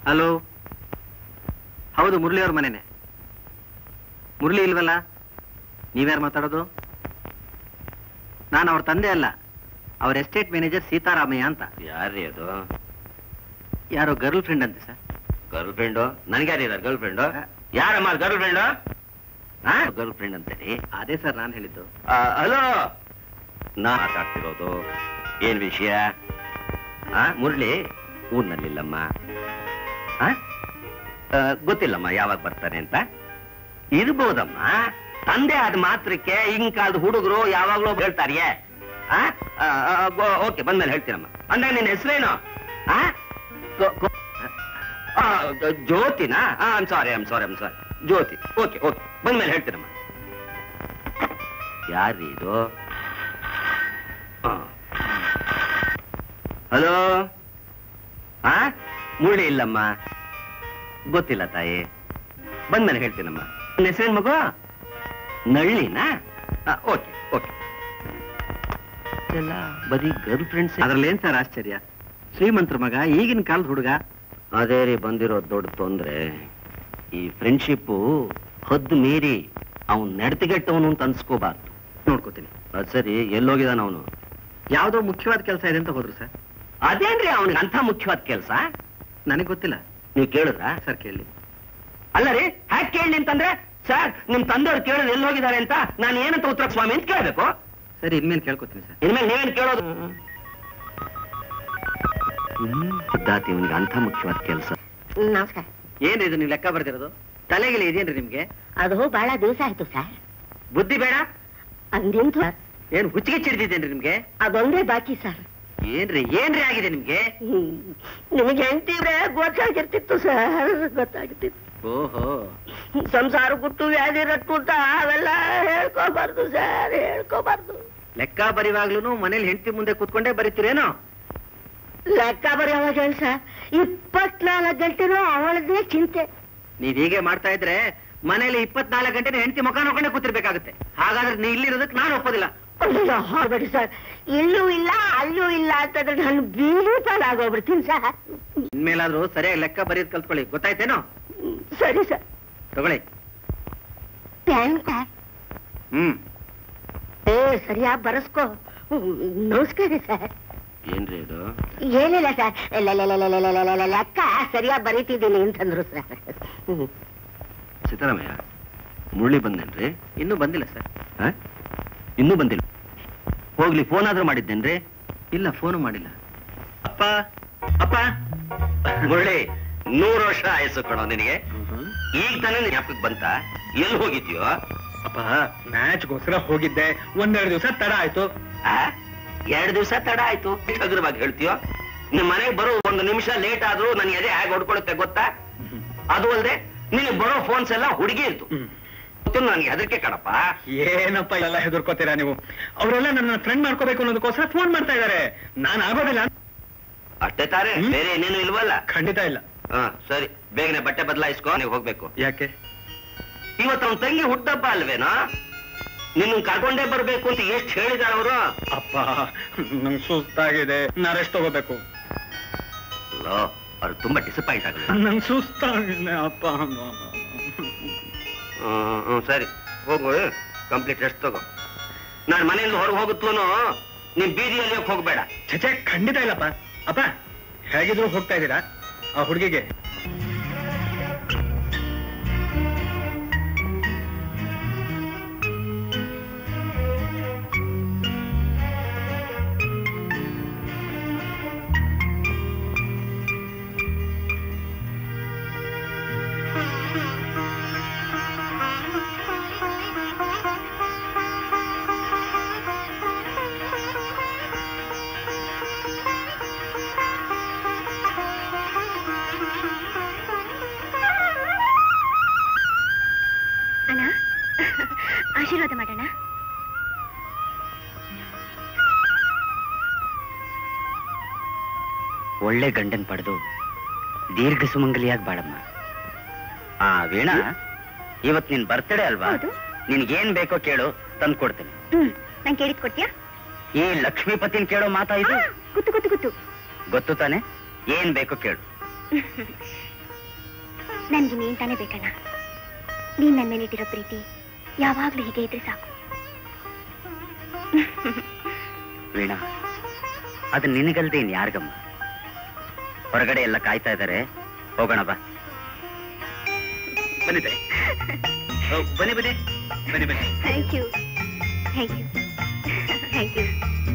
Hello ಹೌದು ಮುರಳಿ ಅವ್ರ ಮನೆನೆ ಮುರಳಿ ಇಲ್ವಲ್ಲ ನೀವ್ಯಾರು ಮಾತಾಡೋದು ನಾನು ಅವ್ರ ತಂದೆ ಅಲ್ಲ ಅವ್ರ ಎಸ್ಟೇಟ್ ಮ್ಯಾನೇಜರ್ ಸೀತಾರಾಮಯ್ಯ ಅಂತ ಯಾರ್ರೀ ಅದು ಯಾರೋ ಗರ್ಲ್ ಫ್ರೆಂಡ್ ಅಂತೆ ಸರ್ ಗರ್ಲ್ ಫ್ರೆಂಡು ನನ್ಗೆ ಯಾರಿದ್ದಾರೆ ಗರ್ಲ್ ಫ್ರೆಂಡು ಯಾರಮ್ಮ ಗರ್ಲ್ ಫ್ರೆಂಡು ಹಾ ಗರ್ಲ್ ಫ್ರೆಂಡ್ ಅಂತೇಳಿ ಅದೇ ಸರ್ ನಾನು ಹೇಳಿದ್ದು ಹಲೋ ನಾ ಮಾತಾಡ್ತಿರೋದು ಏನ್ ವಿಷಯ ಆ ಮುರಳಿ ಊರ್ನಲ್ಲಿಲ್ಲಮ್ಮ ಆ? ಆ, ಗೊತ್ತಿಲ್ಲಮ್ಮ ಯಾವಾಗ ಬರ್ತಾನೆ ಅಂತ ಇರ್ಬೋದಮ್ಮ ತಂದೆ ಆದ ಮಾತ್ರಕ್ಕೆ ಹಿಂಗ್ ಕಾಲದ ಹುಡುಗರು ಯಾವಾಗ್ಲೂ ಹೇಳ್ತಾರಿಯೇ ಓಕೆ ಬಂದ್ಮೇಲೆ ಹೇಳ್ತೀನಮ್ಮ ಅಂದಾಗ ನಿನ್ನ ಹೆಸರೇನು ಆ? ಗೊ- ಗೊ- ಆ, ಗ- ಜ್ಯೋತಿನಾ I'm sorry I'm sorry I'm sorry Jyoti okay okay ಬಂದ್ಮೇಲೆ ಹೇಳ್ತೀನಮ್ಮ ಯಾರ್ರೀ ಇದು ಹಲೋ ಆ ಮುಳ್ಳಿ ಇಲ್ಲಮ್ಮ ಗೊತ್ತಿಲ್ಲ ತಾಯಿ ಬಂದ್ಮೇಲೆ ಹೇಳ್ತೀನಮ್ಮ ನನ್ನ ಹೆಸರೇನ್ ಮಗು ನಳ್ಳಿನಾ ಓಕೆ ಓಕೆ ಎಲ್ಲ ಬರೀ ಗರ್ಲ್ ಫ್ರೆಂಡ್ಸ್ ಅದ್ರಲ್ಲಿ ಏನ್ ಸರ್ ಆಶ್ಚರ್ಯ ಶ್ರೀಮಂತರ ಮಗ ಈಗಿನ ಕಾಲದ ಹುಡುಗ ಅದೇ ರೀ ಬಂದಿರೋ ದೊಡ್ಡ ತೊಂದ್ರೆ ಈ ಫ್ರೆಂಡ್ಶಿಪ್ಪು ಹದ್ದು ಮೀರಿ ಅವನ್ ನಡತೆಗೆಟ್ಟವನು ಅಂತ ಅನ್ಸ್ಕೋಬಾರ್ದು ನೋಡ್ಕೋತೀನಿ ಅದ್ ಸರಿ ಎಲ್ಲೋಗಿದಾನ ಅವನು ಯಾವ್ದೋ ಮುಖ್ಯವಾದ ಕೆಲಸ ಇದೆ ಅಂತ ಹೋದ್ರು ಸರ್ ಅದೇನ್ರಿ ಅವನಿಗೆ ಅಂತ ಮುಖ್ಯವಾದ ಕೆಲಸ ನನಗೆ ಗೊತ್ತಿಲ್ಲ ನೀವು ಕೇಳಿದ್ರ ಸರ್ ಕೇಳಿ ಅಲ್ಲ ರೀ ಹ್ಯಾಕ್ ಕೇಳಿ ಅಂತಂದ್ರೆ ಸರ್ ನಿಮ್ ತಂದೆಯವ್ರು ಕೇಳಿದ್ರೆ ಎಲ್ಲಿ ಹೋಗಿದ್ದಾರೆ ಅಂತ ನಾನು ಏನಂತ ಉತ್ತರ ಸ್ವಾಮಿ ಅಂತ ಕೇಳ್ಬೇಕು ಸರಿ ಇನ್ಮೇಲೆ ಕೇಳ್ಕೊತೀನಿ ಸರ್ ಇನ್ಮೇಲೆ ನೀವೇನ್ ಕೇಳೋದು ಸಿದ್ಧಾರ್ಥ್ ಇವನಿಗೆ ಅಂಥ ಮುಖ್ಯವಾದ ಕೆಲಸ ನಮಸ್ಕಾರ ಏನ್ರಿ ಇದು ನೀವು ಲೆಕ್ಕ ಬರ್ದಿರೋದು ತಲೆಗಿಲಿ ಇದೇನ್ರಿ ನಿಮ್ಗೆ ಅದು ಬಹಳ ದಿವಸ ಆಯ್ತು ಸರ್ ಬುದ್ಧಿ ಬೇಡ ಅಂದಿಂತು ಸರ್ ಏನ್ ಹುಚ್ಚಿಗೆ ಚಿಡ್ದಿದ್ದೇನ್ರಿ ನಿಮ್ಗೆ ಅದೊಂದೇ ಬಾಕಿ ಸರ್ ಏನ್ರಿ ಏನ್ರಿ ಆಗಿದೆ ನಿಮ್ಗೆ ಹ್ಮ್. ನಿಮಗೆ ಹೆಂಡ್ತಿದ್ರೆ ಗೊತ್ತಾಗಿರ್ತಿತ್ತು ಸರ್ ಗೊತ್ತಾಗಿರ್ತಿತ್ತು ಓಹೋ ಸಂಸಾರ ಗುಟ್ಟು ವ್ಯಾಧಿ ರಟ್ಟು ಅಂತ ಅವೆಲ್ಲ ಹೇಳ್ಕೋಬಾರ್ದು ಸರ್ ಹೇಳ್ಕೋಬಾರ್ದು ಲೆಕ್ಕ ಬರಿವಾಗ್ಲೂ ಮನೇಲಿ ಹೆಂಡತಿ ಮುಂದೆ ಕೂತ್ಕೊಂಡೇ ಬರೀತೀರೇನೋ ಲೆಕ್ಕ ಬರೆಯುವಾಗ ಹೇಳಿ ಸರ್ ಇಪ್ಪತ್ನಾಲ್ಕು ಗಂಟೆನೂ ಅವಳದೇ ಚಿಂತೆ ನೀವ್ ಹೀಗೆ ಮಾಡ್ತಾ ಇದ್ರೆ ಮನೇಲಿ ಇಪ್ಪತ್ನಾಲ್ಕು ಗಂಟೆ ಹೆಂಡತಿ ಮುಖ ನೋಡ್ಕೊಂಡೇ ಕೂತಿರ್ಬೇಕಾಗುತ್ತೆ ಹಾಗಾದ್ರೆ ನೀ ಇಲ್ಲಿರೋದಕ್ಕೆ ನಾನು ಒಪ್ಪೋದಿಲ್ಲ ಅಯ್ಯೋ ಹೋಗ್ಬೇಡಿ ಸರ್ ಇಲ್ಲೂ ಇಲ್ಲ ಅಲ್ಲೂ ಇಲ್ಲ ಅಂತಂದ್ರೆ ನಾನು ಬೀರು ಪಾಲಾಗೋಗ್ಬಿಡ್ತೀನಿ ಸರ್ ಇನ್ಮೇಲಾದ್ರೂ ಸರಿಯಾಗಿ ಲೆಕ್ಕ ಬರೆಯೋದ್ ಕಲ್ತ್ಕೊಳ್ಳಿ ಗೊತ್ತಾಯ್ತೇನೋ ಹ್ಮ್, ಸರಿ ಸರ್ ತಗೊಳ್ಳಿ ಥ್ಯಾಂಕ್ ಸರ್ ಹ್ಮ್ ಏ ಸರಿಯಾಗಿ ಬರಸ್ಕೋ ಹ್ಮ್, ನಮಸ್ಕಾರ ಸರ್ ಏನ್ರಿ ಇದು ಏನಿಲ್ಲ ಸರ್ ಲ- ಲ- ಲ- ಲ- ಲ- ಲ- ಲ- ಲ- ಲೆಕ್ಕ ಸರಿಯಾಗಿ ಬರೀತಿದ್ದೀನಿ ಅಂತಂದ್ರು ಸರ್ ಹ್ಮ್. ಸಿದ್ದರಾಮಯ್ಯ ಮುರಳಿ ಬಂದೇನ್ರಿ ಇನ್ನೂ ಬಂದಿಲ್ಲ ಸರ್ ಆ? ಇನ್ನೂ ಬಂದಿಲ್ಲ ಹೋಗ್ಲಿ ಫೋನ್ ಆದ್ರೂ ಮಾಡಿದ್ದೇನ್ರಿ ಇಲ್ಲ ಫೋನು ಮಾಡಿಲ್ಲ ಅಪ್ಪ ಅಪ್ಪ ಮುರಳಿ ನೂರು ವರ್ಷ ಆಯಸ್ಸು ಕಣೋ ನಿನಗೆ ಈಗ ತಾನೇ ನಿನ್ ಜ್ಞಾಪಕಕ್ಕೆ ಬಂತ ಎಲ್ಲಿ ಹೋಗಿದ್ಯೋ ಅಪ್ಪ ಮ್ಯಾಚ್ಗೋಸ್ಕರ ಹೋಗಿದ್ದೆ ಒಂದೆರಡು ದಿವಸ ತಡ ಆಯ್ತು ಆ? ಎರಡ್ ದಿವಸ ತಡ ಆಯ್ತು ಎಷ್ಟು ಹಗುರವಾಗಿ ಹೇಳ್ತೀಯೋ ನಿಮ್ ಮನೆಗೆ ಬರೋ ಒಂದು ನಿಮಿಷ ಲೇಟ್ ಆದ್ರೂ ನನ್ ಎದೆ ಹೇಗೆ ಹೊಡ್ಕೊಳುತ್ತೆ ಗೊತ್ತಾ ಅದು ಅಲ್ದೆ ನಿನಗೆ ಬರೋ ಫೋನ್ಸ್ ಎಲ್ಲ ಹುಡುಗಿ ಇರ್ತು ಗೊತ್ತು ನನ್ಗೆ ಹೆದರಿಕೆ ಕಣಪ್ಪ ಏನಪ್ಪ ಎಲ್ಲ ಹೆದರ್ಕೋತೀರಾ ನೀವು ಅವರೆಲ್ಲ ನನ್ನ ಫ್ರೆಂಡ್ ಮಾಡ್ಕೋಬೇಕು ಅನ್ನೋದಕ್ಕೋಸ್ಕರ ಫೋನ್ ಮಾಡ್ತಾ ಇದಾರೆ ನಾನು ಆಗೋದಿಲ್ಲ ಅಷ್ಟೇ ತಾರೆ ಹ್ಮ್. ಬೇರೆ ಏನೇನು ಇಲ್ವಲ್ಲ ಖಂಡಿತ ಇಲ್ಲ ಹಾ ಸರಿ ಬೇಗನೆ ಬಟ್ಟೆ ಬದಲಾಯಿಸ್ಕೊ ನೀವು ಹೋಗ್ಬೇಕು ಯಾಕೆ ಇವತ್ತು ಅವನ ತಂಗಿ ಹುಟ್ಟಬ್ಬ ಅಲ್ವೇನೋ ನಿನ್ನ ಕರ್ಕೊಂಡೇ ಬರ್ಬೇಕು ಅಂತ ಎಷ್ಟು ಹೇಳಿದಾರ ಅವರು ಅಪ್ಪ ನಂಗೆ ಸುಸ್ತಾಗಿದೆ ನಾ ರೆಸ್ಟ್ ತಗೋಬೇಕು ಅವ್ರು ತುಂಬಾ ಡಿಸಪಾಯಿಂಟ್ ಆಗಲ್ಲ ನಂಗೆ ಸುಸ್ತಾಗಿದೆ ಅಪ್ಪ ಹ್ಮ್, ಹ್ಮ್, ಸರಿ ಹೋಗು ಕಂಪ್ಲೀಟ್ ರೆಸ್ಟ್ ತಗೋ ನಾನು ಮನೆಯಿಂದ ಹೊರಗೆ ಹೋಗುತ್ತಲೂ ನೀನ್ ಬೀದಿಯಲ್ಲಿ ಹೋಗಕ್ ಹೋಗ್ಬೇಡ ಚಚೆ ಖಂಡಿತ ಇಲ್ಲಪ್ಪ ಅಪ್ಪ ಹೇಗಿದ್ರು ಹೋಗ್ತಾ ಇದ್ದೀರಾ ಆ ಹುಡುಗಿಗೆ ಅಣ್ಣ ಆಶೀರ್ವಾದ ಮಾಡೋಣ ಒಳ್ಳೆ ಗಂಡನ್ ಪಡೆದು ದೀರ್ಘ ಸುಮಂಗಲಿಯಾಗಿ ಬಾಳಮ್ಮ ಆ ವೀಣಾ ಇವತ್ ನಿನ್ ಬರ್ತಡೇ ಅಲ್ವಾ ಹೌದು. ನಿನ್ಗೇನ್ ಬೇಕೋ ಕೇಳು ತಂದು ಕೊಡ್ತೀನಿ ಹ್ಮ್ ನಂಗೆ ಕೇಳಿದ್ ಕೊಡ್ತೀಯಾ ಈ ಲಕ್ಷ್ಮೀಪತಿನ್ ಕೇಳೋ ಮಾತಾ ಇದು ಆ, ಗೊತ್ತು ಗೊತ್ತು ಗೊತ್ತು ಗೊತ್ತು ತಾನೆ ಏನ್ ಬೇಕೋ ಕೇಳು ನನ್ಗೆ ನೀನ್ ತಾನೇ ಬೇಕಣ್ಣ ನೀನ್ ನನ್ನ ಮೇಲಿಟ್ಟಿರೋ ಪ್ರೀತಿ ಯಾವಾಗ್ಲೂ ಹೀಗೆ ಇದ್ರೆ ಸಾಕು ವೀಣಾ ಅದು ನಿನಗಲ್ದೆ ಇನ್ ಯಾರಿಗಮ್ಮ ಹೊರಗಡೆ ಎಲ್ಲ ಕಾಯ್ತಾ ಇದ್ದಾರೆ ಹೋಗೋಣ ಬಾ ಬನ್ನಿ ತಾಯಿ. ಓ, ಬನ್ನಿ ಬನ್ನಿ ಬನ್ನಿ ಬನ್ನಿ thank you thank you thank you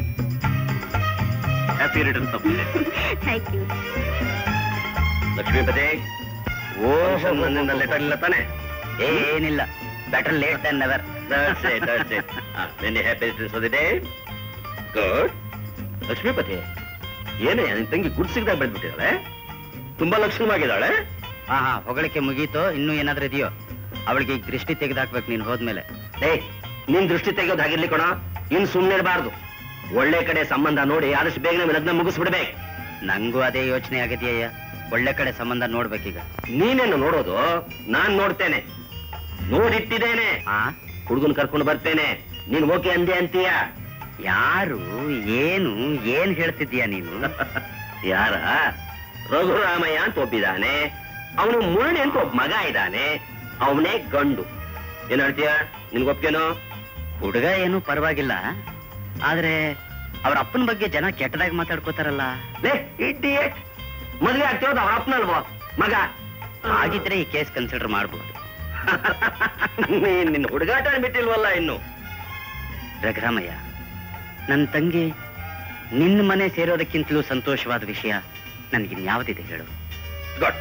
happy returns of thank you Lakshmipati ಓ ನನ್ನಿಂದ ಲೆಟರ್ ಇಲ್ಲ ತಾನೆ ಏನಿಲ್ಲ better late than never That's it, that's it. Ah, many happy returns for the day. Good. Lakshmipati ಏನೇ ನಿನ್ ತಂಗಿ ಗುಡ್ ಸಿಗದಾಗ ಬೆಳೆದ್ಬಿಟ್ಟಿದ್ದಾಳೆ ತುಂಬಾ ಲಕ್ಷಣವಾಗಿದ್ದಾಳೆ ಹಾ ಹಾ ಹೊಗಳಿಕೆ ಮುಗೀತು ಇನ್ನೂ ಏನಾದ್ರೂ ಇದೆಯೋ ಅವಳಿಗೆ ಈಗ ದೃಷ್ಟಿ ತೆಗೆದಾಕ್ಬೇಕು ನೀನು ಹೋದ್ಮೇಲೆ ಏ ನಿನ್ ದೃಷ್ಟಿ ತೆಗೆಯೋದು ಹಾಗಿರ್ಲಿ ಕಣ ಇನ್ ಸುಮ್ನೆ ಇರಬಾರ್ದು ಒಳ್ಳೆ ಕಡೆ ಸಂಬಂಧ ನೋಡಿ ಆದಷ್ಟು ಬೇಗನೆ ಲಗ್ನ ಮುಗಿಸ್ಬಿಡ್ಬೇಕು ನಂಗೂ ಅದೇ ಯೋಚನೆ ಆಗಿದೆಯಯ್ಯ ಒಳ್ಳೆ ಕಡೆ ಸಂಬಂಧ ನೋಡ್ಬೇಕೀಗ ನೀನೇನು ನೋಡೋದು ನಾನ್ ನೋಡ್ತೇನೆ ನೋಡಿಟ್ಟಿದ್ದೇನೆ ಆ ಹುಡುಗನ್ ಕರ್ಕೊಂಡು ಬರ್ತೇನೆ ನೀನ್ ಓಕೆ ಅಂದೆ ಅಂತೀಯ ಯಾರು ಏನು ಏನ್ ಹೇಳ್ತಿದ್ದೀಯ ನೀನು ಯಾರ ರಘುರಾಮಯ್ಯ ಅಂತ ಒಬ್ಬಿದ್ದಾನೆ ಅವನು ಮುರಳಿ ಅಂತ ಒಬ್ಬ ಮಗ ಇದ್ದಾನೆ ಅವನೇ ಗಂಡು ಏನ್ ಹೇಳ್ತೀಯ ನಿನ್ಗೊಪ್ಕೇನೋ ಹುಡುಗ ಏನು ಪರವಾಗಿಲ್ಲ ಆದ್ರೆ ಅವ್ರ ಅಪ್ಪನ ಬಗ್ಗೆ ಜನ ಕೆಟ್ಟದಾಗಿ ಮಾತಾಡ್ಕೋತಾರಲ್ಲ ಲೇ ಇಡಿಯಟ್ ಮದ್ವೆ ಆಗ್ತಿರೋದು ಅವ್ರ ಅಪ್ಪನಲ್ವೋ ಮಗ ಹಾಗಿದ್ರೆ ಈ ಕೇಸ್ ಕನ್ಸಿಡರ್ ಮಾಡ್ಬೋದು ನೀನ್ ನಿನ್ನ ಹುಡುಗಾಟ ಬಿಟ್ಟಿಲ್ವಲ್ಲ ಇನ್ನು ರಘುರಾಮಯ್ಯ ನನ್ನ ತಂಗಿ ನಿನ್ನ ಮನೆ ಸೇರೋದಕ್ಕಿಂತಲೂ ಸಂತೋಷವಾದ ವಿಷಯ ನನಗಿನ್ಯಾವುದಿದೆ ಹೇಳು ಗುಡ್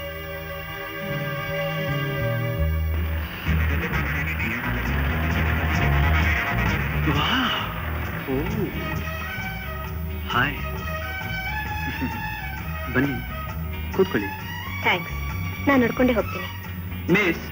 ಹಾಯ್ ಬನ್ನಿ ಕೂತ್ಕೊಳ್ಳಿ ಥ್ಯಾಂಕ್ಸ್ ನಾನು ನೋಡ್ಕೊಂಡೇ ಹೋಗ್ತೀನಿ ಮಿಸ್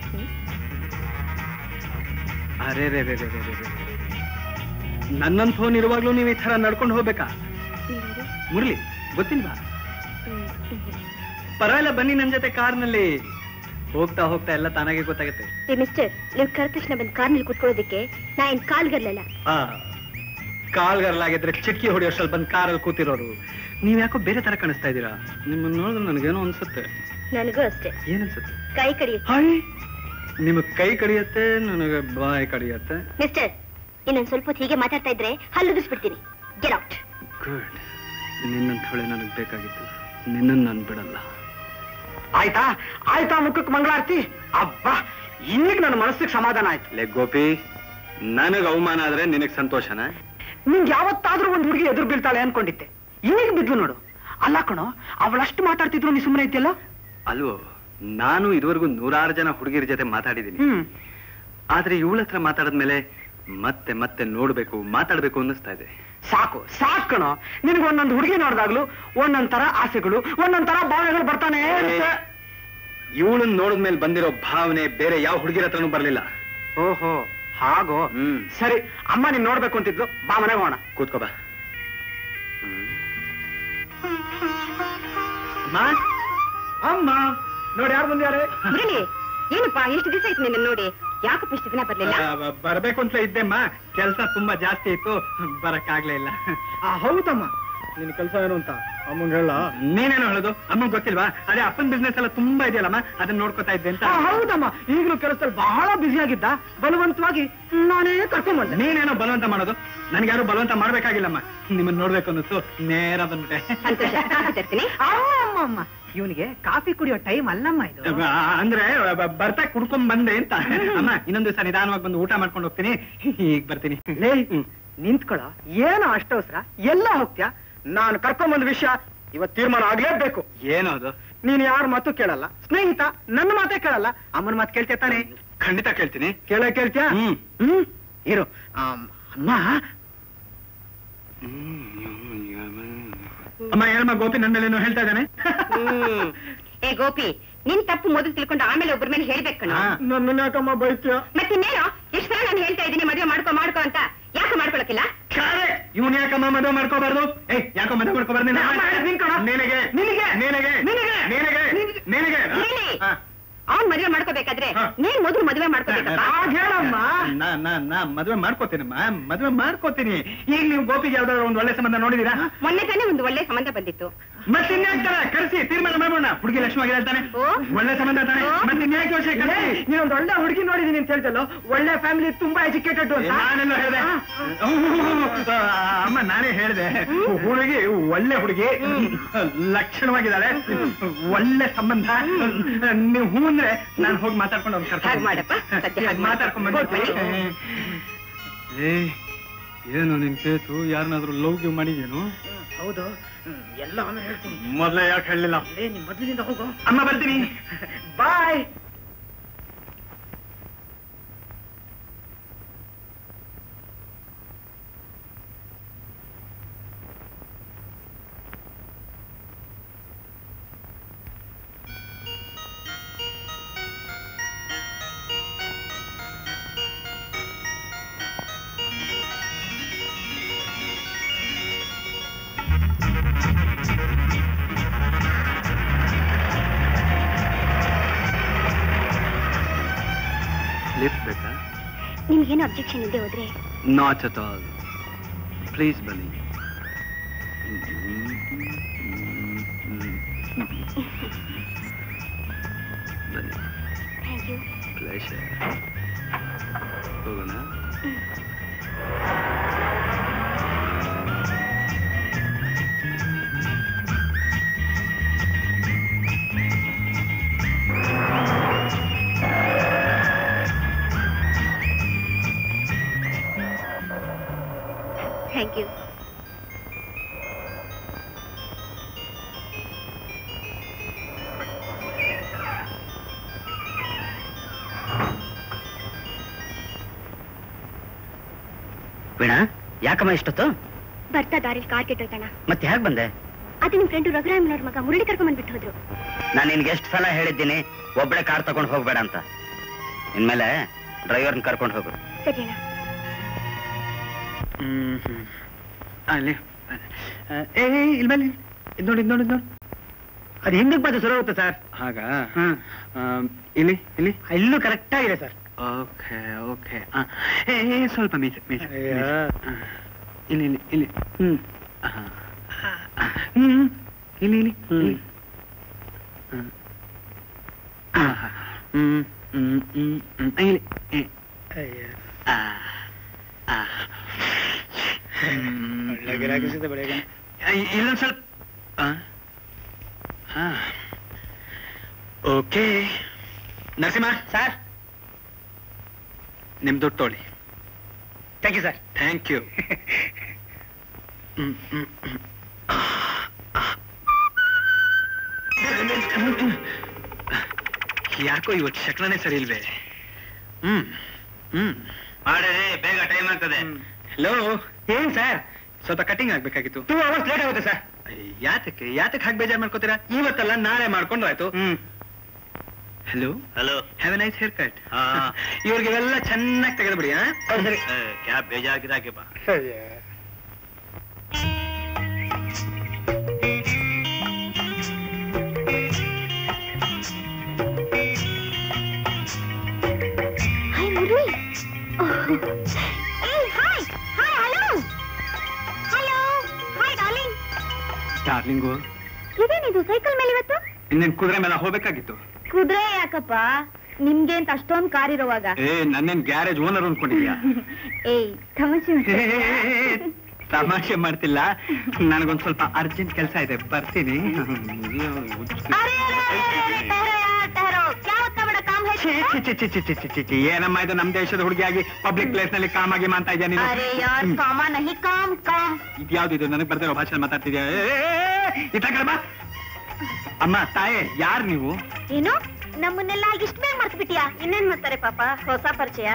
ಅರೆ ರೇ ರೇ ರೇ ರೇ ರೇ ರೇ. ನನ್ನಂತ ಫೋನ್ ಇರುವಾಗ್ಲೂ ನೀವು ಈ ತರ ನಡ್ಕೊಂಡು ಹೋಗ್ಬೇಕಾ ಮುರಳಿ ಗೊತ್ತಿಲ್ವಾ ಪರವಾಗಿಲ್ಲ ಬನ್ನಿ ನನ್ನ ಜೊತೆ ಕಾರ್ನಲ್ಲಿ ಹೋಗ್ತಾ ಹೋಗ್ತಾ ಎಲ್ಲ ತಾನಾಗೆ ಗೊತ್ತಾಗುತ್ತೆ ರೀ ಮಿಸ್ಟರ್ ನೀವು ಕರೆದ ತಕ್ಷಣ ಬಂದು ಕಾರ್ನಲ್ಲಿ ಕೂತ್ಕೊಳ್ಳೋದಕ್ಕೆ ನಾ ಏನ್ ಕಾಲ್ಗರ್ಲಲ್ಲ ಆ ಕಾಲ್ಗರ್ಲಾಗಿದ್ರೆ ಚಿಟ್ಕಿ ಹೊಡಿಯೋಷ್ಟ್ರಲ್ಲಿ ಬಂದು ಕಾರಲ್ಲಿ ಕೂತಿರೋರು ನೀವ್ ಯಾಕೋ ಬೇರೆ ತರ ಕಾಣಿಸ್ತಾ ಇದ್ದೀರಾ ನಿಮ್ಮನ್ನ ನೋಡಿದ್ರೆ ನನಗೇನೋ ಅನ್ಸುತ್ತೆ ನನಗೂ ಅಷ್ಟೇ ಏನನ್ಸುತ್ತೆ ಕೈ ಕಡಿಯುತ್ತೆ ಹಾಯ್ ನಿಮಗ್ ಕೈ ಕಡಿಯತ್ತೆ ನನಗೆ ಬಾಯಿ ಕಡಿಯತ್ತೆ ಮಿಸ್ಟರ್ ಇನ್ನೊಂದ್ ಸ್ವಲ್ಪ ಹೊತ್ತು ಹೀಗೆ ಮಾತಾಡ್ತಾ ಇದ್ರೆ ಹಲ್ಲುಗಿಸ್ಬಿಡ್ತೀನಿ ಗೆಟ್ ಔಟ್ ಗುಡ್ ನಿನ್ನಂತ ಹೊಳೆ ನನಗೆ ಬೇಕಾಗಿತ್ತು ನಿನ್ನನ್ನು ನಾನು ಬಿಡಲ್ಲ ಆಯ್ತಾ ಆಯ್ತಾ ಮುಖಕ್ಕೆ ಮಂಗಳಾರತಿ ಅಬ್ಬಾ ಈಗ ನನ್ನ ಮನಸ್ಸಿಗೆ ಸಮಾಧಾನ ಆಯ್ತು ಲೇ ಗೋಪಿ ನನಗೆ ಅವಮಾನ ಆದ್ರೆ ನಿನಗೆ ಸಂತೋಷನಾ ನಿಂಗೆ ಯಾವತ್ತಾದ್ರೂ ಒಂದು ಹುಡುಗಿ ಎದುರು ಬೀಳ್ತಾಳೆ ಅನ್ಕೊಂಡಿದ್ದೆ ಈಗ ಬಿದ್ಲು ನೋಡು ಅಲ್ಲ ಕಣೋ ಅವಳಷ್ಟು ಮಾತಾಡ್ತಿದ್ರು ನೀ ಸುಮ್ಮನೆ ಐತಿಯಲ್ಲ ಅಲ್ವೋ ನಾನು ಇದುವರೆಗೂ ನೂರಾರು ಜನ ಹುಡುಗಿರ ಜೊತೆ ಮಾತಾಡಿದ್ದೀನಿ ಹ್ಮ್ ಆದ್ರೆ ಇವಳ ಹತ್ರ ಮಾತಾಡಿದ್ಮೇಲೆ ಮತ್ತೆ ಮತ್ತೆ ನೋಡ್ಬೇಕು ಮಾತಾಡ್ಬೇಕು ಅನ್ನಿಸ್ತಾ ಇದೆ ಸಾಕು ಸಾಕು ಕಣೋ ನಿನ್ಗೆ ಒಂದೊಂದು ಹುಡುಗಿ ನೋಡಿದಾಗ್ಲೂ ಒಂದೊಂದ್ ತರ ಆಸೆಗಳು ಒಂದೊಂದ್ ತರ ಭಾವನೆಗಳು ಬರ್ತಾನೆ ಇರುತ್ತೆ. ಇವಳನ್ನ ನೋಡಿದ್ಮೇಲೆ ಬಂದಿರೋ ಭಾವನೆ ಬೇರೆ ಯಾವ ಹುಡುಗಿರ ಹತ್ರನೂ ಬರ್ಲಿಲ್ಲ ಓಹೋ ಹಾಗೋ ಹ್ಮ್ ಸರಿ ಅಮ್ಮ ನೀನ್ ನೋಡ್ಬೇಕು ಅಂತಿದ್ಲು ಬಾ ಮನೆಗೆ ಹೋಗೋಣ ಕೂತ್ಕೋ ಬಾ ಅಮ್ಮ ಅಮ್ಮ ನೋಡಿ ಯಾರು ಬಂದ್ಯಾರೆ ಮುರಳಿ ಏನಪ್ಪ ಎಷ್ಟು ದಿವಸ ಆಯ್ತು ನಿನ್ನ ನೋಡಿ ಯಾಕಪ್ಪ ಇಷ್ಟು ದಿನ ಬರ್ಲಿಲ್ಲ ಆ, ಬ- ಬರ್ಬೇಕು ಅಂತ ಇದ್ದೆಮ್ಮ ಕೆಲಸ ತುಂಬಾ ಜಾಸ್ತಿ ಇತ್ತು ಬರಕ್ಕಾಗ್ಲೇ ಇಲ್ಲ ಆ, ಹೌದಮ್ಮ ನಿನ್ ಕೆಲಸ ಏನು ಅಂತ ಅಮ್ಮಂಗೆ ಹೇಳ ನೀನೇನೋ ಹೇಳೋದು ಅಮ್ಮಗ್ ಗೊತ್ತಿಲ್ವಾ ಅದೇ ಅಪ್ಪನ ಬಿಸ್ನೆಸ್ ಎಲ್ಲ ತುಂಬಾ ಇದೆಯಲ್ಲಮ್ಮ ಅದನ್ನ ನೋಡ್ಕೊತಾ ಇದ್ದೆ ಅಂತ ಹೌದಮ್ಮ ಈಗಲೂ ಕೆಲಸದಲ್ಲಿ ಬಹಳ ಬ್ಯುಸಿ ಆಗಿದ್ದ ಬಲವಂತವಾಗಿ ನಾನೇ ಕರ್ಕೊಂಡ್ ಬಂದೆ ನೀನೇನೋ ಬಲವಂತ ಮಾಡೋದು ನನ್ಗೆ ಯಾರು ಬಲವಂತ ಮಾಡ್ಬೇಕಾಗಿಲ್ಲಮ್ಮ ನಿಮ್ಮನ್ನ ನೋಡ್ಬೇಕು ಅನ್ನಿಸ್ತು ನೇರ ಬಂದ್ಬಿಟ್ಟೆ ಸಂತೋಷ ಕಾಫಿ ತರ್ತೀನಿ ಅಮ್ಮ ಅಮ್ಮ ಇವನಿಗೆ ಕಾಫಿ ಕುಡಿಯೋ ಟೈಮ್ ಅಲ್ಲಮ್ಮ ಇದು ಆ, ಅಂದ್ರೆ ಬ- ಬರ್ತಾ ಕುಡ್ಕೊಂಡ್ ಬಂದೆ ಅಂತ ಅಮ್ಮ ಇನ್ನೊಂದ್ ದಿವಸ ನಿಧಾನವಾಗಿ ಬಂದು ಊಟ ಮಾಡ್ಕೊಂಡು ಹೋಗ್ತೀನಿ ಈಗ ಬರ್ತೀನಿ ಲೇ ನಿಂತ್ಕೊಳ ಏನು ಅಷ್ಟವಸರ ಎಲ್ಲ ಹೋಗ್ತ್ಯಾ ನಾನು ಕರ್ಕೊಂಡ್ ಬಂದ ವಿಷಯ ಇವತ್ ತೀರ್ಮಾನ ಆಗ್ಲೇಬೇಕು ಏನೋ ಅದು ನೀನ್ ಯಾರ ಮಾತು ಕೇಳಲ್ಲ ಸ್ನೇಹಿತ ನನ್ನ ಮಾತೇ ಕೇಳಲ್ಲ ಅಮ್ಮನ ಮಾತು ಕೇಳ್ತೀಯ ತಾನೆ ಖಂಡಿತ ಕೇಳ್ತೀನಿ ಕೇಳ ಕೇಳ್ತೀಯ ಹ್ಮ್. ಹ್ಮ್ ಇರು ಆಮ್, ಅಮ್ಮ ಅಮ್ಮ ಹೇಳಮ್ಮ ಗೋಪಿ ನನ್ನ ಮೇಲೆ ಏನೋ ಹೇಳ್ತಾ ಇದ್ದಾನೆ ಹ್ಮ್. ಏ ಗೋಪಿ ನಿನ್ ತಪ್ಪು ಮೊದಲು ತಿಳ್ಕೊಂಡು ಆಮೇಲೆ ಒಬ್ಬರ ಮೇಲೆ ಹೇಳ್ಬೇಕು ಕಣೋ. ಹಾ. ನನ್ನ ಯಾಕಮ್ಮ ಬೈತ್ಯ ಮತ್ತಿನ್ನೇನು ಎಷ್ಟು ಸಲ ನಾನು ಹೇಳ್ತಾ ಇದ್ದೀನಿ ಮದುವೆ ಮಾಡ್ಕೊ ಮಾಡ್ಕೊ ಅಂತ ಯಾಕೆ ಮಾಡ್ಕೊಳಕಿಲ್ಲ ಇವನ್ ಯಾಕಮ್ಮ ಮದುವೆ ಮಾಡ್ಕೋಬಾರ್ದು ಏ ಯಾಕೋ ಮದುವೆ ಮಾಡ್ಕೋಬಾರ್ದು ನೀನು? ಅಮ್ಮ, ಹೇಳ್ತೀನಿ ಕಣೋ. ನಿನಗೆ ನಿನಗೆ. ನಿನಗೆ ನಿನಗೆ. ನಿನಗೆ ನಿನಗೆ ಹೇಳಿ. ಹಾ. ಅವ್ನ್ ಮದುವೆ ಮಾಡ್ಕೋಬೇಕಾದ್ರೆ ಹಾ. ನೀನ್ ಮೊದಲು ಮದುವೆ ಮಾಡ್ಕೋಬೇಕಪ್ಪ ಆಗ ಹೇಳಮ್ಮ ನಾ ನಾ ನಾ ಮದುವೆ ಮಾಡ್ಕೋತೀನಮ್ಮ ಮದುವೆ ಮಾಡ್ಕೋತೀನಿ ಈಗ ನೀವು ಗೋಪಿಗೆ ಯಾವ್ದಾದ್ರು ಒಂದ್ ಒಳ್ಳೆ ಸಂಬಂಧ ನೋಡಿದೀರಾ ಮೊನ್ನೆ ತಾನೇ ಒಂದು ಒಳ್ಳೆ ಸಂಬಂಧ ಬಂದಿತ್ತು ಮತ್ತೆ ಇನ್ಯಾಕ್ತಾರೆ ಕರೆಸಿ ತೀರ್ಮಾನ ಮಾಡೋಣ ಹುಡುಗಿ ಲಕ್ಷ್ಮಿ ಆಗಿದ್ದಾನೆ ಓ. ಒಳ್ಳೆ ಸಂಬಂಧ ತಾನೆ ಓ. ಮತ್ತೆ ಇನ್ಯಾಕೆ ಯೋಚನೆ ಕರೆಸಿ ನೀನೊಂದು ಒಳ್ಳೆ ಹುಡುಗಿ ನೋಡಿದೀನಿ ಅಂತ ಹೇಳ್ತಲ್ಲೋ ಒಳ್ಳೆ ಫ್ಯಾಮಿಲಿ ತುಂಬಾ ಎಜುಕೇಟೆಡ್ ಅಂತ ನಾನೆಲ್ಲ ಹೇಳಿದೆ ಅಮ್ಮ ನಾನೇ ಹೇಳಿದೆ ಹುಡುಗಿ ಒಳ್ಳೆ ಹುಡುಗಿ ಲಕ್ಷಣವಾಗಿದ್ದಾಳೆ ಒಳ್ಳೆ ಸಂಬಂಧ ನೀವು ಹೂ ಅಂದ್ರೆ ನಾನು ಹೋಗಿ ಮಾತಾಡ್ಕೊಂಡು ಅವ್ನ ಕರ್ಕೊಂಡು ಹಾಗ್ ಮಾಡಪ್ಪ, ಸದ್ಯ ಹಾಗ್ ಮಾಡು. ಮಾತಾಡ್ಕೊಂಡು ಹೋಗ್ ಏ ಏನು ನಿನ್ ಕೇತು ಯಾರನ್ನಾದ್ರೂ ಲವ್ ಗಿವ್ ಮಾಡಿದೇನು ಹೌದು ಹ್ಮ್, ಎಲ್ಲ ಆಮೇಲೆ ಹೇಳ್ತೀನಿ ಮೊದ್ಲೇ ಯಾಕೆ ಹೇಳಲಿಲ್ಲ ಲೇ, ನಿಮ್ ಮೊದಲಿನಿಂದ ಹೋಗು ಅಮ್ಮ ಬರ್ತೀನಿ ಬಾಯ್ ಲಿಫ್ಟ್ ಬೇಕಾ ನಿಮ್ಗೇನು ಅಬ್ಜೆಕ್ಷನ್ ಇಲ್ಲದೆ ಹೋದ್ರೆ ನಾಟ್ ಅಟ್ ಆಲ್ ಪ್ಲೀಸ್ ಬನ್ನಿ ಬನ್ನಿ ಥ್ಯಾಂಕ್ ಯು ಪ್ಲೇಷರ್ ಹೋಗೋಣ ಥ್ಯಾಂಕ್ ಯು ವೀಣಾ ಯಾಕಮ್ಮ ಇಷ್ಟೊತ್ತು ಬರ್ತಾ ದಾರಿಲಿ ಕಾರ್ ಕೆಟ್ಟೋಯ್ತಣ್ಣ ಮತ್ತೆ ಹೇಗೆ ಬಂದೆ ಅದು ನಿಮ್ ಫ್ರೆಂಡು ರಘುರಾಮನವ್ರ ಮಗ ಮುರಳಿ ಕರ್ಕೊಂಡ್ ಬಂದ್ಬಿಟ್ಟು ಹೋದ್ರು ನಾನು ನಿನ್ಗೆ ಎಷ್ಟು ಸಲ ಹೇಳಿದ್ದೀನಿ ಒಬ್ಬಳೆ ಕಾರ್ ತಗೊಂಡು ಹೋಗ್ಬೇಡ ಅಂತ ಇನ್ಮೇಲೆ ಡ್ರೈವರ್ನ ಕರ್ಕೊಂಡು ಹೋಗು ಸರಿ ಅಣ್ಣ ಹ್ಮ್ ಹ್ಮ್. ಅಲ್ಲಿ ಏ ಏ, ಇಲ್ಲಿ ಬನ್ನಿ ಇದು ನೋಡಿ ಇದು ನೋಡಿ ಇದು ನೋಡಿ ಅದು ಹಿಂದಕ್ಕೆ ಬಂದು ಸರಿ ಹೋಗುತ್ತೆ ಸರ್ ಹಾಗ ಹ್ಮ್. ಇಲ್ಲಿ ಇಲ್ಲಿ ಇಲ್ಲೂ ಕರೆಕ್ಟ್ ಆಗಿದೆ ಸರ್ ಓಕೆ ಓಕೆ ಏ ಏ, ಸ್ವಲ್ಪ ಮೀಸೆ ಮೀಸೆ ಅಯ್ಯೋ. ಮೀಸೆ. ಆ, ಇಲ್ಲಿ ಇಲ್ಲಿ ಇಲ್ಲಿ ಹ್ಮ್ ಆ, ಆ, ಹ್ಮ್ ಇಲ್ಲಿ ಇಲ್ಲಿ ಹ್ಮ್. ಇಲ್ಲಿ ಹ್ಮ್. ಆ, ಹ್ಮ್ ಹ್ಮ್ ಹ್ಮ್ ಹ್ಮ್ ಇಲ್ಲಿ ಏ, ಅಯ್ಯೋ. ಆ, ಆ. ಹ್ಮ್. ಒಳ್ಳೆ ಗಿರಾಕಿಸಿದೆ ಬೆಳಗ್ಗೆ ಆ, ಇಲ್ಲೊಂದ್ ಸ್ವಲ್ಪ ಆ? ಆ. ಓಕೆ ನರಸಿಂಹ ಸರ್ ನಿಮ್ ದುಡ್ಡು ತೊಗೊಳ್ಳಿ thank you sir thank you ಯಾಕೋ ಇವತ್ತು ಶಕಲನೇ ಸರಿ ಇಲ್ವೇ ಹ್ಮ್ ಹ್ಮ್ ಮಾಡೇ ಬೇಗ ಟೈಮ್ ಆಗ್ತದೆ ಹಲೋ ಏನ್ ಸರ್ ಸ್ವಲ್ಪ ಕಟಿಂಗ್ ಆಗ್ಬೇಕಾಗಿತ್ತು ಟೂ ಅವರ್ಸ್ ಲೇಟ್ ಆಗುತ್ತೆ ಸರ್ ಯಾತಕ್ಕೆ ಯಾತಕ್ಕೆ ಹಾಗೆ ಬೇಜಾರ್ ಮಾಡ್ಕೋತೀರಾ ಇವತ್ತಲ್ಲ ನಾಳೆ ಮಾಡ್ಕೊಂಡು ಆಯ್ತು ಹ್ಮ್ hello hello have a nice haircut ಹಾ. ಇವ್ರಿಗೆ ಇವೆಲ್ಲ ಚೆನ್ನಾಗಿ ತೆಗೆದ್ಬಿಡಿ ಹಾ ಹೌದು ಸರಿ ಕ್ಯಾಬ್ ಬೇಜಾರಾಗಿದಾಕೆಪ್ಪ ಅಯ್ಯೋ. ಹಾಯ್ ಮುರಳಿ ಏಯ್ hi hi hello hello hi darling darling ಇದೇನಿದು ಸೈಕಲ್ ಮೇಲೆ ಇವತ್ತು ಇನ್ನೇನ್ ಕುದುರೆ ಮೇಲೆ ಹೋಗ್ಬೇಕಾಗಿತ್ತು ಕುದುರೆ ಯಾಕಪ್ಪ ನಿಮ್ಗೆ ಅಂತ ಅಷ್ಟೊಂದ್ ಕಾರ್ ಇರುವಾಗ ಏ ನನ್ನೇನ್ ಗ್ಯಾರೇಜ್ ಓನರ್ ಅನ್ಕೊಂಡಿದ್ಯಾ ಏಯ್ ತಮಾಷೆ ಏ, ಏ, ಏ, ಏ, ತಮಾಷೆ ಮಾಡ್ತಿಲ್ಲ ನನಗೊಂದ್ ಸ್ವಲ್ಪ ಅರ್ಜೆಂಟ್ ಕೆಲಸ ಇದೆ ಬರ್ತೀನಿ ಅರೆ क्या उतना बड़ा काम है ಛೀ, ಛೀ, ಛೀ, ಛೀ, ಛೀ, ಛೀ, ಛೀ, ಛೀ, ಛೀ, ಏನಮ್ಮ ಇದು ನಮ್ ದೇಶದ ಹುಡುಗಿಯಾಗಿ ಪಬ್ಲಿಕ್ ಪ್ಲೇಸ್ ನಲ್ಲಿ ಕಾಮಾಗಿ ಮಾಡ್ತಾ ಇದ್ಯಾ ನೀನು अरे यार ಹ್ಮ್. कामा नहीं काम काम ಇದ್ಯಾವ್ದು ಇದು ನನಗೆ ಬರ್ದಿರೋ ಭಾಷೆ ಮಾತಾಡ್ತಿದ್ಯಾ ಏ, ಏ, ಏ, ಇತ್ತ ಕಡೆ ಬಾ. ಅಮ್ಮ ತಾಯೇ ಯಾರು ನೀವು ಏನು ನಮ್ಮನ್ನೆಲ್ಲ ಇಷ್ಟ ಬೇಗ ಮರ್ತು ಬಿಟ್ಟಿಯಾ ಇನ್ನೇನ್ ಮಾಡ್ತಾರೆ ಪಾಪ ಹೊಸ ಪರಿಚಯ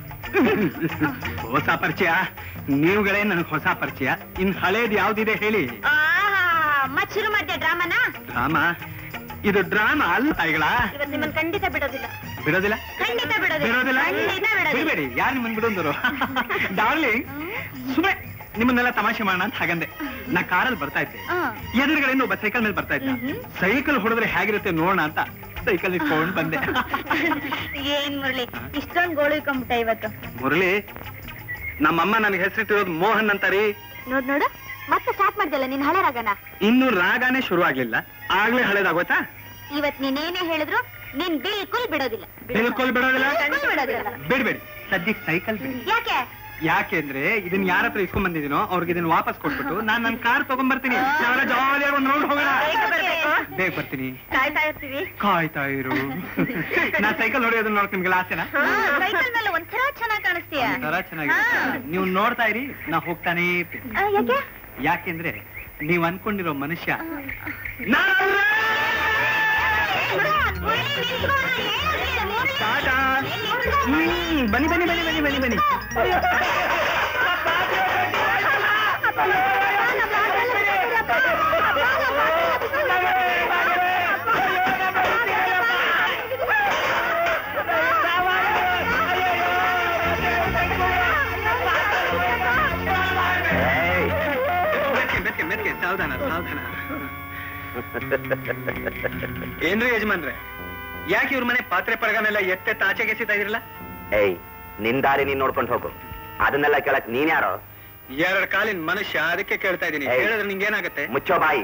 ಹೊಸ ಪರಿಚಯ ನೀವುಗಳೇ ನನಗೆ ಹೊಸ ಪರಿಚಯ ಇನ್ ಹಳೇದ್ ಯಾವ್ದಿದೆ ಹೇಳಿ ಆಹಾ ಮತ್ ಶುರು ಮಾಡ್ದೆ ಡ್ರಾಮಾನ ಡ್ರಾಮಾ ಇದು ಡ್ರಾಮಾ ಅಲ್ಲ ತಾಯಿಗಳ ಇವತ್ತು ನಿಮ್ಮನ್ ಖಂಡಿತ ಬಿಡೋದಿಲ್ಲ ಬಿಡೋದಿಲ್ಲ ಖಂಡಿತ ಬಿಡೋದಿಲ್ಲ ಬಿಡೋದಿಲ್ಲ ಖಂಡಿತ ಬಿಡೋದಿಲ್ಲ ಬಿಡಬೇಡಿ ಯಾರು ನಿಮ್ಮನ್ ಬಿಡೋಂದರು ಡಾರ್ಲಿಂಗ್ ಸುಮ್ಮನೆ ನಿಮ್ಮನ್ನೆಲ್ಲ ತಮಾಷೆ ಮಾಡೋಣ ಅಂತ ಹಾಗಂದೆ ನಾ ಕಾರಲ್ಲಿ ಬರ್ತಾ ಇದ್ದೆ ಆ. ಎದುರುಗಡೆಯಿಂದ ಒಬ್ಬ ಸೈಕಲ್ ಮೇಲೆ ಬರ್ತಾ ಇದ್ದ ಮ್ಹ್ಮ್. ಸೈಕಲ್ ಹೊಡೆದ್ರೆ ಹೇಗಿರುತ್ತೆ ನೋಡೋಣ ಅಂತ ಸೈಕಲ್ ಇಟ್ಕೊಂಡ್ ಬಂದೆ ಏನ್ ಮುರಳಿ ಇಷ್ಟೊಂದ್ ಗೋಳು ಇಕ್ಕೊಂಬಿಟ್ಟ ಇವತ್ತು ಮುರಳಿ ನಮ್ಮಮ್ಮ ನನಗೆ ಹೆಸರಿಟ್ಟಿರೋದು ಮೋಹನ್ ಅಂತಾರಿ ನೋಡ್ ನೋಡು ಮತ್ತೆ ಸ್ಟಾರ್ಟ್ ಮಾಡ್ದಲ್ಲ ನಿನ್ ಹಳೆ ರಾಗನ ಇನ್ನು ರಾಗಾನೇ ಶುರು ಆಗ್ಲಿಲ್ಲ ಆಗ್ಲೇ ಹಳೇದಾಗೋಯ್ತಾ ಇವತ್ ನೀನೇನೇ ಹೇಳಿದ್ರು ನೀನ್ ಬಿಲ್ಕುಲ್ ಬಿಡೋದಿಲ್ಲ ಬಿಲ್ಕುಲ್ ಬಿಡೋದಿಲ್ಲ ಬಿಲ್ಕುಲ್ ಬಿಡೋದಿಲ್ಲ ಬಿಡ್ಬೇಡಿ ಸದ್ಯಕ್ಕೆ ಸೈಕಲ್ ಬಿಡಿ ಯಾಕೆ ಯಾಕೆಂದ್ರೆ ಇದನ್ನ ಯಾರ ಹತ್ರ ಇಸ್ಕೊಂಡ್ ಬಂದಿದ್ದೀನೋ ಅವ್ರಿಗೆ ಇದನ್ನ ವಾಪಸ್ ಕೊಟ್ಬಿಟ್ಟು ನಾನ್ ನನ್ ಕಾರ್ ತಗೊಂಡ್ ಬರ್ತೀನಿ ನಾವೆಲ್ಲ ಜಾಲಿಯಾಗಿ ಒಂದ್ ರೌಂಡ್ ಹೋಗೋಣ ಬೇಗ ಬರ್ತೀನಿ ಕಾಯ್ತಾ ಇರ್ತೀವಿ ಕಾಯ್ತಾ ಇರು ನಾ ಸೈಕಲ್ ಹೊಡೆಯೋದನ್ನ ನೋಡಕ್ ನಿಮ್ಗೆ ಆಸೆನಾ ಸೈಕಲ್ ಮೇಲೆ ಒಂಥರ ಚೆನ್ನಾಗಿ ಕಾಣಿಸ್ತೀಯ ಒಂಥರ ಚೆನ್ನಾಗಿದೆ ನೀವು ನೋಡ್ತಾ ಇರಿ ನಾ ಹೋಗ್ತಾನೇ ಇರ್ತೀನಿ ಆ, ಯಾಕೆ ಯಾಕೆಂದ್ರೆ ನೀವ್ ಅನ್ಕೊಂಡಿರೋ ಮನುಷ್ಯ ಟಾಟಾ. ಹ್ಮ್, ಬನ್ನಿ ಬನ್ನಿ ಬನ್ನಿ ಬನ್ನಿ ಬನ್ನಿ ಬನ್ನಿ ಮೆತ್ಕೆ ಮೆತ್ಕೆ ಮೆತ್ಕೆ ಸಾವಧಾನ ಸಾವಧಾನ ಏನ್ರಿ ಯಜಮಾನ್ರೆ ಯಾಕೆ ಇವ್ರ ಮನೆ ಪಾತ್ರೆ ಪರಗನೆಲ್ಲ ಎತ್ತೆ ತಾಚೆಗೆ ಎಸಿತಾ ಇದ್ರಲ್ಲ ಏಯ್ ನಿನ್ ದಾರಿ ನೀನ್ ನೋಡ್ಕೊಂಡು ಹೋಗು ಅದನ್ನೆಲ್ಲ ಕೇಳಕ್ ನೀನ್ ಯಾರೋ ಎರಡ್ ಕಾಲಿನ ಮನುಷ್ಯ ಅದಕ್ಕೆ ಕೇಳ್ತಾ ಇದೀನಿ ಏಯ್. ಹೇಳಿದ್ರೆ ನಿಂಗೆ ಏನಾಗುತ್ತೆ ಮುಚ್ಚೋ ಬಾಯಿ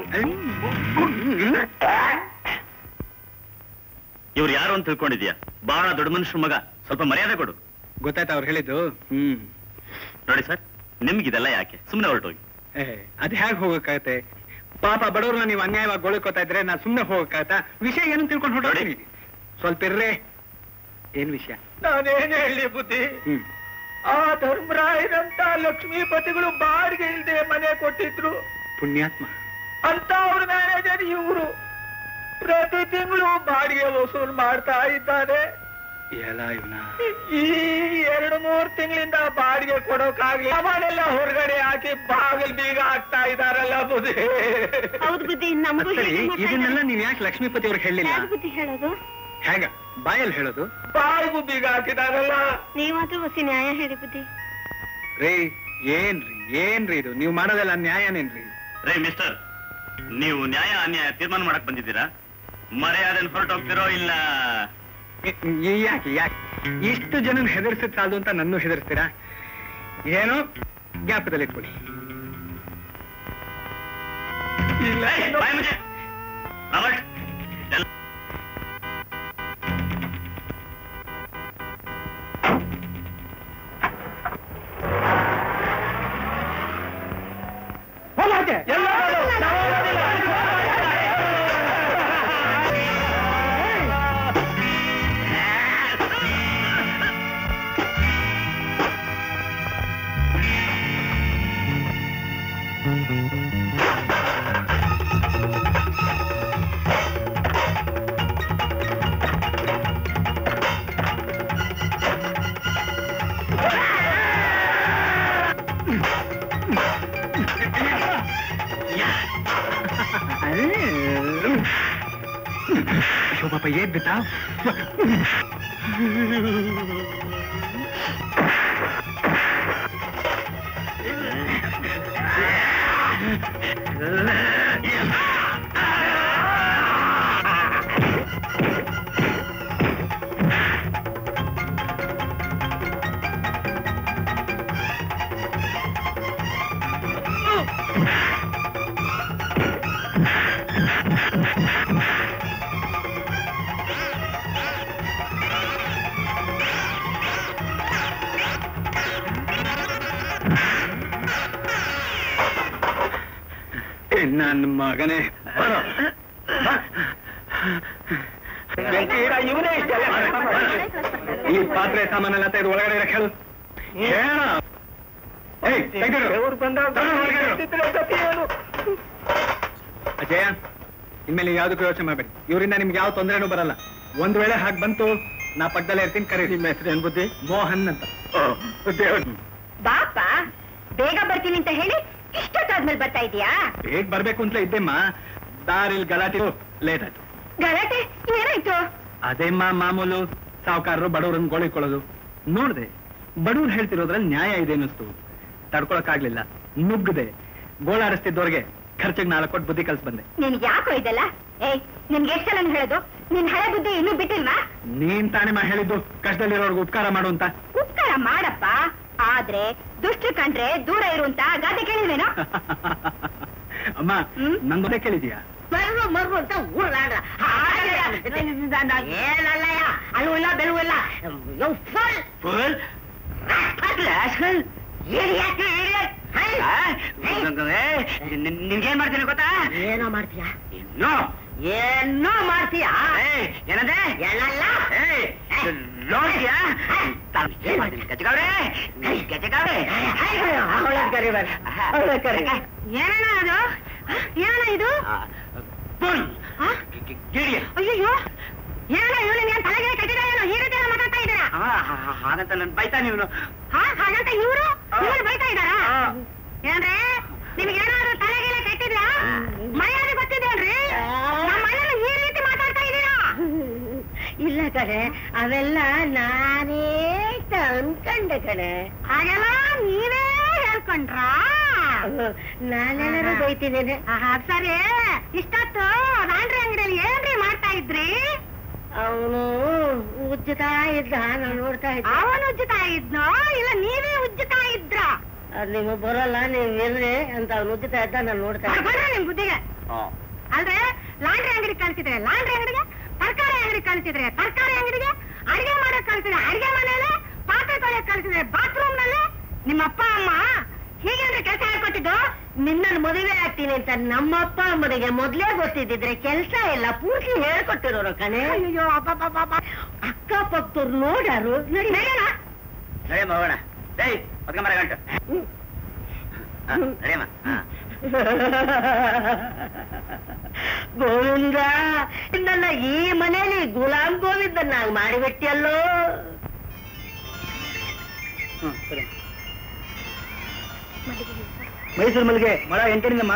ಇವ್ರು ಯಾರು ಅಂತ ತಿಳ್ಕೊಂಡಿದ್ಯಾ ಬಹಳ ದೊಡ್ಡ ಮನುಷ್ಯ ಮಗ ಸ್ವಲ್ಪ ಮರ್ಯಾದೆ ಕೊಡು ಗೊತ್ತಾಯ್ತಾ ಅವ್ರು ಹೇಳಿದ್ದು ಹ್ಮ್ ನೋಡಿ ಸರ್ ನಿಮ್ಗಿದೆಲ್ಲ ಯಾಕೆ ಸುಮ್ಮನೆ ಹೊರಟೋಗಿ ಏ, ಅದ್ ಹೇಗ್ ಹೋಗಕ್ಕಾಗತ್ತೆ ಪಾಪ ಬಡವ್ರನ್ನ ನೀವು ಅನ್ಯಾಯವಾಗಿ ಗೊಳಕೋತಾ ಇದ್ರೆ ನಾ ಸುಮ್ನೆ ಹೋಗಕ್ಕಾಗತ್ತಾ ವಿಷಯ ಏನು ತಿಳ್ಕೊಂಡು ಹೊರಟೋಗ್ತೀನಿ ಸ್ವಲ್ಪ ಇರ್ರೆ ಏನ್ ವಿಷಯ ನಾನೇನ್ ಹೇಳಿ ಬುದ್ಧಿ ಹ್ಮ್ ಆ ಧರ್ಮರಾಯರಂತ ಲಕ್ಷ್ಮೀಪತಿಗಳು ಬಾಡಿಗೆ ಇಲ್ದೆ ಮನೆ ಕೊಟ್ಟಿದ್ರು ಪುಣ್ಯಾತ್ಮ ಅಂತ ಅವ್ರ ಮ್ಯಾನೇಜರ್ ಇವರು ಪ್ರತಿ ತಿಂಗಳು ಬಾಡಿಗೆ ವಸೂಲ್ ಮಾಡ್ತಾ ಇದ್ದಾರೆ ಎಲ್ಲ ಇವನ ಈ ಎರಡು ಮೂರ್ ತಿಂಗಳಿಂದ ಬಾಡಿಗೆ ಕೊಡೋಕಾಗ್ಲಿ ಅವನೆಲ್ಲ ಹೊರಗಡೆ ಹಾಕಿ ಬಾಗಿಲ್ ಬೀಗ ಹಾಕ್ತಾ ಇದಾರಲ್ಲ ಬುದ್ಧಿ ಹೌದು ಬುದ್ಧಿ ನಮಗೂ ಸರಿ ಇದನ್ನೆಲ್ಲ ನೀವ್ ಯಾಕೆ ಲಕ್ಷ್ಮೀಪತಿ ಅವ್ರಿಗೆ ಹೇಳಿಲ್ಲ ಬುದ್ಧಿ ಹೇಳೋದು ಹೇಗ ಬಾಯಲ್ಲಿ ಹೇಳೋದು ಬಾಯಿಗೂ ಬೀಗ ಹಾಕಿದಾರಲ್ಲ ನೀವಾದ್ರೂ ಹೊಸ ನ್ಯಾಯ ಹೇಳಿ ಬುದ್ಧಿ ರೇ ಏನ್ರಿ ಏನ್ರಿ ಇದು ನೀವು ಮಾಡೋದೆಲ್ಲ ನ್ಯಾಯನೇನ್ರಿ ರೇ ಮಿಸ್ಟರ್ ನೀವು ನ್ಯಾಯ ಅನ್ಯಾಯ ತೀರ್ಮಾನ ಮಾಡಕ್ ಬಂದಿದ್ದೀರಾ ಮರ್ಯಾದೆ ಹೊರಟೋಗ್ತಿರೋ ಇಲ್ಲ ಈ- ಈ- ಯಾಕೆ ಯಾಕೆ ಇಷ್ಟು ಜನ ಹೆದರ್ಸಿದ್ ಸಾಲದು ಅಂತ ನನ್ನೂ ಹೆದರ್ಸ್ತೀರಾ ಏನೋ ಜ್ಞಾಪಕದಲ್ಲಿ ಇಟ್ಕೊಳ್ಳಿ ಇಲ್ಲ ಬಾಯ್ ಮುಚ್ಚೆ. ರಾಬರ್ಟ್, ಎಲ್ಲ- ಅಯ್ಯೋ ಪಾಪ ಏನ್ ಬಿತ್ತಾ ನನ್ನ ಮಗನೇ ಬರೋ. ಬೆಂಕಿ ಇಡ ಇವನೇ ಇಷ್ಟೆಲ್ಲ ಈ ಪಾತ್ರೆ ಸಾಮಾನೆಲ್ಲ ತೆಗೆದು ಒಳಗಡೆ ಇರಕ್ಕೆ ಹೇಳು ಹೇಳ ಏಯ್, ತೆಗ್ದಿಡು. ದೇವ್ರು ಬಂದಾಗ ತಗೊಂಡು ಹೊರಗಡೆ ಇಡು. ಇದ್ರೆ ಗತಿ ಏನು ಅಜಯ ಇನ್ಮೇಲೆ ಯಾವ್ದಕ್ಕೂ ಯೋಚನೆ ಮಾಡ್ಬೇಡಿ ಇವರಿಂದ ನಿಮ್ಗೆ ಯಾವ ತೊಂದರೆನೂ ಬರಲ್ಲ ಒಂದ್ ವೇಳೆ ಹಾಗೆ ಬಂತು ನಾ ಪಕ್ಕದಲ್ಲೇ ಇರ್ತೀನಿ ಕರೀರಿ ನಿಮ್ಮ ಹೆಸರು ಏನ್ ಬುದ್ಧಿ ಮೋಹನ್ ಅಂತ ದೇವ್ರು ಬಾಪ ಬೇಗ ಬರ್ತೀನಿ ಅಂತ ಹೇಳಿ ಇಷ್ಟೊತ್ತಾದ್ಮೇಲೆ ಬರ್ತಾ ಇದೀಯಾ ಬೇಗ ಬರ್ಬೇಕು ಅಂತಲೇ ಇದ್ದೆಮ್ಮ ದಾರಿಲ್ ಗಲಾಟೆ ಲೇಟ್ ಆಯ್ತು ಗಲಾಟೆ ಏನಾಯ್ತು ಅದೇಮ್ಮ ಮಾಮೂಲು ಸಾವುಕಾರರು ಬಡವರನ್ನ ಗೋಳಿಕೊಳ್ಳೋದು ನೋಡ್ದೆ ಬಡವ್ರು ಹೇಳ್ತಿರೋದ್ರಲ್ಲಿ ನ್ಯಾಯ ಇದೆ ಅನ್ನಿಸ್ತು ತಡ್ಕೊಳಕ್ಕಾಗ್ಲಿಲ್ಲ ನುಗ್ಗದೆ ಗೋಳಾಡಿಸ್ತಿದ್ದವ್ರಿಗೆ ಖರ್ಚಿಗೆ ನಾಲ್ಕು ಕೊಟ್ಟು ಬುದ್ಧಿ ಕಲ್ಸ್ ಬಂದೆ ನಿನ್ಗೆ ಯಾಕೋ ಇದೆಲ್ಲ ಏಯ್ ನಿನ್ಗೆ ಎಷ್ಟು ಸಲ ಹೇಳೋದು ನಿನ್ ಹಳೆ ಬುದ್ಧಿ ಇನ್ನೂ ಬಿಟ್ಟಿಲ್ವಾ ನೀನ್ ತಾನೇ ಮಾ ಹೇಳಿದ್ದು ಕಷ್ಟದಲ್ಲಿರೋರ್ಗೆ ಉಪಕಾರ ಮಾಡು ಅಂತ ಉಪಕಾರ ಮಾಡಪ್ಪ ಆದ್ರೆ ದುಷ್ಟ ಕಂಡ್ರೆ ದೂರ ಇರು ಅಂತ ಗಾದೆ ಕೇಳಿದ್ರೇನೋ ಅಮ್ಮ ಹ್ಮ್? ನಂದೊಂದೇ ಕೇಳಿದ್ಯಾ ಮರ್ರು ಮರ್ರು ಅಂತ ಊರ್ಲಾಡ್ರ ಏನಲ್ಲಯ್ಯ ಅಲ್ಲೂ ಇಲ್ಲ ಬೆಳವು ಇಲ್ಲ ಯೋ ಫುಲ್ ನಿನ್ಗೇನ್ ಮಾಡ್ತೀನಿ ಗೊತ್ತಾ ಏನೋ ಮಾಡ್ತೀಯ ಇನ್ನು ಏನೋ ಮಾಡ್ತೀಯ ಏನಂದೆ ಏನಲ್ಲ ನೋಡ್ತೀಯಾ ಏನ್ ಮಾಡ್ತೀನಿ ಗಜಗಾವ್ರೆ ಗಜಗಾವ್ರೆ ಏನಣ್ಣ ಅದು ಏನಣ್ಣ ಇದು ಆ? ಗಿಳಿಯ ಅಯ್ಯೋ ಏನಣ್ಣ ಇವಳು ನಿನ್ ತಲೆಗೆ ಕಟ್ಟಿದ ಏನೋ ಈ ರೀತಿ ಎಲ್ಲ ಮಾತಾಡ್ತಾ ಇದ್ದೀರಾ ಹಾಗಂತ ನನ್ ಬೈತಾ ನೀವು ಹಾ ಹಾಗಂತ ಇವರು ಇವರು ಬೈತಾ ಇದ್ದಾರಾ ಏನ್ರಿ ನಿಮ್ಗೆ ಏನಾದ್ರು ತಲೆಗೆಲ್ಲ ಕೆಟ್ಟಿದ್ಯಾ ಮರ್ಯಾದೆ ಗೊತ್ತಿದೇನ್ರಿ ನಮ್ಮ ಮನೇಲಿ ಈ ರೀತಿ ಮಾತಾಡ್ತಾ ಇದ್ದೀರಾ ಇಲ್ಲ ಕಡೆ ಅವೆಲ್ಲ ನಾನೇ ಅನ್ಕೊಂಡೆ ಕಡೆ ಹಾಗೆಲ್ಲ ನೀವೇ ಹೇಳ್ಕೊಂಡ್ರಾ ನಾನೆಲ್ಲರೂ ಬೈತಿದ್ದೇನೆ ಸರಿ ಇಷ್ಟೊತ್ತು ಲಾಂಡ್ರಿ ಅಂಗಡಿಯಲ್ಲಿ ಏನ್ರಿ ಮಾಡ್ತಾ ಇದ್ರಿ ಅವನು ಉಜ್ಜುತ್ತಾ ಇದ್ದ ನಾನು ನೋಡ್ತಾ ಇದ್ದ ಅವನು ಉಜ್ಜುತ್ತಾ ಇದ್ನೋ ಇಲ್ಲ ನೀವೇ ಉಜ್ಜುತ್ತಾ ಇದ್ರ ಅದು ನಿಮಗೆ ಬರಲ್ಲ ನೀವು ಇರ್ರಿ ಅಂತ ಅವನು ಉಜ್ಜುತ್ತಾ ಇದ್ದ ನಾನು ನೋಡ್ತಾ ಇದ್ದೆ ನಿಮ್ ಬುದ್ಧಿಗೆ ಅಂದ್ರೆ ಲಾಂಡ್ರಿ ಅಂಗಡಿ ಕಳ್ಸಿದ್ರೆ ಲಾಂಡ್ರಿ ಅಂಗಡಿಗೆ ತರಕಾರಿ ಅಂಗಡಿ ಕಳ್ಸಿದ್ರೆ ತರಕಾರಿ ಅಂಗಡಿಗೆ ಅಡಿಗೆ ಮಾಡಕ್ ಕಳ್ಸಿದ್ರೆ ಅಡಿಗೆ ಮನೆಯಲ್ಲಿ ಪಾತ್ರೆ ತೊಳೆಯಕ್ ಕಳ್ಸಿದ್ರೆ ಬಾತ್ರೂಮ್ ನಲ್ಲಿ ನಿಮ್ಮ ಅಪ್ಪ ಅಮ್ಮ ಹೀಗೇನ್ರಿ ಕೆಲಸ ಹೇಳ್ಕೊಟ್ಟಿದ್ದು ನಿನ್ನನ್ನು ಮದುವೆ ಆಗ್ತೀನಿ ಅಂತ ನಮ್ಮಪ್ಪ ಅಮ್ಮನಿಗೆ ಮೊದ್ಲೇ ಗೊತ್ತಿದ್ದಿದ್ರೆ ಕೆಲಸ ಇಲ್ಲ ಪೂರ್ತಿ ಹೇಳ್ಕೊಟ್ಟಿರೋರು ಕಣೆ ಅಯ್ಯೋ ಅಕ್ಕಪಕ್ಕದವ್ರು ನೋಡಾರು ನಡಿ ನಡೆಯೋಣ ನಡೆಯಮ್ಮ ಹೋಗೋಣ ಏಯ್ ಹೊತ್ಕೊಂಬರ ಗಂಟು ನಡೆಯಮ್ಮ ಹಾ ಗೋವಿಂದ ನನ್ನ ಈ ಮನೇಲಿ ಗುಲಾಮ್ ಗೋವಿಂದನ್ನಾಗಿ ಮಾಡಿಬಿಟ್ಟಿಯಲ್ಲೋ ಮೈಸೂರು ಮಲ್ಲಿಗೆ ಮಳ ಎಂಟರಿಂದಮ್ಮ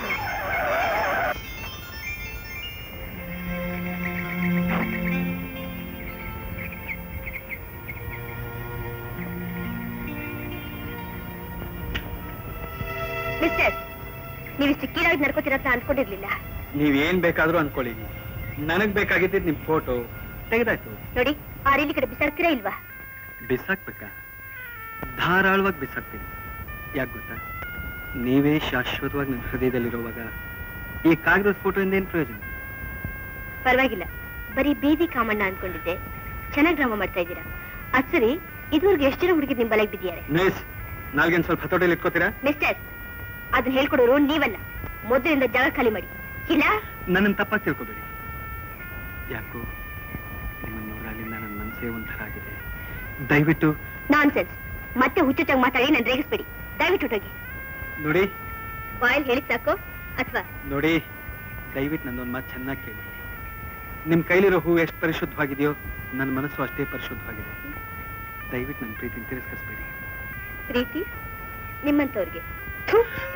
ಮಿಸ್ಟರ್ ನೀವು ಸಿಕ್ಕಿರಾಗಿ ನಡ್ಕೋತಿರತ್ತ ಅನ್ಕೊಂಡಿರ್ಲಿಲ್ಲ ನೀವೇನ್ ಬೇಕಾದ್ರೂ ಅನ್ಕೊಳ್ಳಿ ನನಗ್ ಬೇಕಾಗಿದ್ದಿದ್ ನಿಮ್ ಫೋಟೋ ತೆಗೆದಾಯ್ತು ನೋಡಿ ಆ ರೀಲಿ ಕಡೆ ಬಿಸಾಡ್ತೀರಾ ಇಲ್ವಾ ಬಿಸಾಕ್ಬೇಕಾ ಧಾರಾಳವಾಗಿ ಬಿಸಾಕ್ತೀನಿ ಯಾಕೆ ಗೊತ್ತಾ ನೀವೇ ಶಾಶ್ವತವಾಗಿ ನನ್ನ ಹೃದಯದಲ್ಲಿರುವಾಗ ಈ ಕಾಗದದ ಫೋಟೋಯಿಂದ ಏನ್ ಪ್ರಯೋಜನ ಪರವಾಗಿಲ್ಲ ಬರೀ ಬೀದಿ ಕಾಮಣ್ಣ ಅನ್ಕೊಂಡಿದ್ದೆ ಚೆನ್ನಾಗಿ ಡ್ರಾಮಾ ಮಾಡ್ತಾ ಇದ್ದೀರಾ ಅದ್ ಸರಿ ಇದುವರೆಗೆ ಎಷ್ಟು ಜನ ಹುಡುಗಿ ನಿಮ್ ಬಲೆಗೆ ಬಿದ್ದಿದ್ದಾರೆ ಮಿಸ್ ನಾಲ್ಗೇನ್ ಸ್ವಲ್ಪ ಹತೋಟಿಯಲ್ಲಿ ಇಟ್ಕೋತೀರಾ ಮಿಸ್ಟರ್ ಅದನ್ನ ಹೇಳ್ಕೊಡೋರು ನೀವಲ್ಲ ಮೊದಲಿಂದ ಜಾಗ ಖಾಲಿ ಮಾಡಿ ಇಲ್ಲ ನನ್ನನ್ನು ತಪ್ಪಾಗಿ ತಿಳ್ಕೊಬೇಡಿ ಯಾಕೋ ನಿಮ್ಮನ್ನು ನೋಡಲಿಂದ ನನ್ನ ಮನಸ್ಸೇ ಒಂಥರ ಆಗಿದೆ ದಯವಿಟ್ಟು ನಾನ್ಸೆನ್ಸ್ ಮತ್ತೆ ಹುಚ್ಚುಚ್ಚಾಗಿ ಮಾತಾಡಿ ನಾನು ರೇಗಿಸ್ಬೇಡಿ ದಯವಿಟ್ಟು ಹೊಟ್ಟೋಗಿ ನೋಡಿ ಬಾಯಲ್ಲಿ ಹೇಳಿದ್ ಸಾಕು ಅಥವಾ ನೋಡಿ ದಯವಿಟ್ಟು ನಂದೊಂದು ಮಾತು ಚೆನ್ನಾಗಿ ಕೇಳಿ ನಿಮ್ ಕೈಲಿರೋ ಹೂ ಎಷ್ಟು ಪರಿಶುದ್ಧವಾಗಿದೆಯೋ ನನ್ನ ಮನಸ್ಸು ಅಷ್ಟೇ ಪರಿಶುದ್ಧವಾಗಿದೆ ದಯವಿಟ್ಟು ನನ್ನ ಪ್ರೀತಿನ ತಿರಸ್ಕರಿಸ್ಬೇಡಿ ಪ್ರೀತಿ ನಿಮ್ಮಂತವ್ರಿಗೆ ಥು.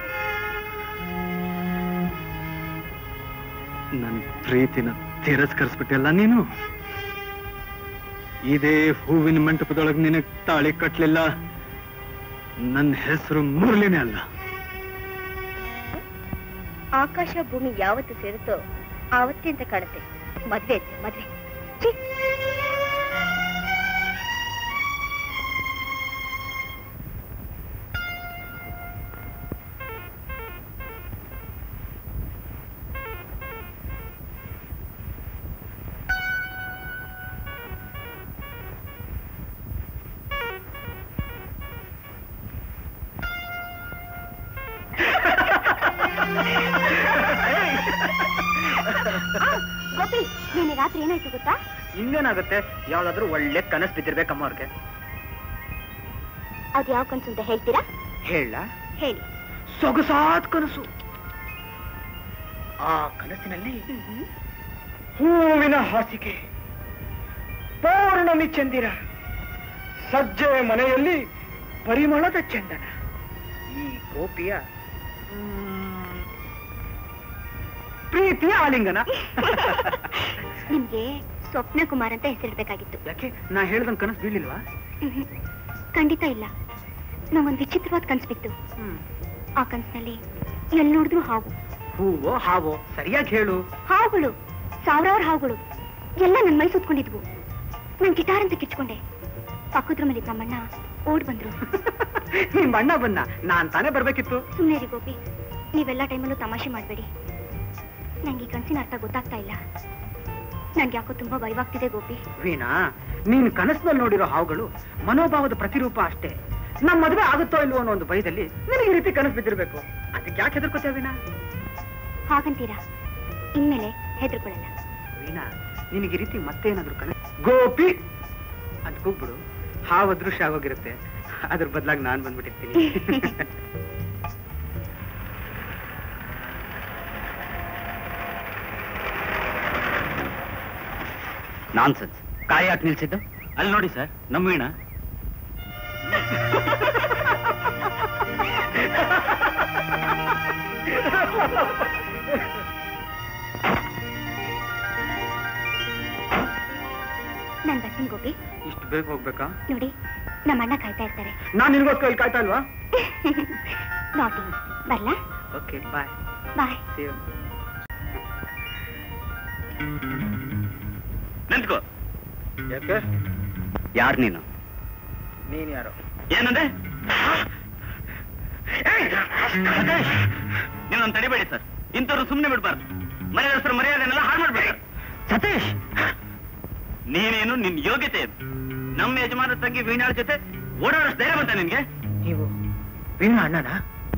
ನನ್ನ ಪ್ರೀತಿನ ತಿರಸ್ಕರಿಸ್ಬಿಟ್ಟಲ್ಲ ನೀನು ಇದೇ ಹೂವಿನ ಮಂಟಪದೊಳಗೆ ನಿನಗೆ ತಾಳಿ ಕಟ್ಲಿಲ್ಲ ನನ್ನ ಹೆಸರು ಮುರಳಿನೇ ಅಲ್ಲ ಆಕಾಶ ಭೂಮಿ ಯಾವತ್ತು ಸೇರುತ್ತೋ ಆವತ್ತೇ ಅಂತ ಕಾಣುತ್ತೆ ಮದ್ವೆ ಅಂತೆ ಮದ್ವೆ ಛೀ. ಗೋಪಿ ನಿನ್ನೆ ರಾತ್ರಿ ಏನಾಯ್ತು ಗೊತ್ತಾ ಇನ್ನೇನಾಗುತ್ತೆ ಯಾವ್ದಾದ್ರು ಒಳ್ಳೆ ಕನಸು ಬಿದ್ದಿರ್ಬೇಕಮ್ಮ ಅವ್ರಿಗೆ ಅದು ಯಾವ ಕನ್ಸು ಅಂತ ಹೇಳ್ತೀರಾ ಹೇಳ ಹೇಳಿ ಸೊಗಸಾದ ಕನಸು ಆ ಕನಸಿನಲ್ಲಿ ಹೂವಿನ ಹಾಸಿಗೆ ಪೌರ್ಣಮಿ ಚಂದಿರ ಸಜ್ಜೆ ಮನೆಯಲ್ಲಿ ಪರಿಮಳದ ಚಂದನ ಈ ಗೋಪಿಯ ಮ್, ಪ್ರೀತಿಯ ಆಲಿಂಗನ ನಿಮ್ಗೆ ಸ್ವಪ್ನ ಕುಮಾರ್ ಅಂತ ಹೆಸರಿಡ್ಬೇಕಾಗಿತ್ತು ಯಾಕೆ ನಾ ಹೇಳ್ದಂಗ್ ಕನಸು ಬೀಳಿಲ್ವಾ ಮ್ಹೂ. ಖಂಡಿತ ಇಲ್ಲ ನಾವೊಂದು ವಿಚಿತ್ರವಾದ ಕನ್ಸು ಬಿತ್ತು ಆ ಕನ್ಸಿನಲ್ಲಿ ಎಲ್ಲಿ ನೋಡಿದ್ರು ಹಾವು ಹೂವೋ ಹಾವೋ ಸರಿಯಾಗಿ ಹೇಳು ಹಾವುಗಳು ಸಾವಿರಾರು ಹಾವುಗಳು ಎಲ್ಲ ನನ್ನ ಮೈ ಸುತ್ಕೊಂಡಿದ್ವು ನಾನು ಗಿಟಾರ್ ಅಂತ ಕಿಚ್ಕೊಂಡೆ ಪಕ್ಕದ ರೂಮಲ್ಲಿ ನಮ್ಮಣ್ಣ ಓಡ್ ಬಂದ್ರು ನಿಮ್ ಅಣ್ಣ ಬಂದ ನಾನ್ ತಾನೇ ಬರ್ಬೇಕಿತ್ತು ಸುಮ್ಮನೆ ರೀ ಗೋಪಿ ನೀವೆಲ್ಲ ಟೈಮಲ್ಲೂ ತಮಾಷೆ ಮಾಡಬೇಡಿ ನಂಗೆ ಈ ಕನಸಿನ ಅರ್ಥ ಗೊತ್ತಾಗ್ತಾ ಇಲ್ಲ ನನ್ಗೆ ಯಾಕೋ ತುಂಬಾ ಭಯವಾಗ್ತಿದೆ ಗೋಪಿ ವೀಣಾ ನೀನ್ ಕನಸಿನಲ್ಲಿ ನೋಡಿರೋ ಹಾವುಗಳು ಮನೋಭಾವದ ಪ್ರತಿರೂಪ ಅಷ್ಟೇ ನಮ್ ಮದುವೆ ಆಗುತ್ತೋ ಇಲ್ವೋ ಅನ್ನೋ ಒಂದು ಭಯದಲ್ಲಿ ನಿನಗೆ ಈ ರೀತಿ ಕನಸು ಬಿದ್ದಿರ್ಬೇಕು ಅದಕ್ಕೆ ಯಾಕೆ ಹೆದರ್ಕೋತೇವೆ ವೀಣಾ ಹಾಗಂತೀರಾ ಇನ್ಮೇಲೆ ಹೆದರ್ಕೊಳ್ಳಲ್ಲ ವೀಣಾ ನಿನಗೆ ಈ ರೀತಿ ಮತ್ತೆ ಏನಾದ್ರು ಕನಸು ಗೋಪಿ ಅಂತ ಕೂಗ್ಬಿಡು ಹಾವು ಅದೃಶ್ಯ ಆಗೋಗಿರುತ್ತೆ ಅದ್ರ ಬದಲಾಗಿ ನಾನ್ ಬಂದ್ಬಿಟ್ಟಿರ್ತೀನಿ ನಾನ್ಸೆನ್ಸ್ ಕಾಯಿ ಯಾಕೆ ನಿಲ್ಸಿದ್ದು ಅಲ್ಲಿ ನೋಡಿ ಸರ್ ನಮ್ಮ ವೀಣಾ ನಾನ್ ಬರ್ತೀನಿ ಗೋಪಿ ಇಷ್ಟು ಬೇಗ ಹೋಗ್ಬೇಕಾ ನೋಡಿ ನಮ್ಮ ಅಣ್ಣ ಕಾಯ್ತಾ ಇರ್ತಾರೆ ನಾನ್ ನಿನ್ಗೋಸ್ಕರ ಇಲ್ಲಿ ಕಾಯ್ತಾ ಇಲ್ವಾ ನಾಟಿ ಬರ್ಲಾ ಓಕೆ ಬಾಯ್ ಬಾಯ್ ನಿಂತ್ಕೋ ಯಾಕೆ ಯಾರು ನೀನು ನೀನ್ ಯಾರು ಏನಂದೆ ನೀನೊಂದು ತಡಿಬೇಡಿ ಸರ್ ಇಂಥವ್ರು ಸುಮ್ಮನೆ ಬಿಡ್ಬಾರ್ದು ಮನೆ ಹೆಸರು ಮರ್ಯಾದೆನೆಲ್ಲ ಹಾಳು ಮಾಡ್ಬೇಡ ಸತೀಶ್ ನೀನೇನು ನಿನ್ ಯೋಗ್ಯತೆ ಏನು? ನಮ್ಮ ಯಜಮಾನ ತಂಗಿ ವೀಣಾಳ ಜೊತೆ ಓಡಾಡೋಷ್ಟು ಧೈರ್ಯ ಬಂತ ನಿನ್ಗೆ ನೀವು ವೀಣಾ ಅಣ್ಣನ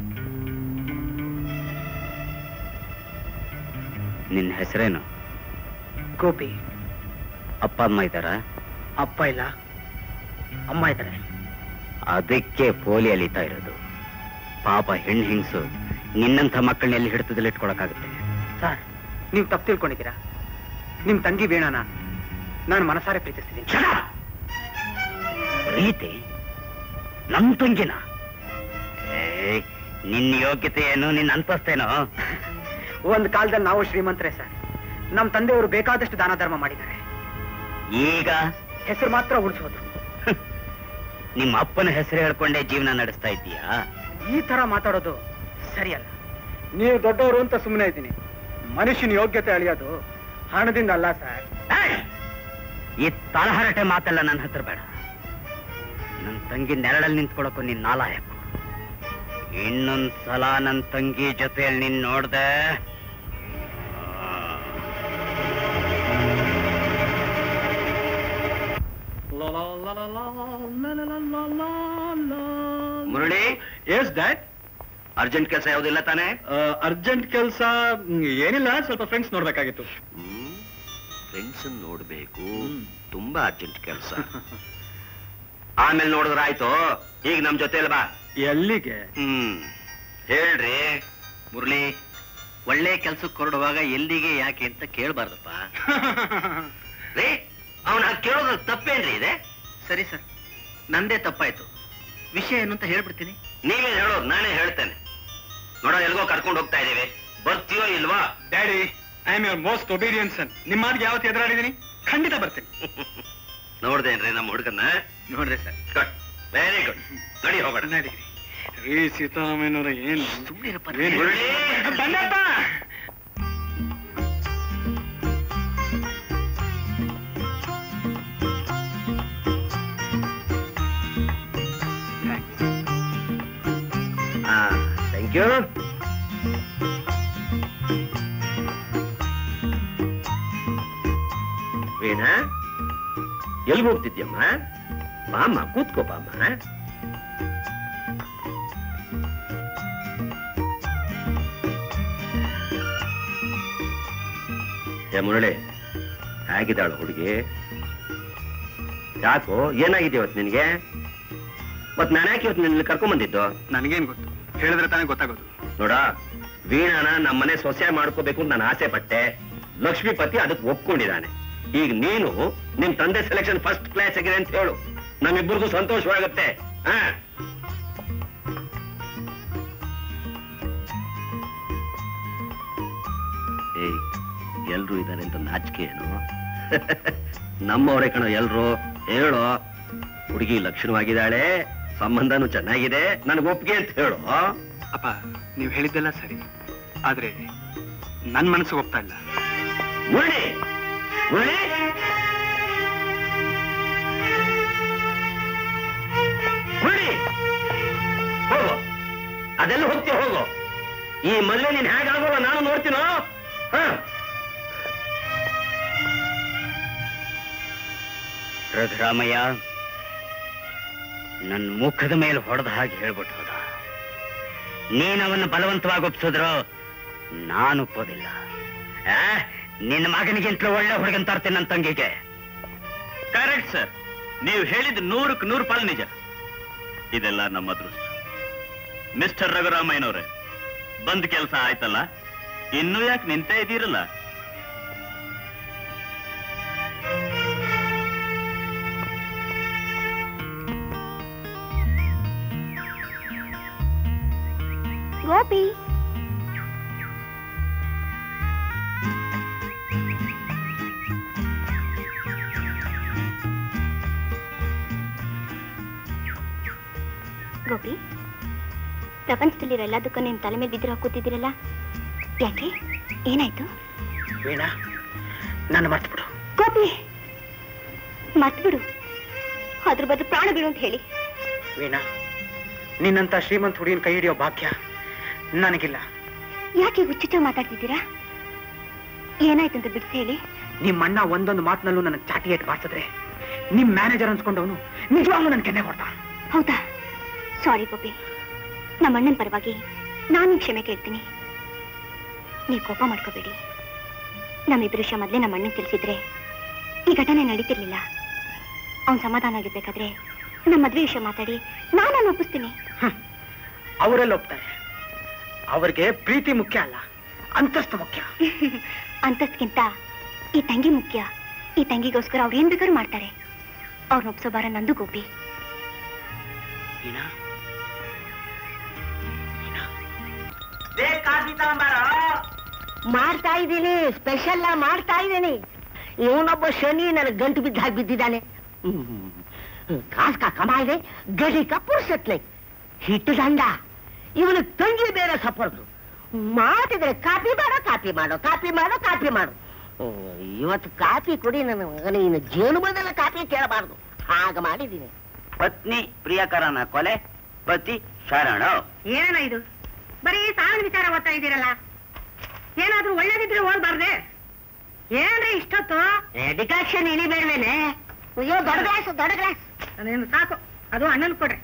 ನಿನ್ನ ಹೆಸರೇನು ಗೋಪಿ ಅಪ್ಪ ಅಮ್ಮ ಇದ್ದಾರಾ ಅಪ್ಪ ಇಲ್ಲ ಅಮ್ಮ ಇದ್ದಾರೆ ಅದಕ್ಕೆ ಪೋಲಿ ಅಲಿತಾ ಇರೋದು ಪಾಪ ಹೆಣ್ಣು ಹಿಂಗ್ಸು ನಿನ್ನಂಥ ಮಕ್ಕಳನ್ನ ಎಲ್ಲಿ ಹಿಡಿತದಲ್ಲಿ ಇಟ್ಕೊಳಕ್ಕಾಗುತ್ತೆ ಸರ್ ನೀವು ತಪ್ಪು ತಿಳ್ಕೊಂಡಿದ್ದೀರಾ ನಿಮ್ ತಂಗಿ ವೀಣಾನ ನಾನು ಮನಸಾರೆ ಪ್ರೀತಿಸ್ತೀನಿ ಪ್ರೀತಿ ನಮ್ ತುಂಗಿನ ಏ, ನಿನ್ನ ಯೋಗ್ಯತೆ ಏನು ನಿನ್ನ ಅಂತಸ್ತೇನೋ ಒಂದ್ ಕಾಲದಲ್ಲಿ ನಾವು ಶ್ರೀಮಂತರೇ ಸರ್ ನಮ್ ತಂದೆಯವರು ಬೇಕಾದಷ್ಟು ದಾನ ಧರ್ಮ ಮಾಡಿದ್ದಾರೆ ಈಗ ಹೆಸರು ಮಾತ್ರ ಉಳಿಸೋದು ನಿಮ್ಮ ಅಪ್ಪನ ಹೆಸರು ಹೇಳ್ಕೊಂಡೇ ಜೀವನ ನಡೆಸ್ತಾ ಇದ್ದೀಯಾ ಈ ತರ ಮಾತಾಡೋದು ಸರಿಯಲ್ಲ ನೀವು ದೊಡ್ಡವರು ಅಂತ ಸುಮ್ಮನೆ ಇದ್ದೀನಿ ಮನುಷ್ಯನ ಯೋಗ್ಯತೆ ಅಳಿಯೋದು ಹಣದಿಂದ ಅಲ್ಲ ಸರ್ ಏಯ್! ಈ ತಲಹರಟೆ ಮಾತೆಲ್ಲ ನನ್ನ ಹತ್ರ ಬೇಡ ನನ್ನ ತಂಗಿ ನೆರಳಲ್ಲಿ ನಿಂತ್ಕೊಳಕ್ಕೂ ನಿನ್ ನಾಲಾಯಕು ಇನ್ನೊಂದ್ ಸಲ ನನ್ನ ತಂಗಿ ಜೊತೆಯಲ್ಲಿ ನಿನ್ ನೋಡ್ದೆ ಮುರಳಿ ಎಸ್ ಡ್ಯಾಡ್ ಅರ್ಜೆಂಟ್ ಕೆಲಸ ಯಾವುದಿಲ್ಲ ತಾನೇ ಅರ್ಜೆಂಟ್ ಕೆಲಸ ಏನಿಲ್ಲ ಸ್ವಲ್ಪ ಫ್ರೆಂಡ್ಸ್ ನೋಡ್ಬೇಕಾಗಿತ್ತು ಫ್ರೆಂಡ್ಸ್ ನೋಡ್ಬೇಕು ತುಂಬಾ ಅರ್ಜೆಂಟ್ ಕೆಲಸ ಆಮೇಲೆ ನೋಡಿದ್ರ ಆಯ್ತು ಈಗ ನಮ್ ಜೊತೆಲಿ ಬಾ ಎಲ್ಲಿಗೆ ಹ್ಮ್ ಹೇಳ್ರಿ ಮುರಳಿ ಒಳ್ಳೆ ಕೆಲ್ಸಕ್ಕೆ ಹೊರಡುವಾಗ ಎಲ್ಲಿಗೆ ಯಾಕೆ ಅಂತ ಕೇಳಬಾರ್ದಪ್ಪ ರೀ ಅವನ ಕೇಳೋದ್ರ ತಪ್ಪೇನ್ರಿ ಇದೆ ಸರಿ ಸರ್ ನಂದೇ ತಪ್ಪಾಯ್ತು ವಿಷಯ ಏನು ಅಂತ ಹೇಳ್ಬಿಡ್ತೀನಿ ನೀವೇ ಹೇಳೋದು ನಾನೇ ಹೇಳ್ತೇನೆ ನೋಡೋ ಎಲ್ಗೋ ಕರ್ಕೊಂಡು ಹೋಗ್ತಾ ಇದೀವಿ ಬರ್ತೀಯೋ ಇಲ್ವಾ daddy I am your most obedient son ನಿಮ್ಮ ಮಾತಿಗೆ ಯಾವತ್ತು ಎದುರಾಡಿದ್ದೀನಿ ಖಂಡಿತ ಬರ್ತೀನಿ ನೋಡ್ದೇನ್ರಿ ನಮ್ಮ ಹುಡುಗನ್ನ ನೋಡ್ರಿ ಸರ್ ಗುಡ್ ವೆರಿ ಗುಡ್ ನಡಿ ಹೋಗೋಣ ನಡೀರಿ ರೀ ಸೀತಾರಾಮಯ್ಯನವರ ಏನು ಸುಮ್ಮನಿರಪ್ಪ ಏನು? ಮುರಳಿ! ಬಂದಪ್ಪ ಹಾ ಥ್ಯಾಂಕ್ ಯು ವೀಣಾ ಎಲ್ಗ್ ಹೋಗ್ತಿದ್ಯಮ್ಮ ಬಾಮ್ಮ ಕೂತ್ಕೋ ಬಾಮ್ಮ ಏ ಮುರಳಿ ಹೇಗಿದ್ದಾಳು ಹುಡುಗಿ ಯಾಕೋ ಏನಾಗಿದೆ ಇವತ್ತು ನಿನಗೆ ಮತ್ ನಾನು ಯಾಕೆ ಇವತ್ತು ನಿನ್ನ ಕರ್ಕೊಂಡ್ ಬಂದಿದ್ದು ನನಗೇನ್ ಗೊತ್ತು ಹೇಳಿದ್ರೆ ತಾನೇ ಗೊತ್ತಾಗೋದು ನೋಡ ವೀಣಾನ ನಮ್ಮನೆ ಸೊಸೆ ಮಾಡ್ಕೋಬೇಕು ಅಂತ ನಾನು ಆಸೆ ಪಟ್ಟೆ ಲಕ್ಷ್ಮೀಪತಿ ಅದಕ್ಕೆ ಒಪ್ಕೊಂಡಿದ್ದಾನೆ ಈಗ ನೀನು ನಿಮ್ ತಂದೆ ಸೆಲೆಕ್ಷನ್ ಫಸ್ಟ್ ಕ್ಲಾಸ್ ಆಗಿದೆ ಅಂತ ಹೇಳು ನಮ್ಮಿಬ್ಬರಿಗೂ ಸಂತೋಷವಾಗುತ್ತೆ ಹಾ ಏಯ್ ಎಲ್ರು ಇದ್ದಾರೆ ಅಂತ ನಾಚಿಕೆ ಏನು ನಮ್ಮವರೇ ಕಣೋ ಎಲ್ರು ಹೇಳೋ ಹುಡುಗಿ ಲಕ್ಷಣವಾಗಿದ್ದಾಳೆ ಸಂಬಂಧನೂ ಚೆನ್ನಾಗಿದೆ ನನಗೆ ಒಪ್ಪಿಗೆ ಅಂತ ಹೇಳು ಅಪ್ಪ ನೀವು ಹೇಳಿದ್ದೆಲ್ಲ ಸರಿ ಆದ್ರೆ ನನ್ ಮನಸ್ಸು ಒಪ್ತಾ ಇಲ್ಲ ಮುರಳಿ ಮುರಳಿ ಅದೆಲ್ಲ ಹೋಗ್ತಿ ಹೋಗು ಈ ಮದುವೆ ನೀನ್ ಹೇಗಾಗೋಲ್ಲ ನಾನು ನೋಡ್ತೀನೋ ಹ ರಘುರಾಮಯ್ಯ ನನ್ನ ಮುಖದ ಮೇಲೆ ಹೊಡೆದ ಹಾಗೆ ಹೇಳ್ಬಿಟ್ಟು ಹೋದ ನೀನವನ್ನ ಬಲವಂತವಾಗಿ ಒಪ್ಸಿದ್ರು ನಾನು ಒಪ್ಪೋದಿಲ್ಲ ಆ, ನಿನ್ನ ಮಗನಿಗಿಂತಲೂ ಒಳ್ಳೆ ಹುಡುಗನ್ ತರ್ತೀನಿ ನನ್ನ ತಂಗಿಗೆ ಕರೆಕ್ಟ್ ಸರ್ ನೀವು ಹೇಳಿದ ನೂರಕ್ಕೆ ನೂರು ಪಾಲು ನಿಜ ಇದೆಲ್ಲ ನಮ್ಮ ಅದೃಷ್ಟ ಮಿಸ್ಟರ್ ರಘುರಾಮಯ್ಯನವ್ರೆ ಬಂದ್ ಕೆಲಸ ಆಯ್ತಲ್ಲ ಇನ್ನೂ ಯಾಕೆ ನಿಂತೇ ಇದ್ದೀರಲ್ಲ ಗೋಪಿ ಗೋಪಿ ಪ್ರಪಂಚದಲ್ಲಿರೋ ಎಲ್ಲದಕ್ಕೂ ನಿಮ್ ತಲೆ ಮೇಲೆ ಬಿದ್ದಿರೋ ಕೂತಿದ್ದೀರಲ್ಲ ಯಾಕೆ ಏನಾಯ್ತು ವೀಣಾ ನನ್ನ ಮರ್ತು ಬಿಡು ಗೋಪಿ ಮರ್ತ್ಬಿಡು ಅದ್ರ ಬದಲು ಪ್ರಾಣ ಬಿಡು ಅಂತ ಹೇಳಿ ವೀಣಾ ನಿನ್ನಂತ ಶ್ರೀಮಂತ ಹುಡುಗಿನ ಕೈ ಹಿಡಿಯೋ ಭಾಗ್ಯ ನನಗಿಲ್ಲ ಯಾಕೆ ಹುಚ್ಚುಚ್ಚ ಮಾತಾಡ್ತಿದ್ದೀರಾ ಏನಾಯ್ತು ಅಂತ ಬಿಡಿಸಿ ಹೇಳಿ ನಿಮ್ಮಣ್ಣ ಒಂದೊಂದು ಮಾತಿನಲ್ಲೂ ನನಗೆ ಚಾಟಿ ಏಟ್ ಬಾರಿಸಿದ್ರೆ ನಿಮ್ ಮ್ಯಾನೇಜರ್ ಅನ್ಸ್ಕೊಂಡವನು ನಿಜವಾಗ್ಲೂ ನನ್ನ ಕೆನ್ನೆ ಕೊಡ್ತಾ ಹೌದಾ ಸಾರಿ ಗೋಪಿ ನಮ್ಮ ಅಣ್ಣನ ಪರವಾಗಿ ನಾನು ಕ್ಷಮೆ ಕೇಳ್ತೀನಿ ನೀವು ಕೋಪ ಮಾಡ್ಕೋಬೇಡಿ ನಮ್ಮಿಬ್ಬರು ವಿಷಯ ಮೊದಲೇ ನಮ್ಮ ಅಣ್ಣನ್ ತಿಳಿಸಿದ್ರೆ ಈ ಘಟನೆ ನಡೀತಿರ್ಲಿಲ್ಲ ಅವ್ನ್ ಸಮಾಧಾನ ಆಗಿರ್ಬೇಕಾದ್ರೆ ನಮ್ಮ ಮದ್ವೆ ವಿಷಯ ಮಾತಾಡಿ ನಾನು ಒಪ್ಪಿಸ್ತೀನಿ ಅವರೆಲ್ಲ ಒಪ್ತಾರೆ ಅವ್ರಿಗೆ ಪ್ರೀತಿ ಮುಖ್ಯ ಅಲ್ಲ ಅಂತಸ್ತು ಮುಖ್ಯ ಅಂತಸ್ಗಿಂತ ಈ ತಂಗಿ ಮುಖ್ಯ ಈ ತಂಗಿಗೋಸ್ಕರ ಅವ್ರು ಏನ್ ಬೇಕಾದ್ರೂ ಮಾಡ್ತಾರೆ ಅವ್ರನ್ನ ಒಪ್ಸೋ ಬಾರ ನಂದು ಗೋಪಿ ವೀಣಾ ಮಾಡ್ತಾ ಇದ್ದೀನಿ ಸ್ಪೆಷಲ್ ಮಾಡ್ತಾ ಇದ್ದೀನಿ ಇವನೊಬ್ಬ ಶನಿ ನನಗೆ ಗಂಟು ಬಿದ್ದ ಹಾಗೆ ಬಿದ್ದಿದ್ದಾನೆ ಕಾಸ್ಕ ಕಮಾಯಿದೆ ಗಡಿಕ ಪುರ್ಸತ್ಲೆ ಹಿಟ್ಟು ದಂಡ ಇವನು ತಂಗಿ ಬೇರೆ ಸಪೋರ್ಟು ಮಾತಿದ್ರೆ ಕಾಪಿ ಮಾಡೋ ಕಾಪಿ ಮಾಡೋ ಕಾಪಿ ಮಾಡೋ ಕಾಪಿ ಮಾಡು ಹ್ಮ್, ಇವತ್ತು ಕಾಪಿ ಕುಡಿ ನನ್ನ ಮಗನ ಇನ್ನು ಜೇನುಮದಲ್ಲ ಕಾಪಿ ಕೇಳಬಾರ್ದು ಹಾಗೆ ಮಾಡಿದ್ದೀನಿ ಪತ್ನಿ ಪ್ರಿಯಕರನ ಕೊಲೆ ಪತಿ ಶರಣ ಏನೇನ ಇದು ಬರೀ ಸಾವಿನ ವಿಚಾರ ಓದ್ತಾ ಇದ್ದೀರಲ್ಲ ಏನಾದ್ರೂ ಒಳ್ಳೇದಿದ್ರೆ ಓದ್ಬಾರ್ದೆ ಏನ್ರಿ ಇಷ್ಟೊತ್ತು ಡಿಕಾಕ್ಷನ್ ಇಳಿಬೇಡ್ವೇನೆ ಅಯ್ಯೋ ದೊಡ್ಡ ಗ್ಲಾಸ್ ದೊಡ್ಡ ಗ್ಲಾಸ್ ಅದೇನು ಸಾಕು ಅದು ಅಣ್ಣನ್ ಕೊಡ್ರಿ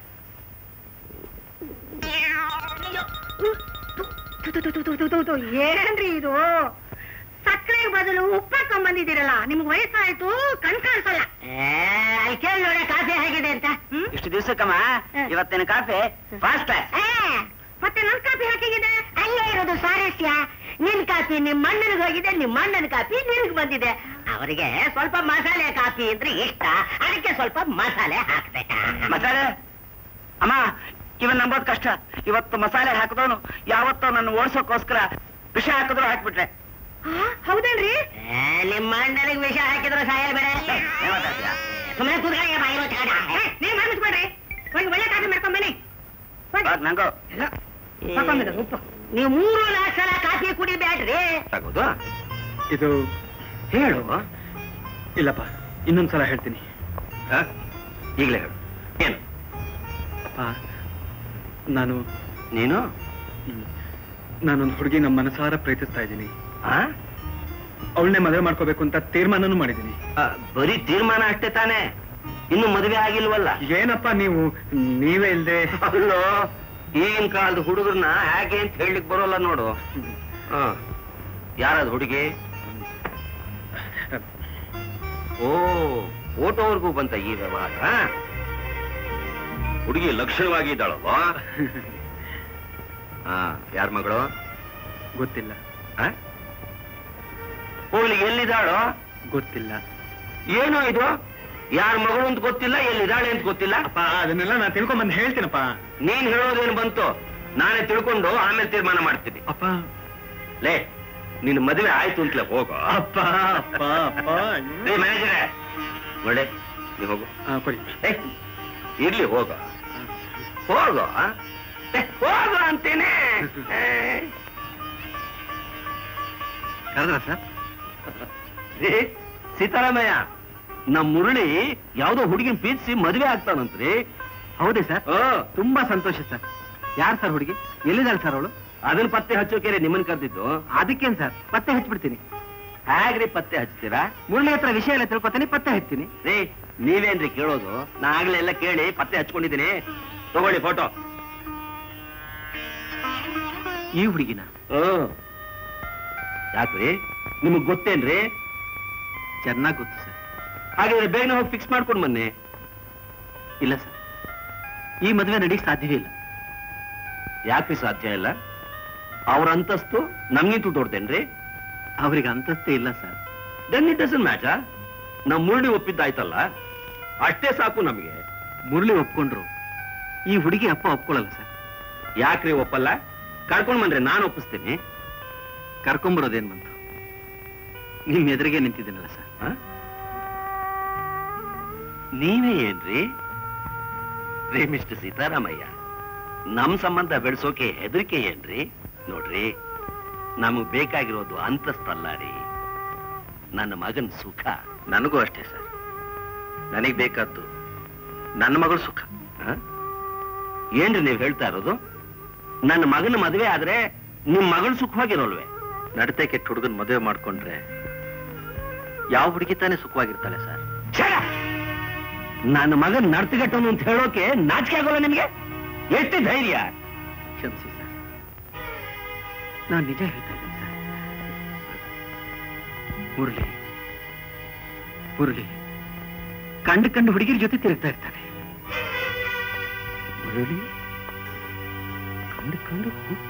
ತು, ತು, ತು, ತು, ತು, ತು, ತು, ತು, ಏನ್ರಿ ಇದು ಸಕ್ಕರೆ ಬದಲು ಉಪ್ಪು ಹಾಕೊಂಡ್ ನಿಮ್ಗೆ ವಯಸ್ಸಾಯ್ತು ಕಣ್ ಕಾಣಿಸಲ್ಲ ಕೇಳಿ ನೋಡ ಕಾಫಿ ಹೇಗಿದೆ ಅಂತ ಹ್ಮ್ ಇಷ್ಟು ದಿವಸಕ್ಕಮ್ಮ ಇವತ್ತಿನ ಕಾಫಿ ಫಾಸ್ಟ್ ಆ, ಮತ್ತೆ ನನ್ ಕಾಪಿ ಹಾಕಿಗಿದೆ ಅಲ್ಲೇ ಇರೋದು ಸ್ವಾರಸ್ಯ ನಿನ್ ಕಾಪಿ ನಿಮ್ಮ ಅಣ್ಣನಿಗೆ ಹೋಗಿದೆ ನಿಮ್ಮ ಅಣ್ಣನ ಕಾಪಿ ನಿನಗೆ ಬಂದಿದೆ ಅವರಿಗೆ ಸ್ವಲ್ಪ ಮಸಾಲೆ ಕಾಪಿ ಇದ್ರೆ ಇಷ್ಟ ಅದಕ್ಕೆ ಸ್ವಲ್ಪ ಮಸಾಲೆ ಹಾಕ್ಬೇಕಾ ಮಸಾಲೆ ಅಮ್ಮ ಇವನ್ ನಂಬೋದ್ ಕಷ್ಟ ಇವತ್ತು ಮಸಾಲೆ ಹಾಕಿದವನು ಯಾವತ್ತೋ ನನ್ನ ಓಡಿಸೋಕೋಸ್ಕರ ವಿಷ ಹಾಕಿದ್ರು ಹಾಕ್ಬಿಟ್ರೆ ಹೌದೇನ್ರಿ ನಿಮ್ಮ ಅಣ್ಣನಿಗೆ ವಿಷ ಹಾಕಿದ್ರೆ ಸಾಯಲ್ ಬೇಡ ಏನ್ ಮಾತಾಡ್ತೀಯ? ಸುಮ್ಮನೆ ಕೂತ್ಕೊಳ್ಳಿ ಬಾಯಿರೋ ತಗಡ ನೀವು ಮಾಡ್ಬಿಟ್ಬೇಡ್ರಿ ಒಂದು ಒಳ್ಳೆ ಕಾಫಿ ಮಾಡ್ಕೊಂಡ್ ಬನ್ನಿ ಹೌದ್ ನಂಗೂ ಉಪ್ಪು ನೀವು ಮೂರು ನಾಲ್ಕು ಸಲ ಕಾಫಿ ಕುಡಿಬೇಡ್ರಿ ಸಾಕೋದು ಇದು ಹೇಳು ಇಲ್ಲಪ್ಪ ಇನ್ನೊಂದ್ಸಲ ಹೇಳ್ತೀನಿ ಹ? ಈಗ್ಲೇ ಹೇಳು ಏನು ಅಪ್ಪ ನಾನು ನೀನು ಹ್ಮ್, ನಾನೊಂದು ಹುಡುಗಿ ನಮ್ಮ ಮನಸಾರ ಪ್ರೀತಿಸ್ತಾ ಇದ್ದೀನಿ ಆ? ಅವಳನ್ನೇ ಮದುವೆ ಮಾಡ್ಕೋಬೇಕು ಅಂತ ತೀರ್ಮಾನನೂ ಮಾಡಿದ್ದೀನಿ ಆ, ಬರೀ ತೀರ್ಮಾನ ಅಷ್ಟೇ ತಾನೇ ಇನ್ನು ಮದುವೆ ಆಗಿಲ್ವಲ್ಲ ಏನಪ್ಪ ನೀವು ನೀವೇ ಇಲ್ದೆ ಅಲ್ಲೋ ಈಗಿನ ಕಾಲದ ಹುಡುಗರನ್ನ ಹೇಗೆ ಅಂತ ಹೇಳಲಿಕ್ ಬರೋಲ್ಲ ನೋಡು ಹ ಯಾರದು ಹುಡುಗಿ ಓ ಫೋಟೋವರೆಗೂ ಬಂತ ಈ ವ್ಯವಹಾರ ಹುಡುಗಿ ಲಕ್ಷಣವಾಗಿದ್ದಾಳಲ್ವಾ ಹಾ ಯಾರ ಮಗಳು ಗೊತ್ತಿಲ್ಲ ಆ? ಹೋಗ್ಲಿ ಎಲ್ಲಿದ್ದಾಳೋ ಗೊತ್ತಿಲ್ಲ ಏನೋ ಇದು ಯಾರ ಮಗಳು ಅಂತ ಗೊತ್ತಿಲ್ಲ ಎಲ್ಲಿದ್ದಾಳೆ ಅಂತ ಗೊತ್ತಿಲ್ಲ ಅಪ್ಪ ಅದನ್ನೆಲ್ಲ ನಾನು ತಿಳ್ಕೊಂಬಂದು ಹೇಳ್ತೀನಪ್ಪ ನೀನ್ ಹೇಳೋದೇನು ಬಂತು ನಾನೇ ತಿಳ್ಕೊಂಡು ಆಮೇಲೆ ತೀರ್ಮಾನ ಮಾಡ್ತೀನಿ ಅಪ್ಪ ಲೇ ನಿನ್ ಮದುವೆ ಆಯ್ತು ಅಂತಲೇ ಹೋಗೋ ಅಪ್ಪ ಅಪ್ಪ ಅಪ್ಪ ಲೇ ಮ್ಯಾನೇಜರೇ ಒಳ್ಳೆ ನೀ ಹೋಗು ಆ, ಕೊಡಿ ಏ, ಇರ್ಲಿ ಹೋಗ ಹೋಗ ಹೋಗ ಅಂತೇನೆ ಏ. ಕರೆದ್ರ ಸರ್ ಏ, ಸೀತಾರಾಮಯ್ಯ ನಮ್ ಮುರಳಿ ಯಾವ್ದೋ ಹುಡುಗಿನ ಪ್ರೀತಿಸಿ ಮದುವೆ ಆಗ್ತಾನಂತ್ರಿ ಹೌದೇ ಸರ್ ಓ ತುಂಬಾ ಸಂತೋಷ ಸರ್ ಯಾರು ಸರ್ ಹುಡುಗಿ ಎಲ್ಲಿದ್ದಾಳೆ ಸರ್ ಅವಳು ಅದನ್ನ ಪತ್ತೆ ಹಚ್ಚೋಕೆ ನಿಮ್ಮನ್ ಕರೆದಿದ್ದು ಅದಕ್ಕೇನ್ ಸರ್ ಪತ್ತೆ ಹಚ್ಬಿಡ್ತೀನಿ ಹೇಗ್ರಿ ಪತ್ತೆ ಹಚ್ತೀರಾ ಮುರಳಿ ಹತ್ರ ವಿಷಯ ಎಲ್ಲ ತಿಳ್ಕೊತೀನಿ ಪತ್ತೆ ಹಚ್ತೀನಿ ರೀ ನೀವೇನ್ರಿ ಕೇಳೋದು ನಾ ಆಗ್ಲೇ ಎಲ್ಲ ಕೇಳಿ ಪತ್ತೆ ಹಚ್ಕೊಂಡಿದ್ದೀನಿ ತಗೊಳ್ಳಿ ಫೋಟೋ ಈ ಹುಡುಗಿನ ಹ್ಮ್ ಯಾಕ್ರಿ ನಿಮಗ್ ಗೊತ್ತೇನ್ರಿ ಚೆನ್ನಾಗಿ ಗೊತ್ತು ಸರ್ ಹಾಗಾದ್ರೆ ಬೇಗನೆ ಹೋಗಿ ಫಿಕ್ಸ್ ಮಾಡ್ಕೊಂಡು ಬನ್ನಿ ಇಲ್ಲ ಸರ್ ಈ ಮದುವೆ ನಡೀಕ್ ಸಾಧ್ಯವೇ ಇಲ್ಲ ಯಾಕ್ರಿ ಸಾಧ್ಯ ಇಲ್ಲ ಅವ್ರ ಅಂತಸ್ತು ನಮ್ಗಿಂತೂ ದೊಡ್ಡದೇನ್ರಿ ಅವ್ರಿಗೆ ಅಂತಸ್ತೇ ಇಲ್ಲ sir then it doesn't match ನಮ್ ಮುರುಳಿ ಒಪ್ಪಿದ್ದಾಯ್ತಲ್ಲ ಅಷ್ಟೇ ಸಾಕು ನಮಗೆ ಮುರಳಿ ಒಪ್ಕೊಂಡ್ರು ಈ ಹುಡುಗಿ ಅಪ್ಪ ಒಪ್ಕೊಳ್ಳಲ್ಲ ಸರ್ ಯಾಕ್ರಿ ಒಪ್ಪಲ್ಲ ಕರ್ಕೊಂಡ್ ಬಂದ್ರೆ ನಾನು ಒಪ್ಪಿಸ್ತೀನಿ ಕರ್ಕೊಂಬರೋದೇನ್ ಬಂತು ನಿಮ್ ಎದುರಿಗೆ ನಿಂತಿದ್ದೀನಲ್ಲ ಸರ್ ಹ? ನೀವೇ ಏನ್ರಿ ರೀ ಮಿಸ್ಟರ್ ಸೀತಾರಾಮಯ್ಯ ನಮ್ ಸಂಬಂಧ ಬೆಳೆಸೋಕೆ ಹೆದರಿಕೆ ಏನ್ರಿ ನೋಡ್ರಿ ನಮಗ್ ಬೇಕಾಗಿರೋದು ಅಂತಸ್ತಲ್ಲ ರೀ ನನ್ನ ಮಗನ್ ಸುಖ ನನಗೂ ಅಷ್ಟೇ ಸರ್ ನನಗ್ ಬೇಕಾದ್ದು ನನ್ನ ಮಗಳು ಸುಖ ಹ? ಏನ್ರಿ ನೀವ್ ಹೇಳ್ತಾ ಇರೋದು ನನ್ನ ಮಗನ ಮದುವೆ ಆದ್ರೆ ನಿಮ್ ಮಗಳು ಸುಖವಾಗಿರೋಲ್ವೇ ನಡತೆ ಕೆಟ್ಟ ಹುಡುಗನ್ ಮದುವೆ ಮಾಡ್ಕೊಂಡ್ರೆ ಯಾವ ಹುಡುಗಿ ತಾನೇ ಸುಖವಾಗಿರ್ತಾಳೆ ಸರ್ ಛೆ! ನನ್ನ ಮಗನ್ ನಡ್ತಗಟ್ಟನು ಅಂತ ಹೇಳೋಕೆ ನಾಚಿಕೆ ಆಗೋಲ್ಲ ನಿಮ್ಗೆ ಎಷ್ಟು ಧೈರ್ಯ ಕ್ಷಮಿಸಿ ಸರ್ ನಾನು ನಿಜ ಹೇಳ್ತಾ ಇದ್ದೀನಿ ಸರ್ ಮುರಳಿ ಮುರಳಿ ಕಂಡು ಕಂಡು ಹುಡುಗಿರ ಜೊತೆ ತಿರುಗ್ತಾ ಇರ್ತಾನೆ ಮುರಳಿ ಕಂಡು ಕಂಡು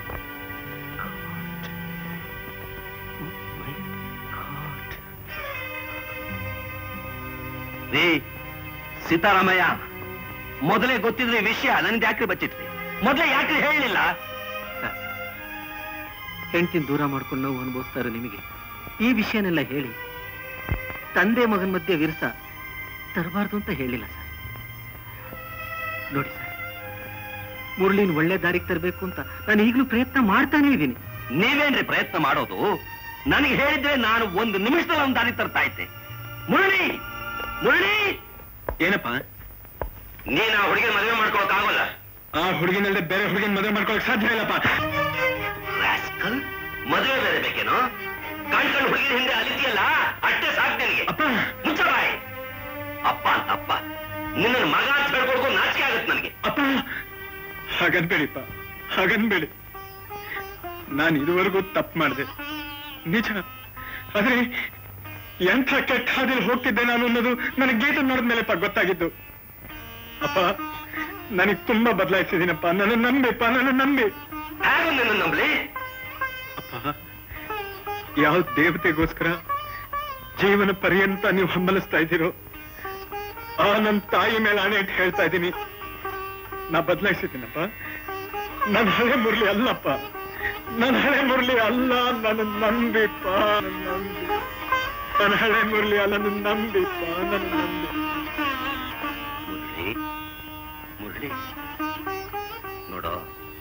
ರೀ ಸೀತಾರಾಮಯ್ಯ ಮೊದಲೇ ಗೊತ್ತಿದ್ರೆ ಈ ವಿಷಯ ನನಗೆ ಯಾಕ್ರಿ ಬಚ್ಚಿಟ್ರಿ ಮೊದಲೇ ಯಾಕ್ರಿ ಹೇಳಲಿಲ್ಲ ಸರ್ ಹೆಂಡತಿನ ದೂರ ಮಾಡ್ಕೊಂಡು ನೋವು ಅನುಭವಿಸ್ತಾ ಇರೋ ನಿಮಗೆ ಈ ವಿಷಯನೆಲ್ಲ ಹೇಳಿ ತಂದೆ ಮಗನ ಮಧ್ಯೆ ವಿರಸ ತರಬಾರ್ದು ಅಂತ ಹೇಳಿಲ್ಲ ಸರ್ ನೋಡಿ ಸರ್ ಮುರಳಿನ ಒಳ್ಳೆ ದಾರಿಗೆ ತರಬೇಕು ಅಂತ ನಾನು ಈಗಲೂ ಪ್ರಯತ್ನ ಮಾಡ್ತಾನೇ ಇದ್ದೀನಿ ನೀವೇನ್ರಿ ಪ್ರಯತ್ನ ಮಾಡೋದು ನನಗೆ ಹೇಳಿದ್ರೆ ನಾನು ಒಂದು ನಿಮಿಷದಲ್ಲಿ ಒಂದು ದಾರಿ ತರ್ತಾ ಇದ್ದೆ ಮುರಳಿ ಮುರಳಿ ಏನಪ್ಪ ನೀನ್ ಆ ಹುಡುಗಿನ ಮದುವೆ ಮಾಡ್ಕೊಳಕ್ ಆಗೋಲ್ಲ ಆ ಹುಡುಗಿನಲ್ಲದೆ ಬೇರೆ ಹುಡುಗಿನ ಮದುವೆ ಮಾಡ್ಕೊಳಕ್ ಸಾಧ್ಯ ಇಲ್ಲಪ್ಪ ರಾಸ್ಕಲ್ ಮದುವೆ ಬೇರೆ ಬೇಕೇನೋ ಕಣ್ಕಂಡು ಹುಡುಗಿನ ಹಿಂದೆ ಅಲಿತಿಯಲ್ಲ ಅಷ್ಟೇ ಸಾಕು ನಿನಗೆ ಅಪ್ಪ ಮುಚ್ಚ ಬಾಯಿ ಅಪ್ಪ ಅಂತ ಅಪ್ಪ ನಿನ್ನ ಮಗ ಅಂತ ಹೇಳ್ಕೊಡ್ಕೊ ನಾಚಿಕೆ ಆಗತ್ತೆ ನನಗೆ ಅಪ್ಪ ಹಾಗನ್ಬೇಡಿಪ್ಪ ಹಾಗನ್ಬೇಡಿ ನಾನು ಇದುವರೆಗೂ ತಪ್ಪು ಮಾಡಿದೆ ನಿಜ ಆದ್ರೆ ಎಂಥ ಕೆಟ್ಟ ಹಾದಿಲಿ ಹೋಗ್ತಿದ್ದೆ ನಾನು ಅನ್ನೋದು ನನಗೆ ಗೀತ ನೋಡಿದ ಮೇಲೆಪ್ಪ ಗೊತ್ತಾಗಿದ್ದು ಅಪ್ಪ ನನಗೆ ತುಂಬಾ ಬದಲಾಯಿಸಿದ್ದೀನಪ್ಪ ನನ್ನ ನಂಬಿಪ್ಪ ನನ್ನ ನಂಬಿ ಹೇಗೂ ನಿನ್ನ ನಂಬಲಿ ಅಪ್ಪ ಯಾವ ದೇವತೆಗೋಸ್ಕರ ಜೀವನ ಪರ್ಯಂತ ನೀವು ಹಂಬಲಿಸ್ತಾ ಇದ್ದೀರೋ ಆ ನನ್ನ ತಾಯಿ ಮೇಲೆ ಆಣೆ ಇಟ್ಟು ಹೇಳ್ತಾ ಇದ್ದೀನಿ ನಾ ಬದಲಾಯಿಸಿದ್ದೀನಪ್ಪ ನನ್ನ ಹಳೆ ಮುರಳಿ ಅಲ್ಲಪ್ಪ ನನ್ನ ಹಳೆ ಮುರಳಿ ಅಲ್ಲ ನನ್ನ ನಂಬಿಪ್ಪ ನನ್ನ ನಂಬಿ ನನ್ನ ಹಳೆ ಮುರಳಿ ಅಲ್ಲ ನನ್ನ ನಂಬಿಪ್ಪ ನನ್ನ ನಂಬಿ ಮುರಳಿ ಮುರಳಿ ನೋಡೋ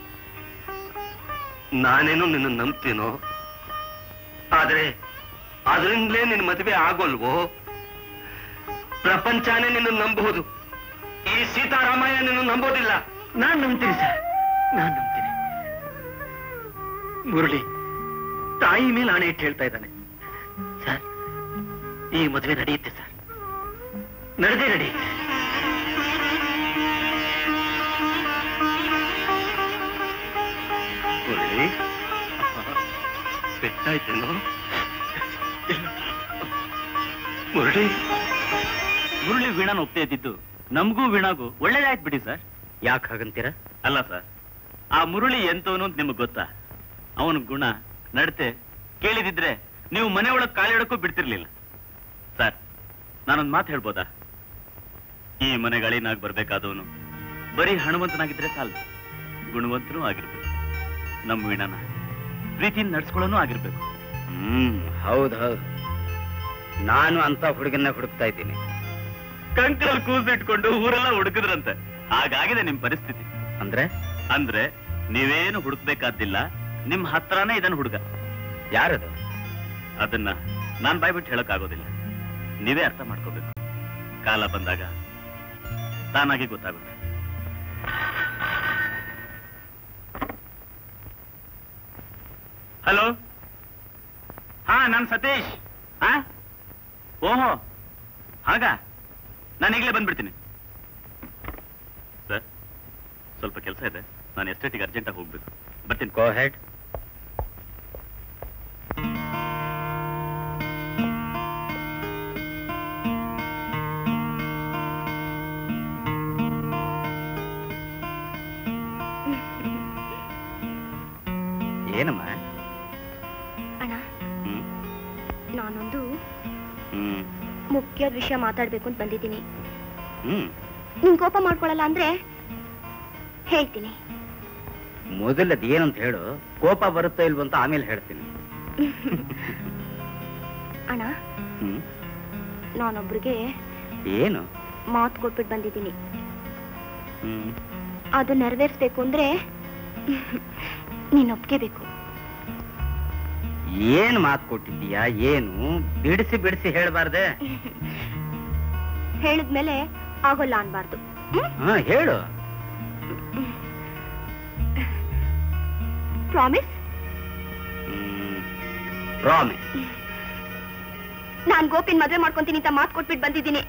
ನಾನೇನು ನಿನ್ನ ನಂಬ್ತೀನೋ ಆದ್ರೆ ಅದರಿಂದಲೇ ನಿನ್ನ ಮದುವೆ ಆಗೋಲ್ವೋ ಪ್ರಪಂಚನೇ ನಿನ್ನ ನಂಬಬಹುದು ಈ ಸೀತಾರಾಮಯ್ಯ ನಿನ್ನ ನಂಬೋದಿಲ್ಲ ನಾನ್ ನಂಬ್ತೀನಿ ಸರ್ ನಾನ್ ನಂಬ್ತೀನಿ ಮುರಳಿ ತಾಯಿ ಮೇಲೆ ಆಣೆ ಇಟ್ಟು ಹೇಳ್ತಾ ಇದ್ದಾನೆ ಸರ್ ಈ ಮದುವೆ ನಡೆಯುತ್ತೆ ಸರ್ ನಡೆದೇ ನಡೆಯುತ್ತೆ ಮುರಳಿ ಪೆಟ್ಟಾಯ್ತೇನೋ ಮುರಳಿ ಮುರಳಿ ವೀಣಾನ ಒಪ್ತೇ ಇದ್ದಿದ್ದು ನಮಗೂ ವೀಣಾಗೂ ಒಳ್ಳೇದಾಯ್ತು ಬಿಡಿ ಸರ್ ಯಾಕೆ ಹಾಗಂತೀರ ಅಲ್ಲ ಸರ್ ಆ ಮುರಳಿ ಎಂತವನು ಅಂತ ನಿಮಗೆ ಗೊತ್ತಾ ಅವನ ಗುಣ ನಡತೆ ಕೇಳಿದಿದ್ರೆ ನೀವು ಮನೆ ಒಳಗೆ ಕಾಲಿಡಕ್ಕೂ ಬಿಡ್ತಿರ್ಲಿಲ್ಲ ಸರ್ ನಾನೊಂದು ಮಾತು ಹೇಳ್ಬೋದಾ ಈ ಮನೆಗೆ ಅಳಿನಾಗಿ ಬರ್ಬೇಕಾದವನು ಬರೀ ಹಣವಂತನಾಗಿದ್ರೆ ಸಾಲದು ಗುಣವಂತನೂ ಆಗಿರ್ಬೇಕು ನಮ್ಮ ವೀಣಾನ ಪ್ರೀತಿಯಿಂದ ನಡ್ಸ್ಕೊಳ್ಳೋನು ಆಗಿರ್ಬೇಕು ಹ್ಮ್ ಹೌದು ಹೌದು ನಾನು ಅಂತ ಹುಡುಗನ್ನ ಹುಡುಕ್ತಾ ಇದ್ದೀನಿ ಕಂಕರಲ್ಲಿ ಕೂಸಿಟ್ಕೊಂಡು ಊರೆಲ್ಲ ಹುಡುಕಿದ್ರಂತೆ ಹಾಗಾಗಿದೆ ನಿಮ್ ಪರಿಸ್ಥಿತಿ ಅಂದ್ರೆ ಅಂದ್ರೆ ನೀವೇನು ಹುಡುಕ್ಬೇಕಾದಿಲ್ಲ ನಿಮ್ ಹತ್ರನೇ ಇದನ್ನ ಹುಡುಗ ಯಾರದು ಅದನ್ನ ನಾನ್ ಬಾಯ್ಬಿಟ್ಟು ಹೇಳಕ್ ಆಗೋದಿಲ್ಲ ನೀವೇ ಅರ್ಥ ಮಾಡ್ಕೋಬೇಕು ಕಾಲ ಬಂದಾಗ ತಾನಾಗಿ ಗೊತ್ತಾಗುತ್ತೆ ಹಲೋ ಹಾ ನಾನು ಸತೀಶ್ ಹಾ ಓಹೋ ಹಾಗ ನಾನು ಈಗಲೇ ಬಂದ್ಬಿಡ್ತೀನಿ ಸರ್ ಸ್ವಲ್ಪ ಕೆಲಸ ಇದೆ ನಾನು ಎಸ್ಟೇಟಿಗೆ ಅರ್ಜೆಂಟಾಗಿ ಹೋಗ್ಬೇಕು ಬರ್ತೀನಿ ಗೋ ಹೆಡ್ ಏನಮ್ಮ ಅಣ್ಣ ಹ್ಮ್ ನಾನೊಂದು ಹ್ಮ್ ಮುಖ್ಯದ ವಿಷಯ ಮಾತಾಡ್ಬೇಕು ಅಂತ ಬಂದಿದ್ದೀನಿ ಹ್ಮ್ ನಿನ್ ಕೋಪ ಮಾಡ್ಕೊಳಲ್ಲ ಅಂದ್ರೆ ಹೇಳ್ತೀನಿ ಮೊದಲದ್ ಏನಂತ ಹೇಳು ಕೋಪ ಬರುತ್ತೋ ಇಲ್ವೋ ಅಂತ ಆಮೇಲೆ ಹೇಳ್ತೀನಿ ಅಣ್ಣ ಹ್ಮ್ ನಾನೊಬ್ರಿಗೆ ಏನು ಮಾತು ಕೊಟ್ಬಿಟ್ಟು ಬಂದಿದ್ದೀನಿ ಹ್ಮ್ ಅದು ನೆರವೇರಿಸ್ಬೇಕು ಅಂದ್ರೆ ನೀನ್ ಒಪ್ಗೆ ಬೇಕು ಏನ್ ಮಾತು ಕೊಟ್ಟಿದ್ದೀಯಾ ಏನು ಬಿಡಿಸಿ ಬಿಡಿಸಿ ಹೇಳ್ಬಾರ್ದೆ ಹೇಳಿದ್ಮೇಲೆ ಆಗೋಲ್ಲ ಅನ್ಬಾರ್ದು ಹಾ ಹೇಳು ಪ್ರಾಮಿಸ್ ಪ್ರಾಮಿಸ್ ನಾನ್ ಗೋಪಿನ್ ಮದ್ವೆ ಮಾಡ್ಕೊಂತೀನಿ ಅಂತ ಮಾತು ಕೊಟ್ಬಿಟ್ಟು ಬಂದಿದ್ದೀನಿ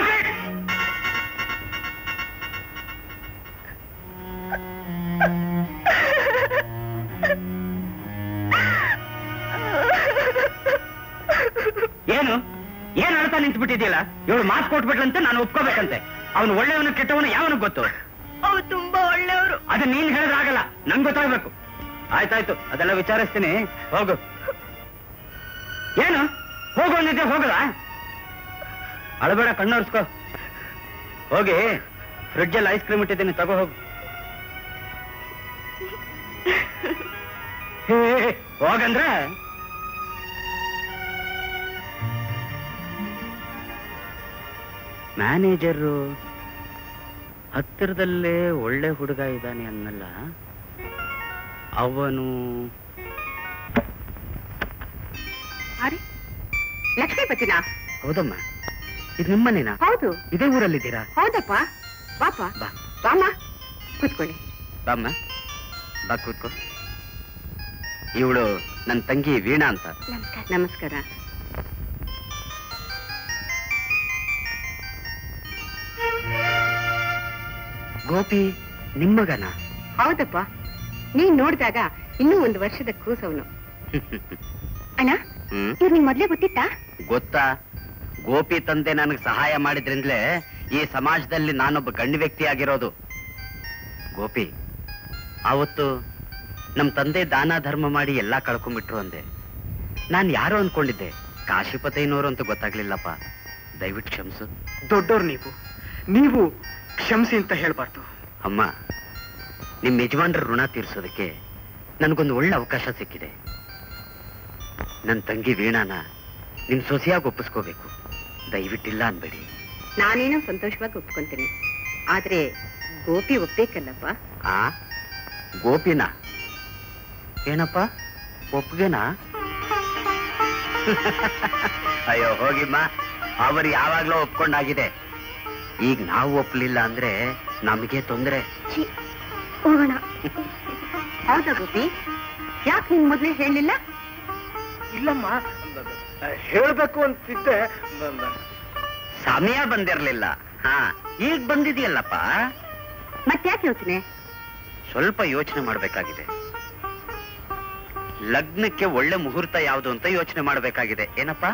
ಏನು ಏನ್ ಅಳ್ತಾ ನಿಂತ್ಬಿಟ್ಟಿದ್ಯಲ್ಲ ಇವಳು ಮಾತು ಕೊಟ್ಬಿಟ್ಲಂತೆ ನಾನು ಒಪ್ಕೋಬೇಕಂತೆ ಅವನು ಒಳ್ಳೆಯವನು ಕೆಟ್ಟವನು ಯಾವನು ಗೊತ್ತು ಅವ್ರು ತುಂಬಾ ಒಳ್ಳೆಯವರು ಅದನ್ನ ನೀನ್ ಹೇಳಿದ್ರಾಗಲ್ಲ ನಂಗೆ ಗೊತ್ತಾಗ್ಬೇಕು ಆಯ್ತಾಯ್ತು ಅದೆಲ್ಲ ವಿಚಾರಿಸ್ತೀನಿ ಹೋಗು ಏನು ಹೋಗು ಅಂದಿದ್ದೆ ಹೋಗಲ್ಲ ಅಳಬೇಡ ಕಣ್ಣೋರ್ಸ್ಕೋ ಹೋಗಿ ಫ್ರಿಡ್ಜಲ್ಲಿ ಐಸ್ ಕ್ರೀಮ್ ಇಟ್ಟಿದ್ದೀನಿ ತಗೋ ಹೋಗು ಹೇ, ಹೋಗಂದ್ರೆ ಮ್ಯಾನೇಜರು ಹತ್ತಿರದಲ್ಲೇ ಒಳ್ಳೆ ಹುಡುಗ ಇದ್ದಾನೆ ಅನ್ನಲ್ಲ ಅವನು ಅರೆ ಲಕ್ಷ್ಮೀಪತಿನಾ ಹೌದಮ್ಮ ಇದು ನಿಮ್ಮನೇನಾ ಹೌದು ಇದೇ ಊರಲ್ಲಿದ್ದೀರಾ ಹೌದಪ್ಪ ಬಾಪ ಬಾ ಬಾಮ್ಮ ಕೂತ್ಕೊಳ್ಳಿ ಬಾಮ್ಮ ಬಾ ಕೂತ್ಕೋ ಇವಳು ನನ್ನ ತಂಗಿ ವೀಣಾ ಅಂತ ನಮಸ್ಕಾರ ನಮಸ್ಕಾರ ಗೋಪಿ ನಿಮ್ಮಗನ ಹೌದಪ್ಪ ನೀನ್ ನೋಡಿದಾಗ ಇನ್ನೂ ಒಂದು ವರ್ಷದ ಕೂಸವನು ಅಣ್ಣ ಹ್ಮ್ ಇವ್ರು ನಿಮ್ ಮೊದ್ಲೇ ಗೊತ್ತಿತ್ತಾ ಗೊತ್ತಾ ಗೋಪಿ ತಂದೆ ನನಗೆ ಸಹಾಯ ಮಾಡಿದ್ರಿಂದಲೇ ಈ ಸಮಾಜದಲ್ಲಿ ನಾನೊಬ್ಬ ಗಂಡು ವ್ಯಕ್ತಿ ಆಗಿರೋದು ಗೋಪಿ ಆವತ್ತು ನಮ್ ತಂದೆ ದಾನ ಧರ್ಮ ಮಾಡಿ ಎಲ್ಲಾ ಕಳ್ಕೊಂಡ್ಬಿಟ್ರು ಅಂದೆ ನಾನ್ ಯಾರು ಅನ್ಕೊಂಡಿದ್ದೆ ಕಾಶಿಪತೈನವರು ಅಂತ ಗೊತ್ತಾಗ್ಲಿಲ್ಲಪ್ಪ ದಯವಿಟ್ಟು ಕ್ಷಮಿಸು ದೊಡ್ಡೋರು ನೀವು ನೀವು ಕ್ಷಮಿಸಿ ಅಂತ ಹೇಳ್ಬಾರ್ದು ಅಮ್ಮ ನಿಮ್ ಯಜಮಾನ್ರ ಋಣ ತೀರ್ಸೋದಕ್ಕೆ ನನಗೊಂದು ಒಳ್ಳೆ ಅವಕಾಶ ಸಿಕ್ಕಿದೆ ನನ್ನ ತಂಗಿ ವೀಣಾನ ನಿಮ್ ಸೊಸೆಯಾಗಿ ಒಪ್ಪಿಸ್ಕೋಬೇಕು ದಯವಿಟ್ಟಿಲ್ಲ ಅನ್ಬೇಡಿ ನಾನೇನೋ ಸಂತೋಷವಾಗಿ ಒಪ್ಕೊಂತೀನಿ ಆದ್ರೆ ಗೋಪಿ ಒಪ್ಬೇಕಲ್ಲಪ್ಪ ಆ ಗೋಪಿನ ಏನಪ್ಪ ಒಪ್ಗೆನಾ ಅಯ್ಯೋ ಹೋಗಿಮ್ಮ ಅವರು ಯಾವಾಗ್ಲೂ ಒಪ್ಕೊಂಡಾಗಿದೆ ಈಗ ನಾವು ಒಪ್ಲಿಲ್ಲ ಅಂದ್ರೆ ನಮಗೆ ತೊಂದ್ರೆ ಛೀ, ಹೋಗೋಣ ಹೌದಾ ಗೋಪಿ ಯಾಕೆ ನಿನ್ ಮೊದ್ಲೇ ಹೇಳಿಲ್ಲ ಇಲ್ಲಮ್ಮ ಹೇಳ್ಬೇಕು ಅಂತಿದ್ದೆ ಸಮಯ ಬಂದಿರ್ಲಿಲ್ಲ ಹಾ ಈಗ ಬಂದಿದೆಯಲ್ಲಪ್ಪ ಮತ್ತ್ಯಾಕೆ ಯೋಚನೆ ಸ್ವಲ್ಪ ಯೋಚನೆ ಮಾಡ್ಬೇಕಾಗಿದೆ ಲಗ್ನಕ್ಕೆ ಒಳ್ಳೆ ಮುಹೂರ್ತ ಯಾವುದು ಅಂತ ಯೋಚನೆ ಮಾಡ್ಬೇಕಾಗಿದೆ ಏನಪ್ಪ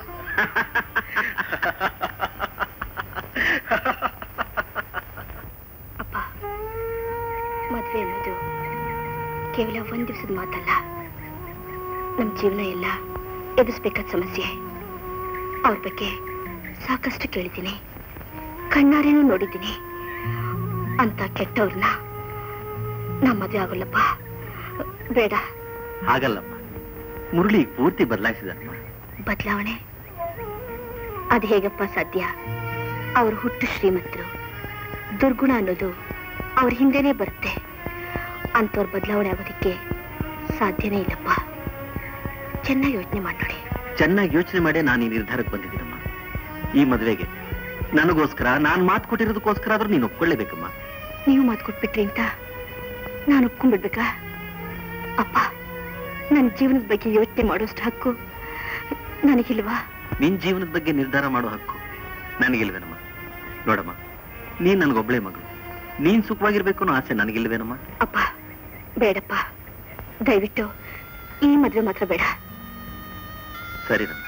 ಅಪ್ಪ ಮದ್ವೆ ಅನ್ನೋದು ಕೇವಲ ಒಂದ್ ದಿವಸದ ಮಾತಲ್ಲ ನಮ್ ಜೀವನ ಎಲ್ಲ ಎದುರಿಸ್ಬೇಕಾದ ಸಮಸ್ಯೆ ಅವ್ರ ಬಗ್ಗೆ ಸಾಕಷ್ಟು ಕೇಳಿದ್ದೀನಿ ಕಣ್ಣಾರೇನೂ ನೋಡಿದ್ದೀನಿ ಅಂತ ಕೆಟ್ಟವ್ರನ್ನ ನಾ ಮದ್ವೆ ಆಗೋಲ್ಲಪ್ಪ ಬೇಡ ಹಾಗಲ್ಲಮ್ಮ ಮುರಳಿ ಪೂರ್ತಿ ಬದಲಾಯಿಸಿದಮ್ಮ ಬದಲಾವಣೆ ಅದು ಹೇಗಪ್ಪ ಸಾಧ್ಯ ಅವ್ರ ಹುಟ್ಟು ಶ್ರೀಮಂತರು ದುರ್ಗುಣ ಅನ್ನೋದು ಅವ್ರ ಹಿಂದೆನೇ ಬರುತ್ತೆ ಅಂಥವ್ರ ಬದಲಾವಣೆ ಆಗೋದಕ್ಕೆ ಸಾಧ್ಯನೇ ಇಲ್ಲಪ್ಪ ಚೆನ್ನಾಗಿ ಯೋಚನೆ ಮಾಡಿ ನೋಡಿ ಚೆನ್ನಾಗಿ ಯೋಚನೆ ಮಾಡಿ ನಾನು ಈ ನಿರ್ಧಾರಕ್ಕೆ ಬಂದಿದ್ದೀನಮ್ಮ ಈ ಮದುವೆಗೆ ನನಗೋಸ್ಕರ ನಾನು ಮಾತು ಕೊಟ್ಟಿರೋದಕ್ಕೋಸ್ಕರ ಆದ್ರೂ ನೀನು ಒಪ್ಕೊಳ್ಳೇಬೇಕಮ್ಮ ನೀವು ಮಾತು ಕೊಟ್ಬಿಟ್ರಿ ಅಂತ ನಾನು ಒಪ್ಕೊಂಡ್ಬಿಡ್ಬೇಕಾ ಅಪ್ಪ ನನ್ನ ಜೀವನದ ಬಗ್ಗೆ ಯೋಚನೆ ಮಾಡೋಷ್ಟು ಹಕ್ಕು ನನಗಿಲ್ವಾ ನಿನ್ ಜೀವನದ ಬಗ್ಗೆ ನಿರ್ಧಾರ ಮಾಡೋ ಹಕ್ಕು ನನಗಿಲ್ವೇನಮ್ಮ ನೋಡಮ್ಮ ನೀನ್ ನನ್ಗೊಬ್ಳೆ ಮಗಳು ನೀನ್ ಸುಖವಾಗಿರ್ಬೇಕು ಅನ್ನೋ ಆಸೆ ನನಗಿಲ್ವೇನಮ್ಮ ಅಪ್ಪ ಬೇಡಪ್ಪ ದಯವಿಟ್ಟು ಈ ಮದುವೆ ಮಾತ್ರ ಬೇಡ ಸರಿನಮ್ಮ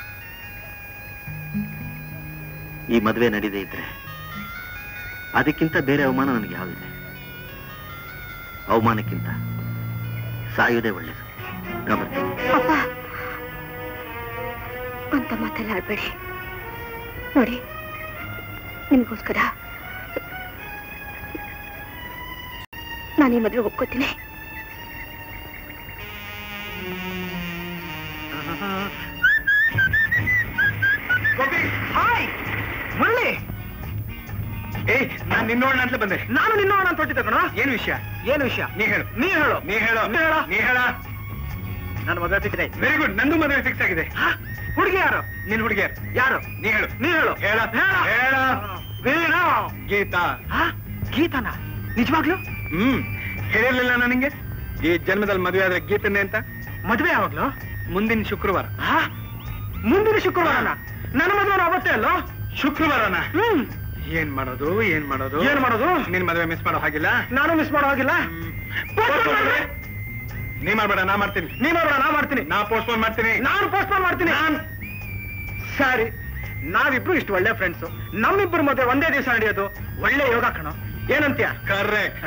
ಈ ಮದುವೆ ನಡೀದೇ ಇದ್ರೆ ಅದಕ್ಕಿಂತ ಬೇರೆ ಅವಮಾನ ನನಗೆ ಯಾವುದಿದೆ ಅವಮಾನಕ್ಕಿಂತ ಸಾಯೋದೇ ಒಳ್ಳೇದು ಗಮನ ಅಪ್ಪ ಅಂತ ಮಾತೆಲ್ಲ ಆಡ್ಬೇಡಿ ನೋಡಿ ನಿಮಗೋಸ್ಕರ ನಾನು ಈ ಮದುವೆ ಒಪ್ಕೋತೀನಿ ಹಾಯ್ ಮುರಳಿ ಏಯ್ ನಾನ್ ನಿನ್ನೋಣ ಅಂತ ಬಂದೆ ನಾನು ನಿನ್ನೋಣ ಅಂತ ಹೊಟ್ಟಿದ್ದೆ ಕಣ ಏನ್ ವಿಷಯ ಏನ್ ವಿಷಯ ನೀ ಹೇಳು ನೀ ಹೇಳು ನೀ ಹೇಳು ನೀ ಹೇಳ ನೀ ಹೇಳ ನನ್ನ ಮದುವೆ ಫಿಕ್ಸ್ ಆಯ್ತು ವೆರಿ ಗುಡ್ ನಂದು ಮದುವೆ ಫಿಕ್ಸ್ ಆಗಿದೆ ಹುಡುಗಿ ಯಾರು ನಿನ್ ಹುಡುಗಿ ಯಾರು ನೀ ಹೇಳು ನೀ ಹೇಳು ಹೇಳ ಹೇಳ ವೀಣ ಗೀತಾ ಗೀತಾನ ನಿಜವಾಗ್ಲು ಹ್ಮ್ ಹೇಳಿರ್ಲಿಲ್ಲ ನನಗೆ ಈ ಜನ್ಮದಲ್ಲಿ ಮದುವೆ ಆದ್ರೆ ಗೀತನೆ ಅಂತ ಮದುವೆ ಯಾವಾಗ್ಲು ಮುಂದಿನ ಶುಕ್ರವಾರ ಮುಂದಿನ ಶುಕ್ರವಾರನ ನನ್ನ ಮದುವೆ ಅವತ್ತೇ ಅಲ್ಲ ಶುಕ್ರವಾರನ ಹ್ಮ್ ಏನ್ ಮಾಡೋದು ಏನ್ ಮಾಡೋದು ಏನ್ ಮಾಡೋದು ನಿನ್ ಮದುವೆ ಮಿಸ್ ಮಾಡೋ ಹಾಗಿಲ್ಲ ನಾನು ಮಿಸ್ ಮಾಡೋ ಹಾಗಿಲ್ಲ ನೀ ಮಾಡ್ಬೇಡ ನಾ ಮಾಡ್ತೀನಿ ನೀ ಮಾಡ್ಬೇಡ ನಾ ಮಾಡ್ತೀನಿ ನಾ ಪೋಸ್ಟ್ಪೋನ್ ಮಾಡ್ತೀನಿ ನಾನು ಪೋಸ್ಟ್ಪೋನ್ ಮಾಡ್ತೀನಿ ಸರಿ ನಾವಿಬ್ರು ಇಷ್ಟು ಒಳ್ಳೆ ಫ್ರೆಂಡ್ಸ್ ನಮ್ಮಿಬ್ರು ಮದುವೆ ಒಂದೇ ದಿವಸ ನಡೆಯೋದು ಒಳ್ಳೆ ಯೋಗ ಕಣೋ ಏನಂತೀಯ ಕರೆಕ್ಟ್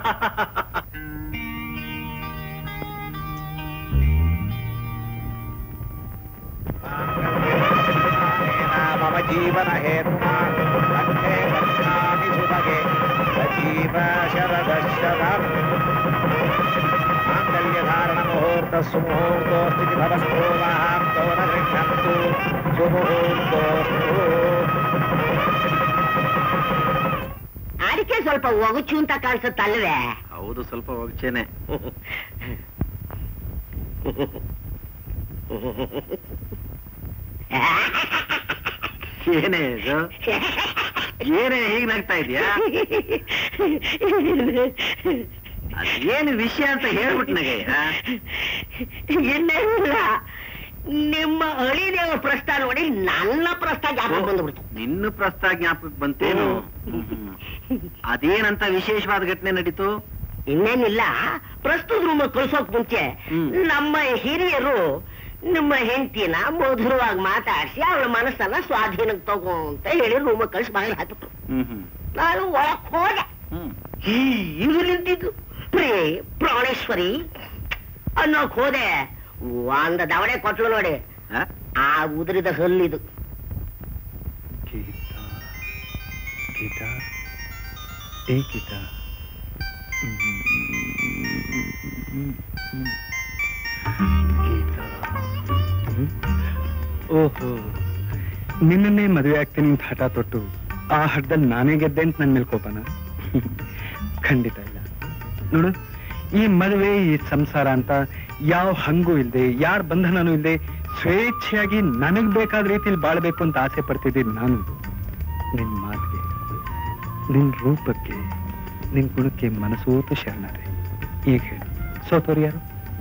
ಮಮ ಜೀವನ ಹೇತುನಾ ಕಂಠೆ ಗಚ್ಛಾಮಿ ಸುಭಗೆ ಸಜೀವ ಶರದಶತ ಮಾಂಗಲ್ಯಧಾರಣ ಮುಹೂರ್ತ ಸುಮುಹೂರ್ತೋ ಸ್ಥಿತಿ ಭವಸ್ತು ಮಹಾಂತೋ ನ ಗೃಹ್ಣಂತು ಸುಮುಹೂರ್ತೋಸ್ತು ಅಡಿಕೆ ಸ್ವಲ್ಪ ಒಗಚು ಅಂತ ಕಾಣಿಸುತ್ತಲ್ವೇ ಹೌದು ಸ್ವಲ್ಪ ಹೋಗ್ಚೇನೆ ಏನೇ ಇದು ಏನೇ ಹೀಗ್ ನಗ್ತಾ ಇದೀಯಾ ಅದೇನು ವಿಷಯ ಅಂತ ಹೇಳ್ಬಿಟ್ಟು ನಗಯ್ಯ ಇನ್ನೇನಿಲ್ಲ ನಿಮ್ಮ ಅಳಿದೇವ ಪ್ರಸ್ತಾವ ನೋಡಿ ನನ್ನ ಪ್ರಸ್ತಾವ ಜ್ಞಾಪಕ ಬಂದ್ಬಿಡ್ತು ನಿನ್ನ ಪ್ರಸ್ತಾವ ಜ್ಞಾಪಕ ಬಂತೇನು ಅದೇನಂತ ವಿಶೇಷವಾದ ಘಟನೆ ನಡೀತು ಇನ್ನೇನಿಲ್ಲ ಪ್ರಸ್ತುತ ರೂಮ್ ಕಳ್ಸೋಕ್ ಮುಂಚೆ ಹ್ಮ್. ನಮ್ಮ ಹಿರಿಯರು ನಿಮ್ಮ ಹೆಂಡತಿನ ಮಧುರವಾಗಿ ಮಾತಾಡಿಸಿ ಅವಳ ಮನಸ್ಸನ್ನ ಸ್ವಾಧೀನಕ್ಕೆ ತಗೋ ಅಂತ ಹೇಳಿ ರೂಮ್ ಕಳ್ಸಿ ಬಾಗಿಲು ಹಾಕಿಬಿಟ್ರು ಹ್ಮ್ ಹ್ಮ್ ನಾನು ಒಳಕ್ ಹೋದೆ ಹ್ಮ್ ಇದು ನಿಂತಿದ್ದು ಪ್ರೇ ಪ್ರಾಣೇಶ್ವರಿ ಅನ್ನೋಕ್ ಹೋದೆ ಒಂದ ದವಡೆ ಕೊಟ್ಲು ನೋಡಿ ಆ? ಆ ಉದುರಿದ ಹಲ್ಲಿದು ಗೀತಾ ಗೀತಾ ಏ ಗೀತಾ ಗೀತಾ ಹ್ಮ್? ಓಹೋ ನಿನ್ನನ್ನೇ ಮದುವೆ ಆಗ್ತೀನಿ ಅಂತ ಹಠ ತೊಟ್ಟು ಆ ಹಠದಲ್ಲಿ ನಾನೇ ಗೆದ್ದೆ ಅಂತ ನನ್ನ ಮೇಲೆ ಕೋಪನ ಖಂಡಿತ ಇಲ್ಲ ನೋಡು ಈ ಮದುವೆ ಈ ಸಂಸಾರ ಅಂತ ಯಾವ ಹಂಗೂ ಇಲ್ಲದೆ ಯಾರ ಬಂಧನನೂ ಇಲ್ಲದೆ ಸ್ವೇಚ್ಛೆಯಾಗಿ ನನಗ್ ಬೇಕಾದ ರೀತಿಯಲ್ಲಿ ಬಾಳ್ಬೇಕು ಅಂತ ಆಸೆ ಪಡ್ತಿದ್ದೀನಿ ನಾನು ನಿನ್ ಮಾತಿಗೆ ನಿನ್ ರೂಪಕ್ಕೆ ನಿನ್ ಗುಣಕ್ಕೆ ಮನಸೋತು ಶರಣಾರೆ ಈಗ ಹೇಳು ಸೋತೋರು ಯಾರು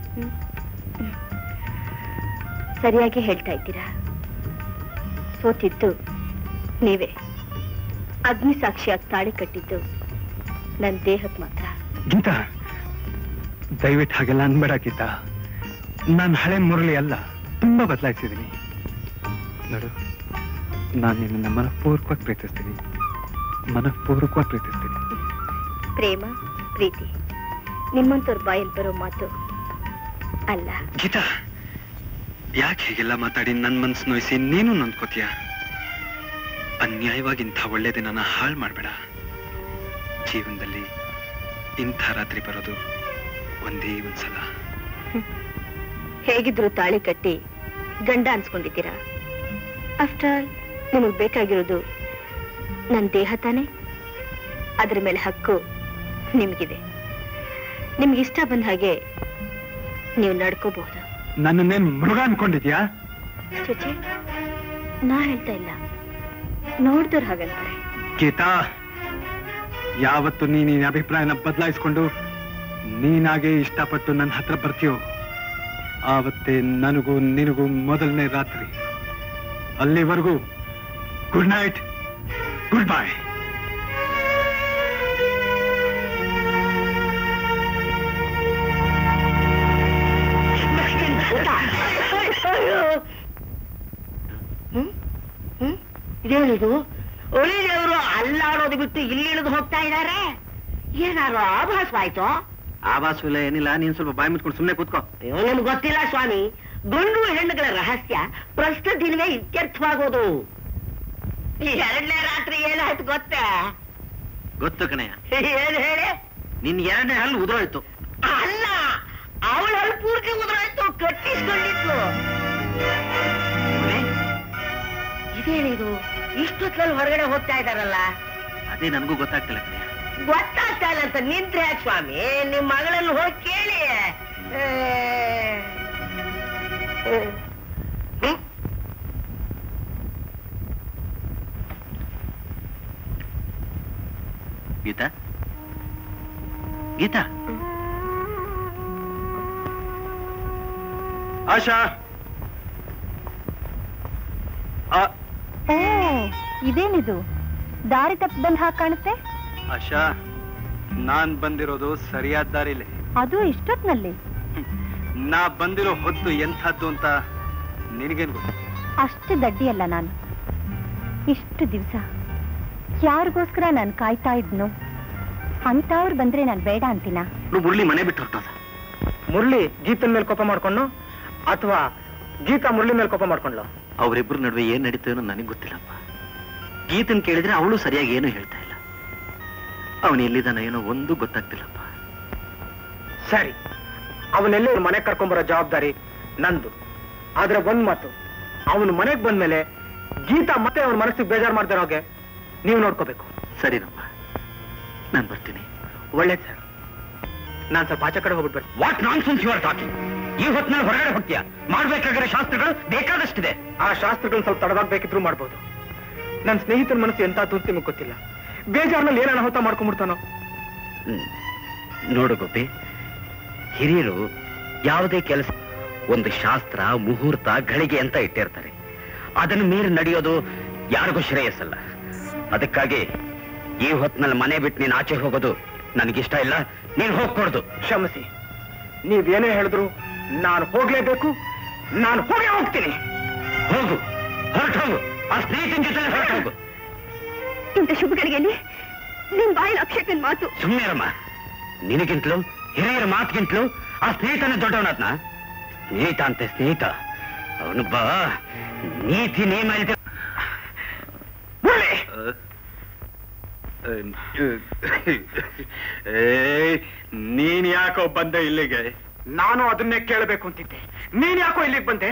ಸರಿಯಾಗಿ ಹೇಳ್ತಾ ಇದ್ದೀರಾ ಸೋತಿದ್ದು ನೀವೇ ಅಗ್ನಿ ಸಾಕ್ಷಿಯಾಗಿ ತಾಳಿ ಕಟ್ಟಿದ್ದು ನನ್ನ ದೇಹಕ್ಕೆ ಮಾತ್ರ ಗೀತಾ ದಯವಿಟ್ಟು ಹಾಗೆಲ್ಲ ಅನ್ಬೇಡ ಗೀತಾ ನಾನು ಹಳೆ ಮುರಳಿ ಅಲ್ಲ ತುಂಬಾ ಬದಲಾಯಿಸಿದ್ದೀನಿ ನೋಡು ನಾನು ನಿನ್ನನ್ನು ಮನಃಪೂರ್ವಕವಾಗಿ ಪ್ರೀತಿಸ್ತೀನಿ ಮನಃಪೂರ್ವಕವಾಗಿ ಪ್ರೀತಿಸ್ತೀನಿ ಪ್ರೇಮ ಪ್ರೀತಿ ನಿಮ್ಮಂತವ್ರ ಬಾಯಲ್ಲಿ ಬರೋ ಮಾತು ಅಲ್ಲ ಗೀತಾ ಯಾಕೆ ಹೀಗೆಲ್ಲ ಮಾತಾಡಿ ನನ್ನ ಮನ್ಸು ನೋಯಿಸಿ ನೀನು ನೊಂದ್ಕೋತೀಯ ಅನ್ಯಾಯವಾಗಿ ಇಂಥ ಒಳ್ಳೆ ದಿನನ ಹಾಳು ಮಾಡಬೇಡ ಜೀವನದಲ್ಲಿ ಇಂಥ ರಾತ್ರಿ ಬರೋದು ಒಂದೇ ಒಂದ್ಸಲ ಹೇಗಿದ್ರು ತಾಳಿ ಕಟ್ಟಿ ಗಂಡ ಅನ್ಸ್ಕೊಂಡಿದ್ದೀರಾ ಆಫ್ಟರ್ ಆಲ್ ನಿಮಗ್ ಬೇಕಾಗಿರೋದು ನನ್ನ ದೇಹ ತಾನೆ ಅದ್ರ ಮೇಲೆ ಹಕ್ಕು ನಿಮಗಿದೆ ನಿಮ್ಗೆ ಇಷ್ಟ ಬಂದ ಹಾಗೆ ನೀವು ನಡ್ಕೋಬಹುದು ನನ್ನನ್ನೇನ್ ಮೃಗ ಅನ್ಕೊಂಡಿದ್ಯಾ ಚುಚಿ ನಾ ಹೇಳ್ತಾ ಇಲ್ಲ ನೋಡ್ದವ್ರು ಹಾಗಂತಾರೆ ಗೀತಾ ಯಾವತ್ತು ನೀ ನಿನ್ನ ಅಭಿಪ್ರಾಯನ ಬದಲಾಯಿಸ್ಕೊಂಡು ನೀನಾಗೆ ಇಷ್ಟಪಟ್ಟು ನನ್ನ ಹತ್ರ ಬರ್ತೀಯೋ ಆವತ್ತೇ ನನಗೂ ನಿನಗೂ ಮೊದಲನೇ ರಾತ್ರಿ ಅಲ್ಲಿವರೆಗೂ ಗುಡ್ ನೈಟ್ ಗುಡ್ ಬೈ ಇದೇನಿದು ಒಳಿದೇವರು ಅಲ್ಲಾಡೋದು ಬಿಟ್ಟು ಇಲ್ಲಿ ಇಳಿದು ಹೋಗ್ತಾ ಇದ್ದಾರೆ ಏನಾದ್ರು ಆಭಾಸವಾಯ್ತು ಆವಾಸವಿಲ್ಲ ಏನಿಲ್ಲ ನೀನ್ ಸ್ವಲ್ಪ ಬಾಯಿ ಮುಚ್ಕೊಂಡು ಸುಮ್ಮನೆ ಕೂತ್ಕೋ ಅಯ್ಯೋ ನಿಮ್ಗೆ ಗೊತ್ತಿಲ್ಲ ಸ್ವಾಮಿ ಗಂಡು ಹೆಣ್ಣುಗಳ ರಹಸ್ಯ ಪ್ರಶ್ನ ದಿನವೇ ಇತ್ಯರ್ಥವಾಗೋದು ಈ ಎರಡನೇ ರಾತ್ರಿ ಏನಾಯ್ತು ಗೊತ್ತಾ ಗೊತ್ತು ಕಣಯ್ಯ ಏನ್ ಹೇಳಿ ನಿನ್ ಎರಡನೇ ಹಲ್ಲು ಉದುರೋಯ್ತು ಅಲ್ಲ ಅವಳ ಹಲ್ಲು ಪೂರ್ತಿ ಉದುರಾಯ್ತು ಕಟ್ಟಿಸ್ಕೊಂಡಿತ್ತು ಇದೇನಿದು ಇಷ್ಟೊತ್ತಲ್ಲಿ ಹೊರಗಡೆ ಹೋಗ್ತಾ ಇದಾರಲ್ಲ ಅದೇ ನನಗೂ ಗೊತ್ತಾಗ್ತಿಲ್ಲ ಕಣಯ್ಯ ಗೊತ್ತಾಗ್ತಾ ಇಲ್ಲ ಅಂತ ನಿಂತ್ರೆ ಯಾಕೆ ಸ್ವಾಮಿ ನಿಮ್ ಮಗಳನ್ನು ಹೋಗಿ ಕೇಳಿ ಏ, ಏ, ಹ್ಮ್? ಗೀತಾ ಗೀತಾ ಆಶಾ ಆ, ಓ ಇದೇನಿದು ದಾರಿ ತಪ್ಪದಂಗ್ ಹಾಗೆ ಕಾಣುತ್ತೆ ಆಶಾ ನಾನ್ ಬಂದಿರೋದು ಸರಿಯಾದ ದಾರಿಲಿ ಅದು ಇಷ್ಟೊತ್ನಲ್ಲಿ ನಾ ಬಂದಿರೋ ಹೊತ್ತು ಎಂಥದ್ದು ಅಂತ ನಿನಗೇನು ಗೊತ್ತು ಅಷ್ಟು ದಡ್ಡಿಯಲ್ಲ ನಾನು ಇಷ್ಟು ದಿವಸ ಯಾರಿಗೋಸ್ಕರ ನಾನು ಕಾಯ್ತಾ ಇದ್ನು ಅಂತವ್ರು ಬಂದ್ರೆ ನಾನು ಬೇಡ ಅಂತೀನ ಇವ್ಳು ಮುರಳಿ ಮನೆ ಬಿಟ್ಟು ಹೊರಟೋದ ಮುರಳಿ ಗೀತನ್ ಮೇಲೆ ಕೋಪ ಮಾಡ್ಕೊಂಡು ಅಥವಾ ಗೀತಾ ಮುರಳಿ ಮೇಲೆ ಕೋಪ ಮಾಡ್ಕೊಂಡ್ಲು ಅವರಿಬ್ಬರ ನಡುವೆ ಏನ್ ನಡೀತೋ ಏನೋ ನನಗೆ ಗೊತ್ತಿಲ್ಲಪ್ಪ ಗೀತನ್ ಕೇಳಿದ್ರೆ ಅವಳು ಸರಿಯಾಗಿ ಏನು ಹೇಳ್ತಾ ಇಲ್ಲ ಅವನು ಎಲ್ಲಿದ್ದಾನ ಏನೋ ಒಂದು ಗೊತ್ತಾಗ್ತಿಲ್ಲಪ್ಪ ಸರಿ ಅವನೆಲ್ಲ ಇವ್ರ ಮನೆಗೆ ಕರ್ಕೊಂಬರೋ ಜವಾಬ್ದಾರಿ ನಂದು ಆದ್ರೆ ಒಂದ್ ಮಾತು ಅವನು ಮನೆಗೆ ಬಂದ್ಮೇಲೆ ಗೀತಾ ಮತ್ತೆ ಅವ್ರ ಮನಸ್ಸಿಗೆ ಬೇಜಾರು ಮಾಡ್ತಾರ ಹೋಗೆ ನೀವು ನೋಡ್ಕೋಬೇಕು ಸರಿನಪ್ಪ ನಾನು ಬರ್ತೀನಿ ಒಳ್ಳೇದ್ ಸರ್ ನಾನ್ ಸ್ವಲ್ಪ ಆಚೆ ಕಡೆ ಹೋಗ್ಬಿಟ್ಟು ಬರ್ತೀನಿ what nonsense you are talking ಈ ಹೊತ್ತಿನಲ್ಲಿ ಹೊರಗಡೆ ಹೋಗ್ತೀಯ ಮಾಡ್ಬೇಕಾಗಿರೋ ಶಾಸ್ತ್ರಗಳು ಬೇಕಾದಷ್ಟಿದೆ ಆ ಶಾಸ್ತ್ರಗಳನ್ನ ಸ್ವಲ್ಪ ತಡವಾಗ್ಬೇಕಿದ್ರು ಮಾಡ್ಬೋದು ನನ್ನ ಸ್ನೇಹಿತನ ಮನಸ್ಸು ಎಂತ ತೂರ್ತಿ ನಿಮಗೆ ಗೊತ್ತಿಲ್ಲ ಬೇಜಾರ್ನಲ್ಲಿ ಏನ ಅನಾಹುತ ಮಾಡ್ಕೊಂಡ್ಬಿಡ್ತಾನೋ ಹ್ಮ್. ನೋಡು ಗೋಪಿ ಹಿರಿಯರು ಯಾವುದೇ ಕೆಲಸ ಒಂದು ಶಾಸ್ತ್ರ ಮುಹೂರ್ತ ಗಳಿಗೆ ಅಂತ ಇಟ್ಟಿರ್ತಾರೆ ಅದನ್ನು ಮೀರಿ ನಡೆಯೋದು ಯಾರಿಗೂ ಶ್ರೇಯಸ್ಸಲ್ಲ ಅದಕ್ಕಾಗಿ ಈ ಹೊತ್ತಿನಲ್ಲಿ ಮನೆ ಬಿಟ್ಟು ನೀನು ಆಚೆ ಹೋಗೋದು ನನಗಿಷ್ಟ ಇಲ್ಲ ನೀನು ಹೋಗ್ಕೊಡ್ದು ಕ್ಷಮಿಸಿ ನೀವೇನೇ ಹೇಳಿದ್ರು ನಾನು ಹೋಗ್ಲೇಬೇಕು ನಾನು ಹೋಗೇ ಹೋಗ್ತೀನಿ ಹೋಗು ಹೊರಟು ಹೋಗು ಆ ಸ್ನೇಹಿತನ ಜೊತೆ ಹೊರಟು ಹೋಗು ಇಂಥ ಶುಭ ಗಳಿಗೆಯಲ್ಲಿ ನಿನ್ ಬಾಯಿನ ಅಕ್ಷಕನ್ ಮಾತು ಸುಮ್ಮನೆರಮ್ಮ ನಿನಗಿಂತಲೂ ಹಿರಿಯರ ಮಾತಿಗಿಂತಲೂ ಆ ಸ್ನೇಹಿತನ ದೊಡ್ಡವನಾದ್ನ ಸ್ನೇಹಿತ ಅಂತೆ ಸ್ನೇಹಿತ ಅವನು ಬಾ ನೀತಿ ನೇಮ ಇಲ್ದೆ ಏಯ್ ನೀನ್ ಯಾಕೋ ಬಂದೆ ಇಲ್ಲಿಗೆ ನಾನು ಅದನ್ನೇ ಕೇಳಬೇಕು ಅಂತಿದ್ದೆ ನೀನ್ ಯಾಕೋ ಇಲ್ಲಿಗೆ ಬಂದೆ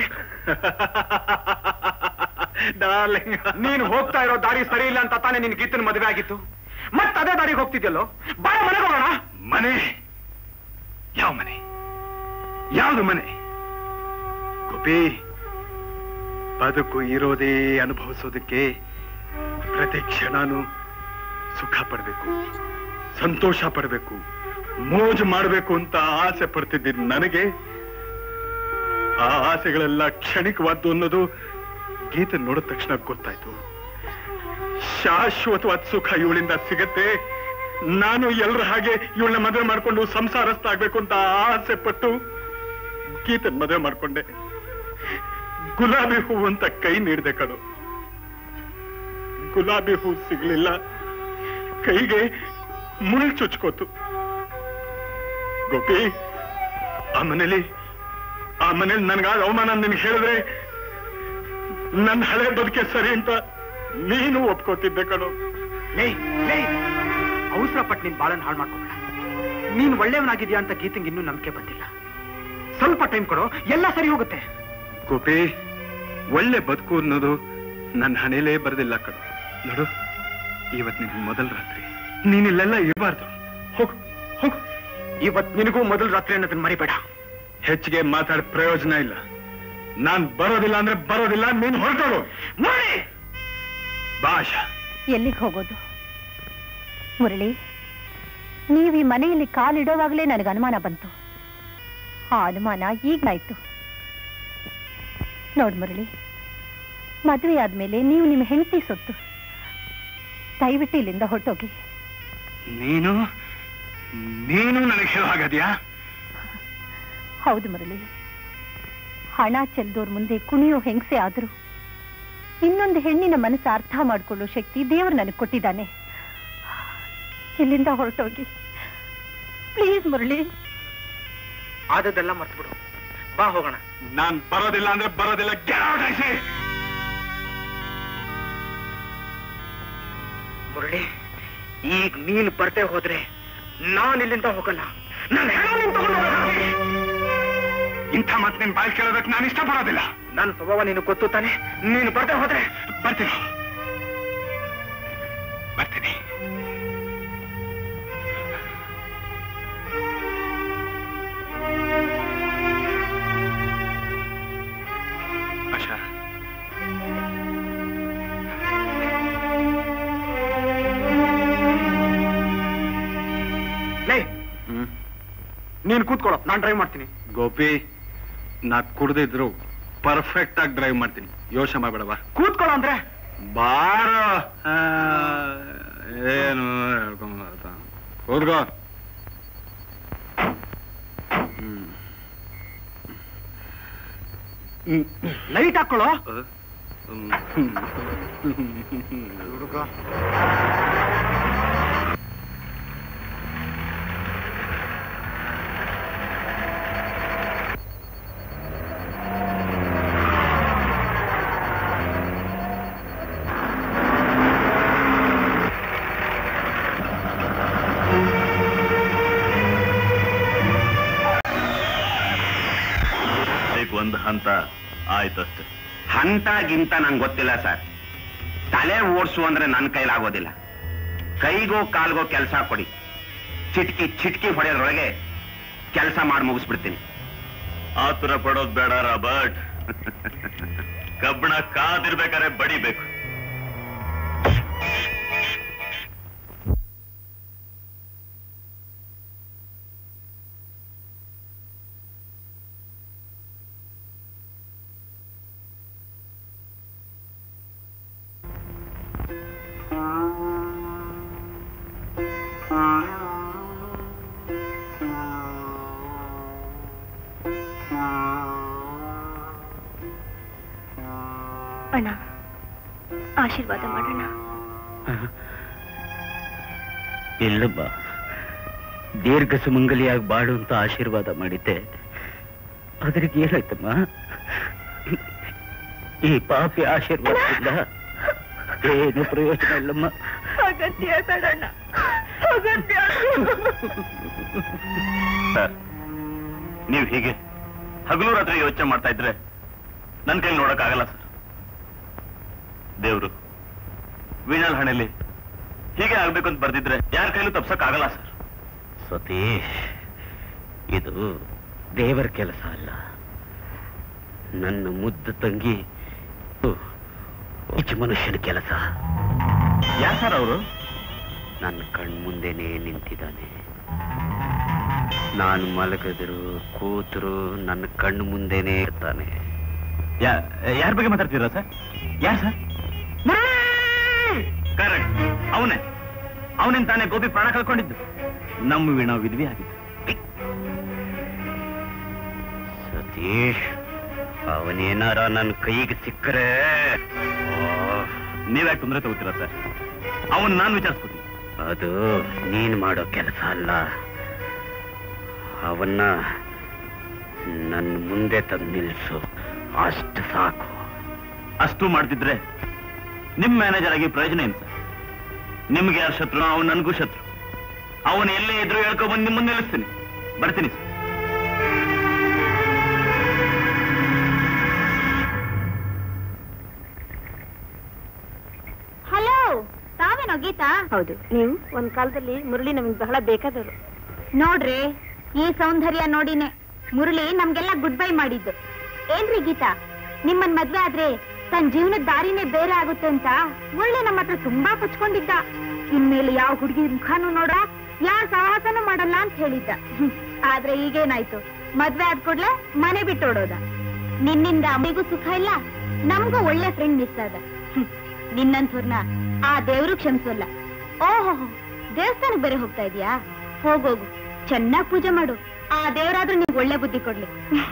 ಡಾರ್ಲಿಂಗ್ ನೀನು ಹೋಗ್ತಾ ಇರೋ ದಾರಿ ಸರಿ ಇಲ್ಲ ಅಂತ ತಾನೇ ನಿನ್ ಗೀತನ ಮದುವೆ ಆಗಿತ್ತು ಮತ್ ಅದೇ ದಾರಿಗೆ ಹೋಗ್ತಿದ್ಯಲ್ಲೋ ಬಾಳ ಮನೆಗೆ ಹೋಗೋಣ ಮನೆ ಯಾವ ಮನೆ ಯಾವುದು ಮನೆ ಗೋಪಿ ಬದುಕು ಇರೋದೇ ಅನುಭವಿಸೋದಕ್ಕೆ ಪ್ರತಿ ಕ್ಷಣನೂ ಸುಖ ಪಡಬೇಕು ಸಂತೋಷ ಪಡಬೇಕು ಮೋಜು ಮಾಡಬೇಕು ಅಂತ ಆಸೆ ಪಡ್ತಿದ್ದ ನನಗೆ ಆ ಆಸೆಗಳೆಲ್ಲ ಕ್ಷಣಿಕವಾದ್ದು ಅನ್ನೋದು ಗೀತೆ ನೋಡಿದ ತಕ್ಷಣ ಗೊತ್ತಾಯ್ತು ಶಾಶ್ವತವಾದ ಸುಖ ಇವಳಿಂದ ಸಿಗತ್ತೆ ನಾನು ಎಲ್ಲರ ಹಾಗೆ ಇವಳನ್ನ ಮದುವೆ ಮಾಡ್ಕೊಂಡು ಸಂಸಾರಸ್ಥ ಆಗ್ಬೇಕು ಅಂತ ಆಸೆ ಪಟ್ಟು ಗೀತನ್ ಮದುವೆ ಮಾಡ್ಕೊಂಡೆ ಗುಲಾಬಿ ಹೂ ಅಂತ ಕೈ ನೀಡಿದೆ ಕಣು ಗುಲಾಬಿ ಹೂ ಸಿಗ್ಲಿಲ್ಲ ಕೈಗೆ ಮುಳ್ಳು ಚುಚ್ಕೋತು ಗೋಪಿ ಆ ಮನೇಲಿ ಆ ಮನೇಲಿ ನನ್ಗಾದ ಅವಮಾನ ನಿನ್ಗೆ ಹೇಳಿದ್ರೆ ನನ್ನ ಹಳೆ ಬದುಕೆ ಸರಿ ಅಂತ ನೀನು ಒಪ್ಕೋತಿದ್ದೆ ಕಣು ಲೇ ಲೇ ಅವಸರ ಪಟ್ಟು ನಿನ್ ಬಾಳನ್ ಹಾಳು ಮಾಡ್ಕೋಬೇಡ ನೀನ್ ಒಳ್ಳೆಯವನಾಗಿದ್ಯಾ ಅಂತ ಗೀತಂಗೆ ಇನ್ನೂ ನಂಬಿಕೆ ಬಂದಿಲ್ಲ ಸ್ವಲ್ಪ ಟೈಮ್ ಕೊಡು ಎಲ್ಲ ಸರಿ ಹೋಗುತ್ತೆ ಗೋಪಿ ಒಳ್ಳೆ ಬದುಕು ಅನ್ನೋದು ನನ್ನ ಹಣೆಲೇ ಬರೆದಿಲ್ಲ ಕಣು ನೋಡು ಇವತ್ ನಿನ್ ಮೊದಲ ರಾತ್ರಿ ನೀನಿಲ್ಲೆಲ್ಲ ಇರಬಾರ್ದು ಹೋಗು ಹೋಗು ಇವತ್ ನಿನಗೂ ಮೊದಲು ರಾತ್ರಿ ಅನ್ನೋದನ್ನ ಮರಿಬೇಡ ಹೆಚ್ಚಿಗೆ ಮಾತಾಡ ಪ್ರಯೋಜನ ಇಲ್ಲ ನಾನ್ ಬರೋದಿಲ್ಲ ಅಂದ್ರೆ ಬರೋದಿಲ್ಲ ನೀನ್ ಹೊರಟೋಳು ನೋಡಿ ಭಾಷಾ ಎಲ್ಲಿಗೆ ಹೋಗೋದು ಮುರಳಿ ನೀವು ಈ ಮನೆಯಲ್ಲಿ ಕಾಲಿಡೋವಾಗಲೇ ನನಗೆ ಅನುಮಾನ ಬಂತು ಆ ಅನುಮಾನ ಈಗಾಯ್ತು ನೋಡ್ ಮುರಳಿ ಮದುವೆ ಆದ್ಮೇಲೆ ನೀವು ನಿಮ್ಮ ಹೆಂಡತಿ ಸೊತ್ತು ದಯವಿಟ್ಟು ಇಲ್ಲಿಂದ ಹೊರಟೋಗಿ ನೀನು ನೀನು ನನಗೆ ಹೇಳೋ ಹಾಗದ್ಯಾ ಹೌದು ಮುರಳಿ ಹಣ ಚೆಲ್ದೋರ್ ಮುಂದೆ ಕುಣಿಯೋ ಹೆಂಗಸೆ ಆದ್ರು ಇನ್ನೊಂದು ಹೆಣ್ಣಿನ ಮನಸ್ಸು ಅರ್ಥ ಮಾಡ್ಕೊಳ್ಳೋ ಶಕ್ತಿ ದೇವರು ನನಗೆ ಕೊಟ್ಟಿದ್ದಾನೆ ಇಲ್ಲಿಂದ ಹೊರಟೋಗಿ ಪ್ಲೀಸ್ ಮುರಳಿ ಆದದ್ದೆಲ್ಲ ಮರ್ತ್ಬಿಡು ಬಾ ಹೋಗೋಣ ನಾನ್ ಬರೋದಿಲ್ಲ ಅಂದ್ರೆ ಬರೋದಿಲ್ಲ get out, I say. Murali ಈಗ ನೀನು ಬರ್ದೇ ಹೋದ್ರೆ ನಾನು ಇಲ್ಲಿಂದ ಹೋಗಲ್ಲ ನಾನು ಹೆಣ ನೀನ್ ತಗೊಂಡು ಹೋಗಲ್ಲ. ಇಂಥ ಮಾತು ನಿನ್ ಬಾಯಿ ಕೇಳೋದಕ್ಕೆ ನಾನು ಇಷ್ಟಪಡೋದಿಲ್ಲ ನನ್ನ ಸ್ವಭಾವ ನೀನು ಗೊತ್ತು ತಾನೆ ನೀನು ಬರ್ದೇ ಹೋದ್ರೆ ಬರ್ತೀನಿ ಬರ್ತೀನಿ ಆಶಾ ಲೇ ನೀನು ಕೂತ್ಕೊಳ್ಳೋ ನಾನು ಡ್ರೈವ್ ಮಾಡ್ತೀನಿ ಗೋಪಿ ನಾ ಕುಡ್ದಿದ್ರು ಪರ್ಫೆಕ್ಟ್ ಆಗಿ ಡ್ರೈವ್ ಮಾಡ್ತೀನಿ ಯೋಚನೆ ಮಾಡ್ಬೇಡವಾ ಕೂತ್ಕೊಳ್ಳೋ ಅಂದ್ರೆ ಬಾರ ಏನು ಹೇಳ್ಕೊಂಬ ಕೂತ್ಕೋ ಲೈಟ್ ಹಾಕೊಳ್ಳೋ ಅದಕ್ಕೆ ಒಂದು ಹಂತ ಆಯ್ತಷ್ಟೆ ಹಂತಾಗಿಂತ ನಂಗೆ ಗೊತ್ತಿಲ್ಲ ಸರ್ ತಲೆ ಓಡಿಸು ಅಂದ್ರೆ ನನ್ನ ಕೈಲಾಗೋದಿಲ್ಲ ಕೈಗೋ ಕಾಲ್ಗೋ ಕೆಲಸ ಕೊಡಿ ಚಿಟ್ಕಿ ಚಿಟ್ಕಿ ಹೊಡೆಯೋದ್ರೊಳಗೆ ಕೆಲಸ ಮಾಡಿ ಮುಗಿಸ್ಬಿಡ್ತೀನಿ ಆತುರ ಪಡೋದ್ ಬೇಡ ರಾಬರ್ಟ್ ಕಬ್ಬಣ ಕಾದಿರ್ಬೇಕಾದ್ರೆ ಬಡಿಬೇಕು ಅಣ್ಣ ಆಶೀರ್ವಾದ ಮಾಡೋಣ ಇಲ್ಲಬ್ಬ ದೀರ್ಘ ಸುಮಂಗಲಿಯಾಗಿ ಬಾಡು ಅಂತ ಆಶೀರ್ವಾದ ಮಾಡಿದ್ದೆ ಅದ್ರಿಗೆ ಏನಾಯ್ತಮ್ಮ ಈ ಪಾಪಿ ಆಶೀರ್ವಾದದಿಂದ ಏನು ಪ್ರಯೋಜನ ಇಲ್ಲಮ್ಮ ಅಗತ್ಯ ಬೇಡಣ್ಣ ಅಗತ್ಯ ಸರ್ ನೀವು ಹೀಗೆ ಹಗಲು ರಾತ್ರಿ ಯೋಚನೆ ಮಾಡ್ತಾ ಇದ್ರೆ ನನ್ನ ಕೈಲಿ ನೋಡಕ್ಕಾಗಲ್ಲ ಸರ್ ದೇವ್ರು ವೀಣಾಲ್ ಹಣೆಯಲ್ಲಿ ಹೀಗೆ ಆಗ್ಬೇಕು ಅಂತ ಬರ್ದಿದ್ರೆ ಯಾರ ಕೈಲೂ ತಪ್ಸಕ್ ಆಗಲ್ಲ ಸರ್ ಸತೀಶ್ ಇದು ದೇವರ ಕೆಲಸ ಅಲ್ಲ ನನ್ನ ಮುದ್ದು ತಂಗಿ ಈಚ ಮನುಷ್ಯನ ಕೆಲಸ ಯಾರು ಸರ್ ಅವರು ನನ್ನ ಕಣ್ಮುಂದೆನೇ ನಿಂತಿದ್ದಾನೆ ನಾನು ಮಲಗಿದ್ರು ಕೂತರು ನನ್ನ ಕಣ್ಣು ಮುಂದೆನೇ ಇರ್ತಾನೆ ಯಾರ ಬಗ್ಗೆ ಮಾತಾಡ್ತೀರಾ ಸರ್ ಯಾರು ಸರ್ ಕರೆಕ್ಟ್ ಅವನೇ ಅವನಿಂದ ತಾನೇ ಗೋಪಿ ಪ್ರಾಣ ಕಳ್ಕೊಂಡಿದ್ದು ನಮ್ಮ ವೀಣಾ ವಿದ್ವಿ ಆಗಿದ್ದು ಸತೀಶ್ ಅವನೇನಾರ ನನ್ನ ಕೈಗೆ ಸಿಕ್ಕರೆ ನೀವ್ಯಾಕೆ ತೊಂದರೆ ತಗೋತೀರಾ ಸರ್ ಅವನ್ ನಾನು ವಿಚಾರಿಸ್ಕೊತೀನಿ ಅದು ನೀನ್ ಮಾಡೋ ಕೆಲಸ ಅಲ್ಲ ಅವನ್ನ ನನ್ನ ಮುಂದೆ ತಂದು ನಿಲ್ಸು ಅಷ್ಟು ಸಾಕು ಅಷ್ಟು ಮಾಡ್ತಿದ್ರೆ ನಿಮ್ ಮ್ಯಾನೇಜರ್ ಆಗಿ ಪ್ರಯೋಜನ ಏನು ಸರ್ ನಿಮ್ಗೆ ಯಾರು ಶತ್ರು ಅವನು ನನಗೂ ಶತ್ರು ಅವನು ಎಲ್ಲೇ ಇದ್ರು ಹೇಳ್ಕೊಬಂದು ನಿಮ್ಮ ಮುಂದೆ ನಿಲ್ಲಿಸ್ತೀನಿ ಬರ್ತೀನಿ ಸರ್ ಹಲೋ ತಾವೇನೋ ಗೀತಾ ಹೌದು ನೀವು ಒಂದ್ ಕಾಲದಲ್ಲಿ ಮುರಳಿ ನಮಗೆ ಬಹಳ ಬೇಕಾದವರು ನೋಡ್ರಿ ಈ ಸೌಂದರ್ಯ ನೋಡಿನೇ ಮುರಳಿ ನಮ್ಗೆಲ್ಲ ಗುಡ್ ಬೈ ಮಾಡಿದ್ದು ಏನ್ರಿ ಗೀತಾ ನಿಮ್ಮನ್ ಮದ್ವೆ ಆದ್ರೆ ತನ್ನ ಜೀವನದ ದಾರಿನೇ ಬೇರೆ ಆಗುತ್ತೆ ಅಂತ ಮುರಳಿ ನಮ್ಮ ಹತ್ರ ತುಂಬಾ ಕುಚ್ಕೊಂಡಿದ್ದ ಇನ್ಮೇಲೆ ಯಾವ ಹುಡುಗಿ ಮುಖಾನು ನೋಡ ಯಾರ ಸಹವಾಸನೂ ಮಾಡಲ್ಲ ಅಂತ ಹೇಳಿದ್ದ ಹ್ಮ್. ಆದ್ರೆ ಈಗೇನಾಯ್ತು ಮದ್ವೆ ಆದ್ ಕೂಡ್ಲೆ ಮನೆ ಬಿಟ್ಟೋಡೋದ ನಿನ್ನಿಂದ ಅಮ್ಮಿಗೂ ಸುಖ ಇಲ್ಲ ನಮಗೂ ಒಳ್ಳೆ ಫ್ರೆಂಡ್ ಮಿಸ್ ಆದ ಹ್ಮ್. ನಿನ್ನಂಥವ್ರನ್ನ ಆ ದೇವ್ರು ಕ್ಷಮಿಸೋಲ್ಲ ಓಹೋ ದೇವಸ್ಥಾನಕ್ಕೆ ಬೇರೆ ಹೋಗ್ತಾ ಇದೀಯಾ ಹೋಗೋಗು ಚೆನ್ನಾಗಿ ಪೂಜೆ ಮಾಡು ಆ ದೇವರಾದ್ರೂ ನಿಂಗೆ ಒಳ್ಳೆ ಬುದ್ಧಿ ಕೊಡ್ಲಿ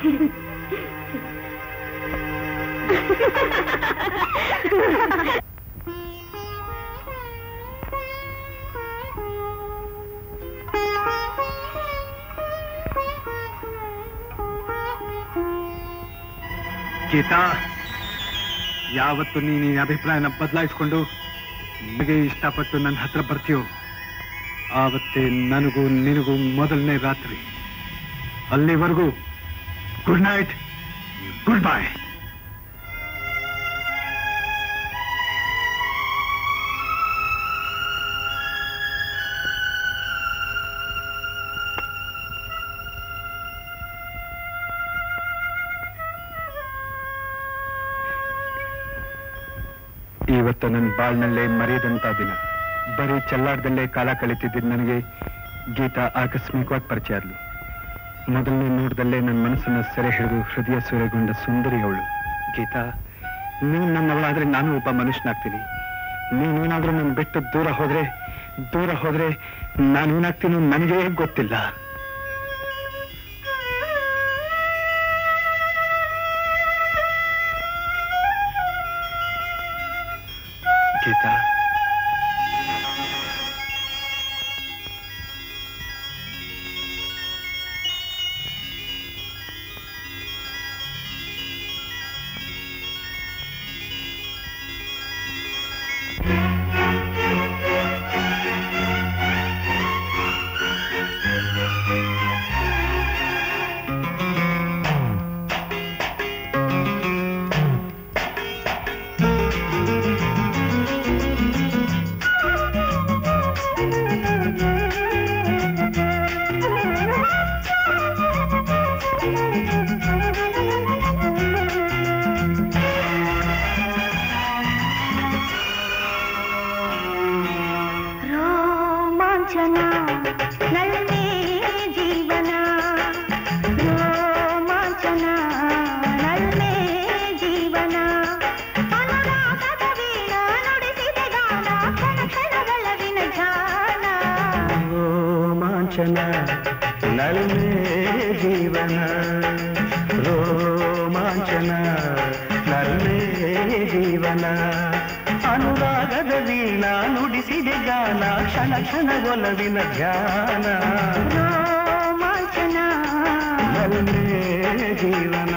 ಗೀತಾ ಯಾವತ್ತು ನೀನು ಈ ಅಭಿಪ್ರಾಯನ ಬದಲಾಯಿಸ್ಕೊಂಡು ನಿನಗೆ ಇಷ್ಟಪಟ್ಟು ನನ್ನ ಹತ್ರ ಬರ್ತೀಯೋ ಆವತ್ತೇ ನನಗೂ ನಿನಗೂ ಮೊದಲನೇ ರಾತ್ರಿ ಅಲ್ಲಿವರೆಗೂ ಗುಡ್ ನೈಟ್ ಗುಡ್ ಬಾಯ್ ಇವತ್ತು ನನ್ನ ಬಾಳ್ನಲ್ಲೇ ಮರೆಯದಂತ ದಿನ ಬರೀ ಚೆಲ್ಲಾಟದಲ್ಲೇ ಕಾಲ ಕಳೀತಿದ್ದ ನನಗೆ ಗೀತಾ ಆಕಸ್ಮಿಕವಾಗಿ ಪರಿಚಯ ಆದ್ಲು ಮೊದಲನೇ ನೋಟದಲ್ಲೇ ನನ್ನ ಮನಸ್ಸನ್ನ ಸೆರೆ ಹಿಡಿದು ಹೃದಯ ಸೂರೆಗೊಂಡ ಸುಂದರಿ ಅವಳು ಗೀತಾ ನೀನು ನನ್ನವಳಾದ್ರೆ ನಾನು ಒಬ್ಬ ಮನುಷ್ಯನಾಗ್ತೀನಿ ನೀನೇನಾದ್ರೂ ನನ್ನ ಬಿಟ್ಟು ದೂರ ಹೋದ್ರೆ ದೂರ ಹೋದ್ರೆ ನಾನೇನಾಗ್ತೀನೋ ನನಗೇ ಗೊತ್ತಿಲ್ಲ ಗೀತಾ ರೋಮಾಂಚನ ನಲ್ಲೆ ಜೀವನ ರೋಮಾಂಚನ ನಲ್ಲೆ ಜೀವನ ಅನುರಾಗದ ವೀಣ ನುಡಿಸಿದೆ ಗಾನ ಕ್ಷಣ ಕ್ಷಣಗಳವಿನ ಧ್ಯಾನ ರೋಮಾಂಚನ ನಲ್ಲೆ ಜೀವನ ರೋಮಾಂಚನ ನಲ್ಲೆ ಜೀವನ ಅನುರಾಗದ ವೀಣ ನುಡಿಸಿದೆ ಗಾನ ಕ್ಷಣ ಕ್ಷಣ ಒಲವಿನ ಧ್ಯಾನ ರೋಮಾಂಚನ ನಲ್ಲೆ ಜೀವನ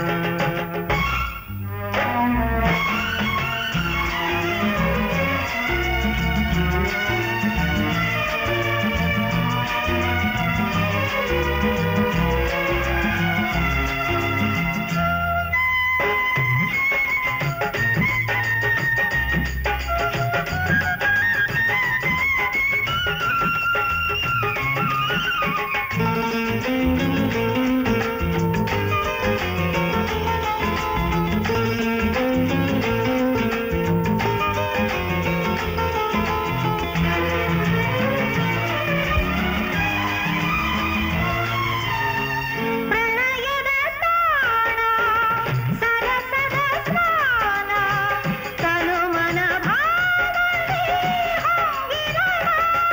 ಪ್ರಣಯದ ತಾಣ ಸರಸದ ಸ್ನಾನ ತನು ಮನ ಭಾವನೆ ಹೊಂಗಿರಣ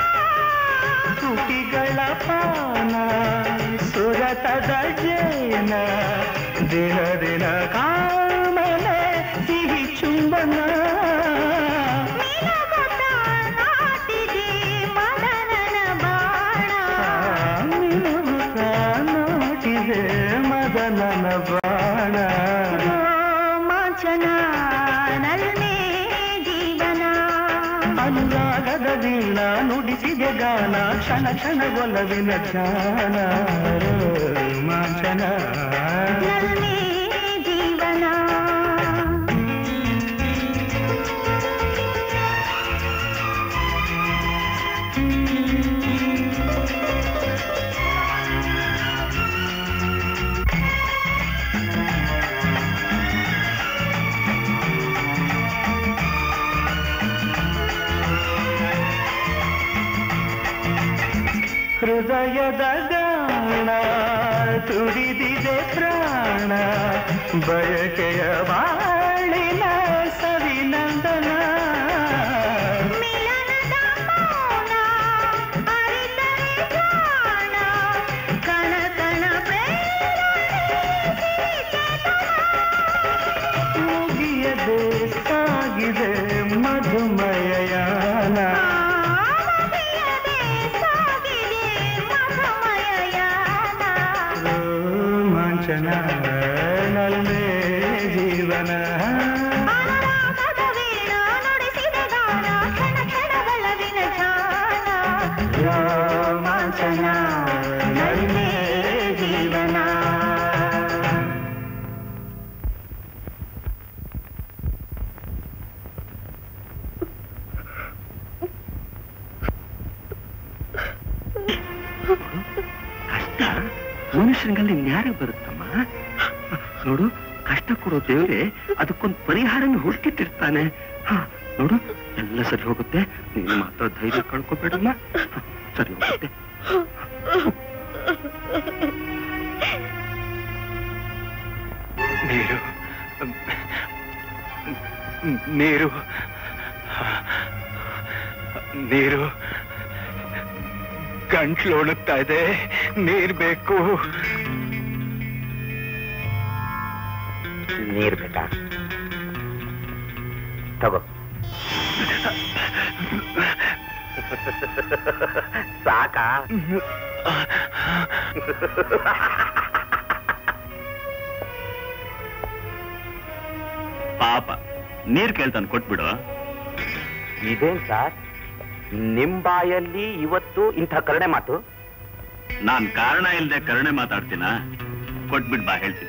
ತುಟಿಗಳ ಪಾನ ಸುರತದ ಜೇನ ದಿನ ದಿನ ಕಾಮನೆ ಸಿಹಿ ಚುಂಬನ ನಿನಗೊತ್ತ ನಾಟಿದೆ ಮದನನ ಬಾಣ ನಿಲುವುತ ನೋಟಿದೆ ಮದನನ ಬಾಣ ರೋಮಾಂಚನ ನಲ್ಲೆ ಜೀವನ ಅನುರಾಗದ ವೀಣ ನುಡಿಸಿದೆ ಗಾನ ಕ್ಷಣ ಕ್ಷಣ ಒಲವಿನ ಧ್ಯಾನ ರೋಮಾಂಚನ ನಲ್ಲೆ ಜೀವನ ಹೃದಯದ ಗಾಣ ತುಡಿದಿದೆ ಪ್ರಾಣ ಬಯಕೆಯ ಬಾಳಿನ ಸವಿನಂದನ ಮಿಲನದ ಮೌನ ಅರಿತರೆ ಜಾಣ ಕಣ ಕಣ ಮುಗಿಯದೆ ಸಾಗಿದೆ ಮಧುಮಯಯಾನ ರೋಮಾಂಚನ ನಲ್ಲೆ ಜೀವನ ರೋಮಾಂಚನ ನಲ್ಲೆ ಜೀವನ ಕಷ್ಟ ಮನುಷ್ಯನಿಗಲ್ಲಿ ನ್ಯಾಯ ಬರುತ್ತಮ್ಮ ನೋಡು ಕಷ್ಟ ಕೊಡೋ ದೇವ್ರೆ ಅದಕ್ಕೊಂದು ಪರಿಹಾರನ ಹುಡುಕಿಟ್ಟಿರ್ತಾನೆ ಹ, ನೋಡು ಎಲ್ಲ ಸರಿ ಹೋಗುತ್ತೆ ನೀನು ಮಾತ್ರ ಧೈರ್ಯ ಕಳ್ಕೊಬೇಡಮ್ಮ ಹ, ಸರಿ ಹೋಗುತ್ತೆ ನೀರು ನೀರು ನೀರು ಗಂಟ್ಲು ಒಣಗ್ತಾ ಇದೆ ನೀರ್ ಬೇಕು ನೀರ್ ಬೇಕಾ ತಗೋ ಸಾಕಾ ಪಾಪ ನೀರ್ ಕೇಳ್ತಾನೆ ಕೊಟ್ಬಿಡು ಇದೇನ್ ಸರ್ ನಿಮ್ ಬಾಯಲ್ಲಿ ಇವತ್ತು ಇಂಥ ಕರುಣೆ ಮಾತು ನಾನ್ ಕಾರಣ ಇಲ್ದೆ ಕರುಣೆ ಮಾತಾಡ್ತೀನ ಕೊಟ್ಬಿಟ್ ಬಾ ಹೇಳ್ತೀನಿ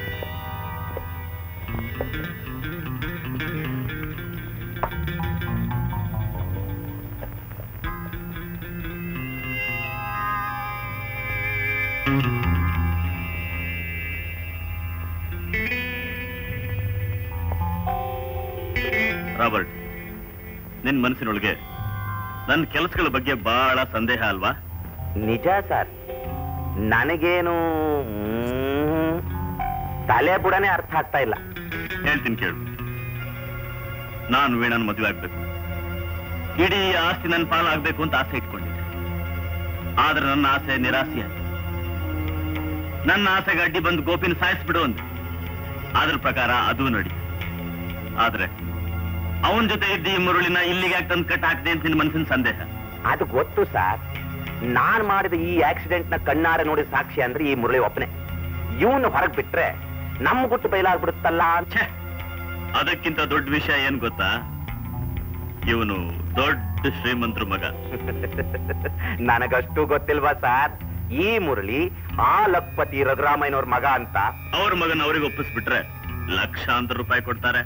ರಾಬರ್ಟ್ ನಿನ್ ಮನಸ್ಸಿನೊಳಗೆ ನನ್ನ ಕೆಲಸಗಳ ಬಗ್ಗೆ ಬಹಳ ಸಂದೇಹ ಅಲ್ವಾ ನಿಜ ಸರ್ ನನಗೇನು ಮ್, ತಲೆ ಬುಡನೆ ಅರ್ಥ ಆಗ್ತಾ ಇಲ್ಲ ಹೇಳ್ತೀನಿ ಕೇಳು ನಾನು ವೀಣನ್ ಮದುವೆ ಆಗ್ಬೇಕು ಇಡೀ ಆಸ್ತಿ ನನ್ನ ಪಾಲಾಗ್ಬೇಕು ಅಂತ ಆಸೆ ಇಟ್ಕೊಂಡಿದ್ದೆ ಆದ್ರೆ ನನ್ನ ಆಸೆ ನಿರಾಸೆ ಆಯ್ತು ನನ್ನ ಆಸೆಗೆ ಅಡ್ಡಿ ಬಂದು ಗೋಪಿನ ಸಾಯಿಸ್ಬಿಡು ಅಂತ ಅದ್ರ ಪ್ರಕಾರ ಅದು ನಡಿ ಆದ್ರೆ ಅವನ ಜೊತೆ ಇದ್ದ ಈ ಮುರುಳಿನ ಇಲ್ಲಿಗೆ ಯಾಕೆ ತಂದು ಕಟ್ ಹಾಕ್ದೆ ಅಂತ ನಿನ್ನ ಮನಸ್ಸಿನ ಸಂದೇಹ ಅದು ಗೊತ್ತು ಸರ್ ನಾನ್ ಮಾಡಿದ ಈ ಆಕ್ಸಿಡೆಂಟ್ ನ ಕಣ್ಣಾರೆ ನೋಡಿದ ಸಾಕ್ಷಿ ಅಂದ್ರೆ ಈ ಮುರಳಿ ಒಬ್ಬನೇ ಇವನು ಹೊರಗ್ ಬಿಟ್ರೆ ನಮ್ ಗುಟ್ಟು ಬಯಲಾಗ್ಬಿಡುತ್ತಲ್ಲ ಅಂತ ಛೇ ಅದಕ್ಕಿಂತ ದೊಡ್ಡ ವಿಷಯ ಏನ್ ಗೊತ್ತಾ ಇವನು ದೊಡ್ಡ ಶ್ರೀಮಂತರ ಮಗ ನನಗಷ್ಟು ಗೊತ್ತಿಲ್ವಾ ಸರ್ ಈ ಮುರಳಿ ಆ ಲಕ್ಪತಿ ರಘುರಾಮಯ್ಯನವ್ರ ಮಗ ಅಂತ ಅವ್ರ ಮಗನ ಅವ್ರಿಗೆ ಒಪ್ಪಿಸ್ಬಿಟ್ರೆ ಲಕ್ಷಾಂತರ ರೂಪಾಯಿ ಕೊಡ್ತಾರೆ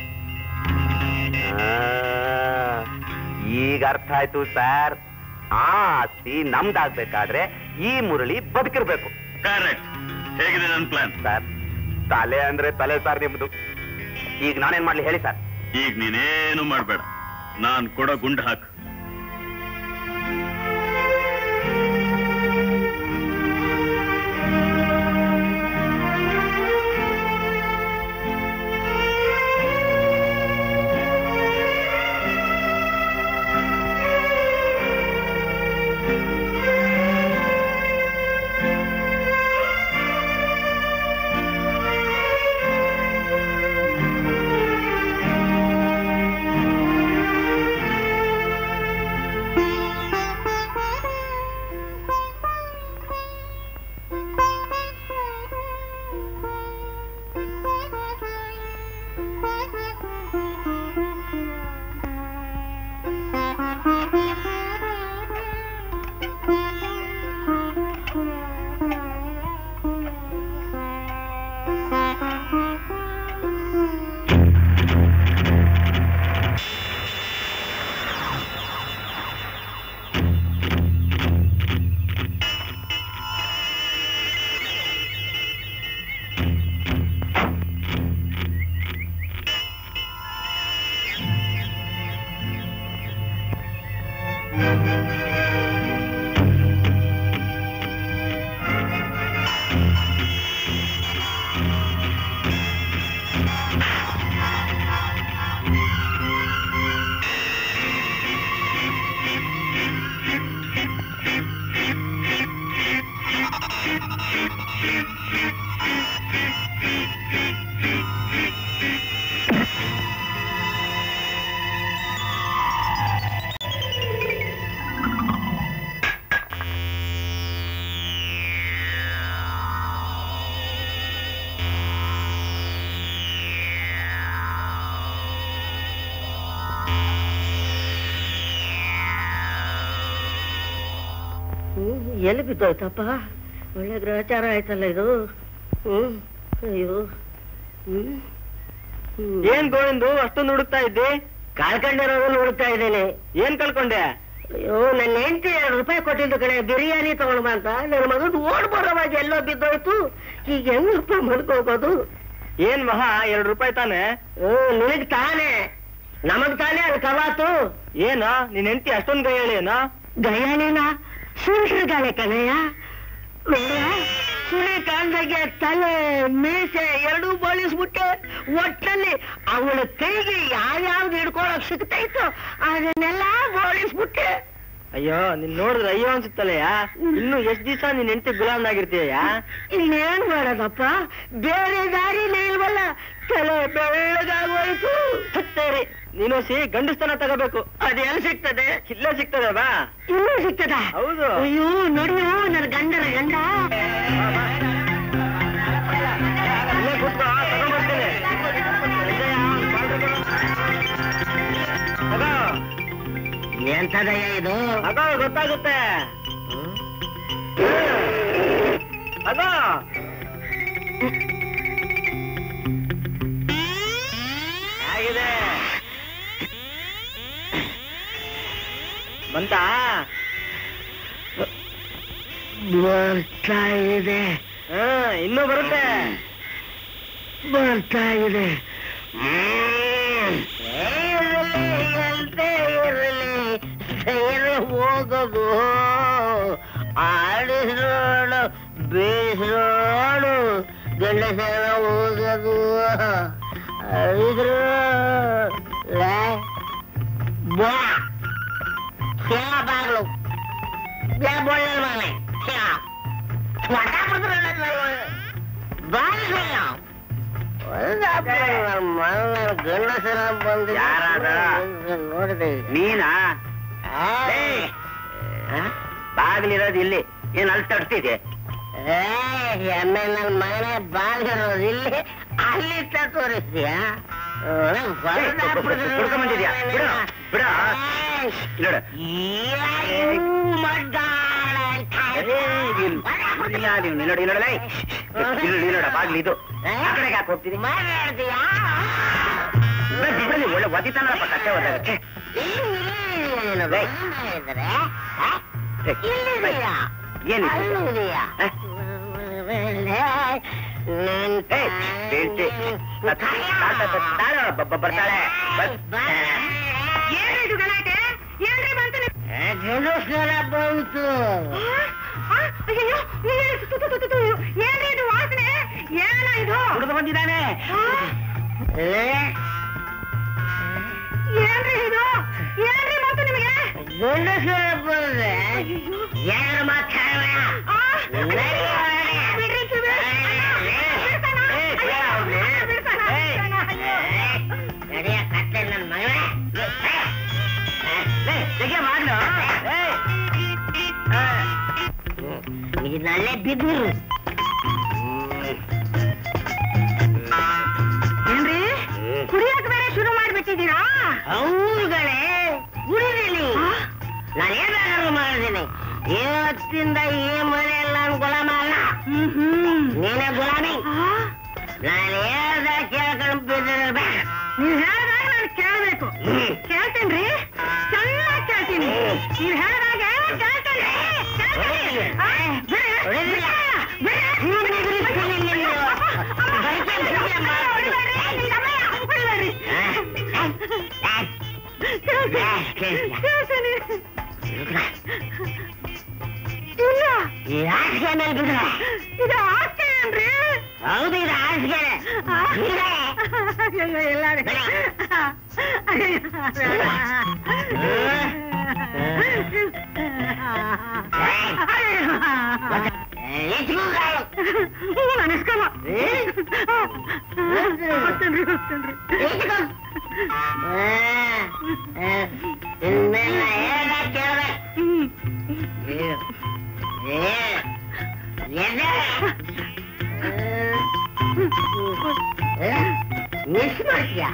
ಆ, ಈಗ ಅರ್ಥ ಆಯ್ತು ಸರ್ ಆ ಆಸ್ತಿ ನಮ್ದಾಗ್ಬೇಕಾದ್ರೆ ಈ ಮುರಳಿ ಬದುಕಿರ್ಬೇಕು ಕರೆಕ್ಟ್ ಹೇಗಿದೆ ನನ್ನ ಪ್ಲಾನ್ ಸರ್ ತಲೆ ಅಂದ್ರೆ ತಲೆ ಸರ್ ನಿಮ್ದು ಈಗ ನಾನೇನ್ ಮಾಡ್ಲಿ ಹೇಳಿ ಸರ್ ಈಗ ನೀನೇನು ಮಾಡ್ಬೇಡ ನಾನ್ ಕೊಡೋ ಗುಂಡು ಹಾಕು ಎಲ್ಲಿ ಬಿದ್ದೋಯ್ತಪ್ಪ ಒಳ್ಳೆ ಗ್ರಹಚಾರ ಆಯ್ತಲ್ಲ ಇದು ಹ್ಮ್ ಅಯ್ಯೋ ಹ್ಮ್ ಹ್ಮ್. ಏನ್ ಗೋವಿಂದು ಅಷ್ಟೊಂದು ಹುಡುಕ್ತಾ ಇದ್ದಿ ಕಳ್ಕೊಂಡಿರೋದನ್ನ ಹುಡುಕ್ತಾ ಇದ್ದೇನೆ ಏನ್ ಕಳ್ಕೊಂಡೆ ಅಯ್ಯೋ ನನ್ನ ಹೆಂಡತಿ ಎರಡು ರೂಪಾಯಿ ಕೊಟ್ಟಿದ್ದು ಕಡೆ ಬಿರಿಯಾನಿ ತಗೊಂಡ್ ಬಾ ಅಂತ ನನ್ನ ಮಗನ್ ಓಡ್ ಬರೋವಾಗಿ ಎಲ್ಲೋ ಬಿದ್ದೋಯ್ತು ಈಗ ಹೆಂಗಪ್ಪ ಮಡ್ಕೋಬೋದು ಏನ್ ಮಹಾ ಎರಡ್ ರೂಪಾಯಿ ತಾನೆ ಹ್ಮ್ ನಿನಗ್ ತಾನೇ ನಮಗ್ ತಾನೇ ಅಲ್ಲಿ ಕವಾತು ಏನ ನಿನ್ ಹೆಂಡತಿ ಅಷ್ಟೊಂದ್ ಗೈ ಹೇಳೇನ ಗಯಾನೇನ ಸುಂಟ್ರಗಾಳೆ ಕಣಯ್ಯ ನೋಡ ಸುಳಿ ಕಾಣ್ದಾಗೆ ತಲೆ ಮೀಸೆ ಎರಡೂ ಬೋಳಿಸ್ಬಿಟ್ಟೆ ಒಟ್ಟಲ್ಲಿ ಅವಳ ಕೈಗೆ ಯಾವ್ಯಾವ್ದು ಹಿಡ್ಕೊಳಕ್ ಸಿಗ್ತೈತೋ ಅದನ್ನೆಲ್ಲ ಬೋಳಿಸ್ಬಿಟ್ಟೆ ಅಯ್ಯೋ ನಿನ್ ನೋಡಿದ್ರೆ ಅಯ್ಯೋ ಅನ್ಸುತ್ತಲ್ಲಯ್ಯ ಇನ್ನು ಎಷ್ಟ್ ದಿವಸ ನಿನ್ ಹೆಂಡತಿ ಗುಲಾಮ್ನಾಗಿರ್ತೀಯ ಇನ್ನೇನ್ ಮಾಡೋದಪ್ಪ ಬೇರೆ ದಾರಿನೇ ಇಲ್ವಲ್ಲ ತಲೆ ಬೆಳ್ಳಗಾಗೋಯ್ತು ಸರಿ ನೀನು ಸಿ ಗಂಡಸ್ತನ ತಗೋಬೇಕು ಅದು ಎಲ್ಲಿ ಸಿಗ್ತದೆ ಇಲ್ಲೇ ಸಿಗ್ತದೆ ಬಾ ಇನ್ನೂ ಸಿಗ್ತದ ಹೌದು. ಅಯ್ಯೋ ನೋಡಿಯೋ ನನ್ನ ಗಂಡನ ಗಂಡ ಇಲ್ಲೇ ಕೂತ್ಕೋ ತಗೊಂಡ್ಬರ್ತೀನಿ ಸಂಜಯ, ಒಂದ್ ಪಾಲ್ ತಗೋ. ತಗೋ ಎಂತದಯ್ಯ ಇದು ತಗೋ ಗೊತ್ತಾಗುತ್ತೆ ತಗೋ ಆಗಿದೆ ಬಂತಾ ಬರ್ತಾ ಇದೆ ಹಾ ಇನ್ನೂ ಬರುತ್ತೆ ಬರ್ತಾ ಇದೆ ಇರಲಿ ಸೇರಿ ಹೋಗೋದು ಆಡಿಸೋಳು ಬೀಸೋಳು ಗಂಡಸರ ಹೋಗೋದು ಆಡಿದ್ರು ಬಾ ಸೇವ ಬಾಗ್ಲು ಬೇ ಬೋಳ ಮಗನೇ ಸೇವ ಬಾಗಿಲು ಗಂಡಸರ ಬಂದು ಯಾರಾದ? ನೋಡಿದೆ ನೀನಾ ಬಾಗಿಲಿರೋದು ಇಲ್ಲಿ ಏನ್ ಅಲ್ಲಿ ತಡ್ತಿದೆ ಎಮ್ಮೆ ನನ್ನ ಮಗನೇ ಬಾಗಿರೋದು ಇಲ್ಲಿ ಅಲ್ಲಿ ತೋರಿಸ್ತೀಯ ಹುಡ್ಕೊಂಬಂದಿದ್ಯಾ? ಬಿಡು, ಬಿಡು. ನೋಡು. ಇಲ್ಲ, ನೀವು ನಿಲ್ಲೋಡು, ನಿಲ್ಲೋಡು, ಲೇ. ನಿಲ್ಲೋಡು, ನಿಲ್ಲೋಡು, ಬಾಗ್ಲು ಇದು ಆ ಕಡೆಗೆ ಯಾಕೆ ಹೋಗ್ತಿದಿ ಬಿಡು, ಬಿಡು, ಒಳ್ಳೆ ಒದಿತಾನಪ್ಪ ಕಟ್ಟೆ ಹೋದಾಗ ಛೆ. ಏನಿದು? ಹ? ಏ, ಹೇಳ್ತಿ. ಅದ್- ತಾತ- ತಾತ- ತಾಳು, ಬ- ಬ- ಬರ್ತಾಳೆ ಬರ್- ಏನಿದು ಗಲಾಟೆ ಏನ್ರಿ ಬಂತು ಗೆಲುಸ್ನರ ಬಂತು ಅಯ್ಯೋ ಏನ್ರಿ ಇದು ವಾಸನೆ ಏನ ಇದು ಹುಡುಗ ಬಂದಿದ್ದಾನೆ ಏನ್ರಿ ಇದು ಏನ್ರಿ ಬಂತು ನಿಮಗೆ ಗೆಲುಸ್ನರ ಬಂದ್ರೆ ಯಾರು ಮಾತಾಡ ಬಿಡ್ರಿ ಕಿವಿ. ಬಿಡ್ತಾನ? ಅಯ್ಯೋ, ಬಿಡ್ತಾನ? ನಡಿಯ ಕತ್ತೆ ನನ್ನ ಮಗನೇ ತೆಗೆ ಮಾಡ್ಲು ಇದನ್ನಲ್ಲೇ ಬಿದ್ದಿರು ಏನ್ರಿ ಕುಡಿಯಕ್ ಬೇರೆ ಶುರು ಮಾಡ್ಬಿಟ್ಟಿದ್ದೀರಾ ಹೌದುಗಳೇ ಕುಡಿದಿನಿ ನಾನು ಏನಾದ್ರು ಮಾಡಿದ್ದೀನಿ ಇವತ್ತಿಂದ ಈ ಮನೆಯಲ್ಲಿ ನಾನು ಗುಲಾಮ ಅಲ್ಲ ನೀನೇ ಗುಲಾಮಿ ನಾನು ಹೇಳ್ದ ಕೇಳ್ಕೊಂಡು ಬಿದ್ದಿರ್ಬೇಕು ನೀವ್ ಹೇಳ್ದಾಗ ನಾನು ಕೇಳ್ಬೇಕು ಕೇಳ್ತೇನ್ರಿ ಚೆನ್ನಾಗಿ ಕೇಳ್ತೀನಿ ನೀವ್ ಹೇಳ್ದಾಗ ಕೇಳ್ತೇನೆ ಕೇಳ್ತೇನೆ. ಆ, ಬಿಡಿ, ಬಿಡಿ, ಬಿಡಿ. ಹೊಡಿಬೇಡ್ರಿ, ನಿನ್ ಅಮ್ಮಯ್ಯ, ಹೊಡಿಬೇಡ್ರಿ. ಕೇಳ್ತೇನೆ. ಇಲ್ಲ ಇದು ಆಸ್ತಿ ಏನ್ರಿ ಹೌದು ಇದು ಆಸ್ತಿ ಅಯ್ಯೋ ಎಲ್ಲಾರು ನಾನು ಇಸ್ಕೊಲ್ಲ ಹೋಗ್ತೇನ್ರಿ ಹೋಗ್ತೇನ್ರಿ ಮಿಸ್ ಮಾಡ್ತೀಯಾ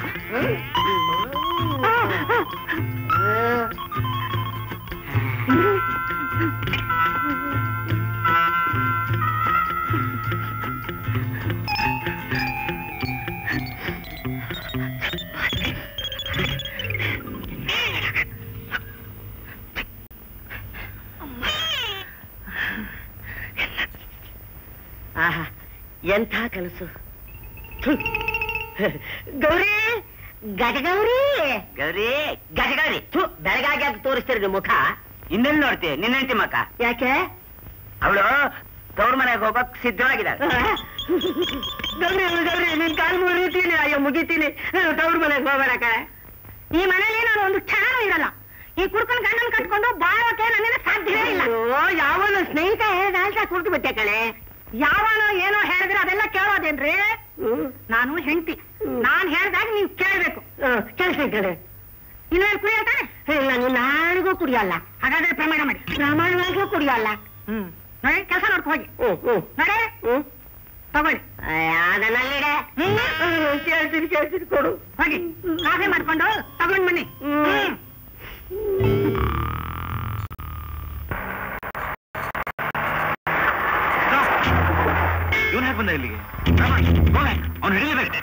ಆಹಾ ಎಂಥ ಕನಸು ಥು. ಗೌರಿ ಗಜಗೌರಿ ಗೌರಿ ಗಜಗೌರಿ ಥು ಬೆಳಗಾಗಿ ಅಂತ ತೋರಿಸ್ತೀರಿ ನಿಮ್ಮ ಮುಖ ಇನ್ನೆಲ್ಲಿ ನೋಡ್ತೀಯ ನಿನ್ನ ಹೆಂಡತಿ ಮಕ್ಕ ಯಾಕೆ ಅವಳು ತವ್ರ ಮನೆಗೆ ಹೋಗಕ್ ಸಿದ್ಧವಾಗಿದ್ದಾಳೆ ಗೌರಿ ಗೌರಿ ನಿನ್ ಕಾಲು ಮುರಿತೀನಿ ಅಯ್ಯೋ ಮುಗಿತೀನಿ ತವ್ರ ಮನೆಗೆ ಹೋಗೋಣ ಕಡೆ ಈ ಮನೇಲಿ ನಾನು ಒಂದು ಕ್ಷಣ ಇರಲ್ಲ ಈ ಕುಡ್ಕೊಂಡು ಗಂಡನ ಕಟ್ಕೊಂಡು ಬಾಳೋಕೆ ನನ್ನಿಂದ ಸಾಧ್ಯವೇ ಇಲ್ಲ ಯಾವನ ಸ್ನೇಹಿತ ಹೇಳ್ದ ಅಂತ ಕುಡ್ದು ಬಿಟ್ಟೆ ಕಣೆ ಯಾವನೋ ಏನೋ ಹೇಳಿದ್ರೆ ಅದೆಲ್ಲ ಕೇಳೋದೇನ್ರಿ ನಾನು ಹೆಂಡತಿ ನಾನ್ ಹೇಳ್ದಾಗ ನೀವ್ ಕೇಳ್ಬೇಕು ಕೆಲಸ ಕಡೆ ಇಲ್ಲ ಕುಡಿಯತಾನೆ ಇಲ್ಲ ನೀನ್ ನಾಳಿಗೂ ಕುಡಿಯಲ್ಲ ಹಾಗಾದ್ರೆ ಪ್ರಮಾಣ ಮಾಡಿ ಪ್ರಾಮಾಣಿಕವಾಗಿಯೂ ಕುಡಿಯಲ್ಲ ಹ್ಮ್ ನೋಡಿ ಕೆಲಸ ನೋಡ್ಕೊ ಹೋಗಿ ಹ್ಮ್ ಹ್ಮ್ ನಡೆ ಹ್ಮ್ ತಗೊಳ್ಳಿ ಅದನ್ನಲ್ಲಿಡೆ ಹ್ಮ್ ಕೇಳ್ತೀನಿ ಕೇಳ್ತೀನಿ ಕೊಡು ಹೋಗಿ ಕಾಫಿ ಮಾಡ್ಕೊಂಡು ತಗೊಂಡ್ ಬನ್ನಿ ಹ್ಮ್ ಇವನ್ ಯಾಕೆ ಬಂದ ಇಲ್ಲಿಗೆ ಅವ್ನು ಹಿಡಿಲೇಬೇಕು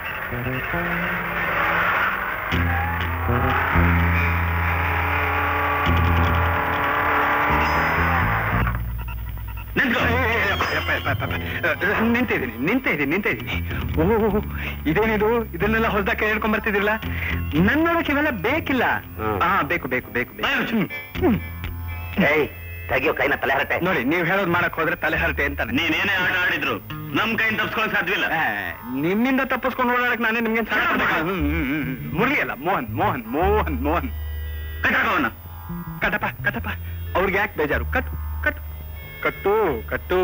ನಿಂತ್ಕೋ ನಿಂತಿದ್ದೀನಿ ನಿಂತ ಇದ್ದೀನಿ ನಿಂತ ಇದ್ದೀನಿ ಓಹ್ ಇದೇನಿದು ಇದನ್ನೆಲ್ಲ ಹೊಸದಾಗ ಹೇಳ್ಕೊಂಡ್ ಬರ್ತಿದಿಲ್ಲ ನನ್ನ ನೋಡಕ್ಕೆ ಇವೆಲ್ಲ ಬೇಕಿಲ್ಲ ಹ್ಮ್. ಹಾ ಬೇಕು ಬೇಕು ಬೇಕು ಬೇಕು. ಬಾಯ್ ಮುಚ್ಚು. ಹ್ಮ್. ಹ್ಮ್. ಏಯ್ ತೆಗಿಯೋ ಕೈನ ತಲೆ ಹರಟೆ ನೋಡಿ ನೀವ್ ಹೇಳೋದ್ ಮಾಡಕ್ ಹೋದ್ರೆ ತಲೆ ಹರಟೆ ಅಂತಾನೆ ನೀನೇನೇ ಆಟ ಆಡಿದ್ರು ನಮ್ ಕೈಯಿಂದ ತಪ್ಸ್ಕೊಳಕ್ ಸಾಧ್ಯವಿಲ್ಲ ಆ, ನಿಮ್ಮಿಂದ ತಪ್ಪಿಸ್ಕೊಂಡು ಓಡಾಡಕ್ ನಾನೇ ನಿಮ್ಗೆ ಸಹಾಯ ಮಾಡ್ಬೇಕಾ? ಹ್ಮ್, ಹ್ಮ್, ಹ್ಮ್, ಹ್ಮ್. ಮುರಳಿ ಅಲ್ಲ ಮೋಹನ್ ಮೋಹನ್ ಮೋಹನ್ ಮೋಹನ್ ಕಟ್ಟಾಕವನ್ನ ಕಟಪ ಕಟಪ ಅವ್ರಿಗೆ ಯಾಕೆ ಬೇಜಾರು ಕಟ್ಟು ಕಟ್ಟು ಕಟ್ಟು ಕಟ್ಟು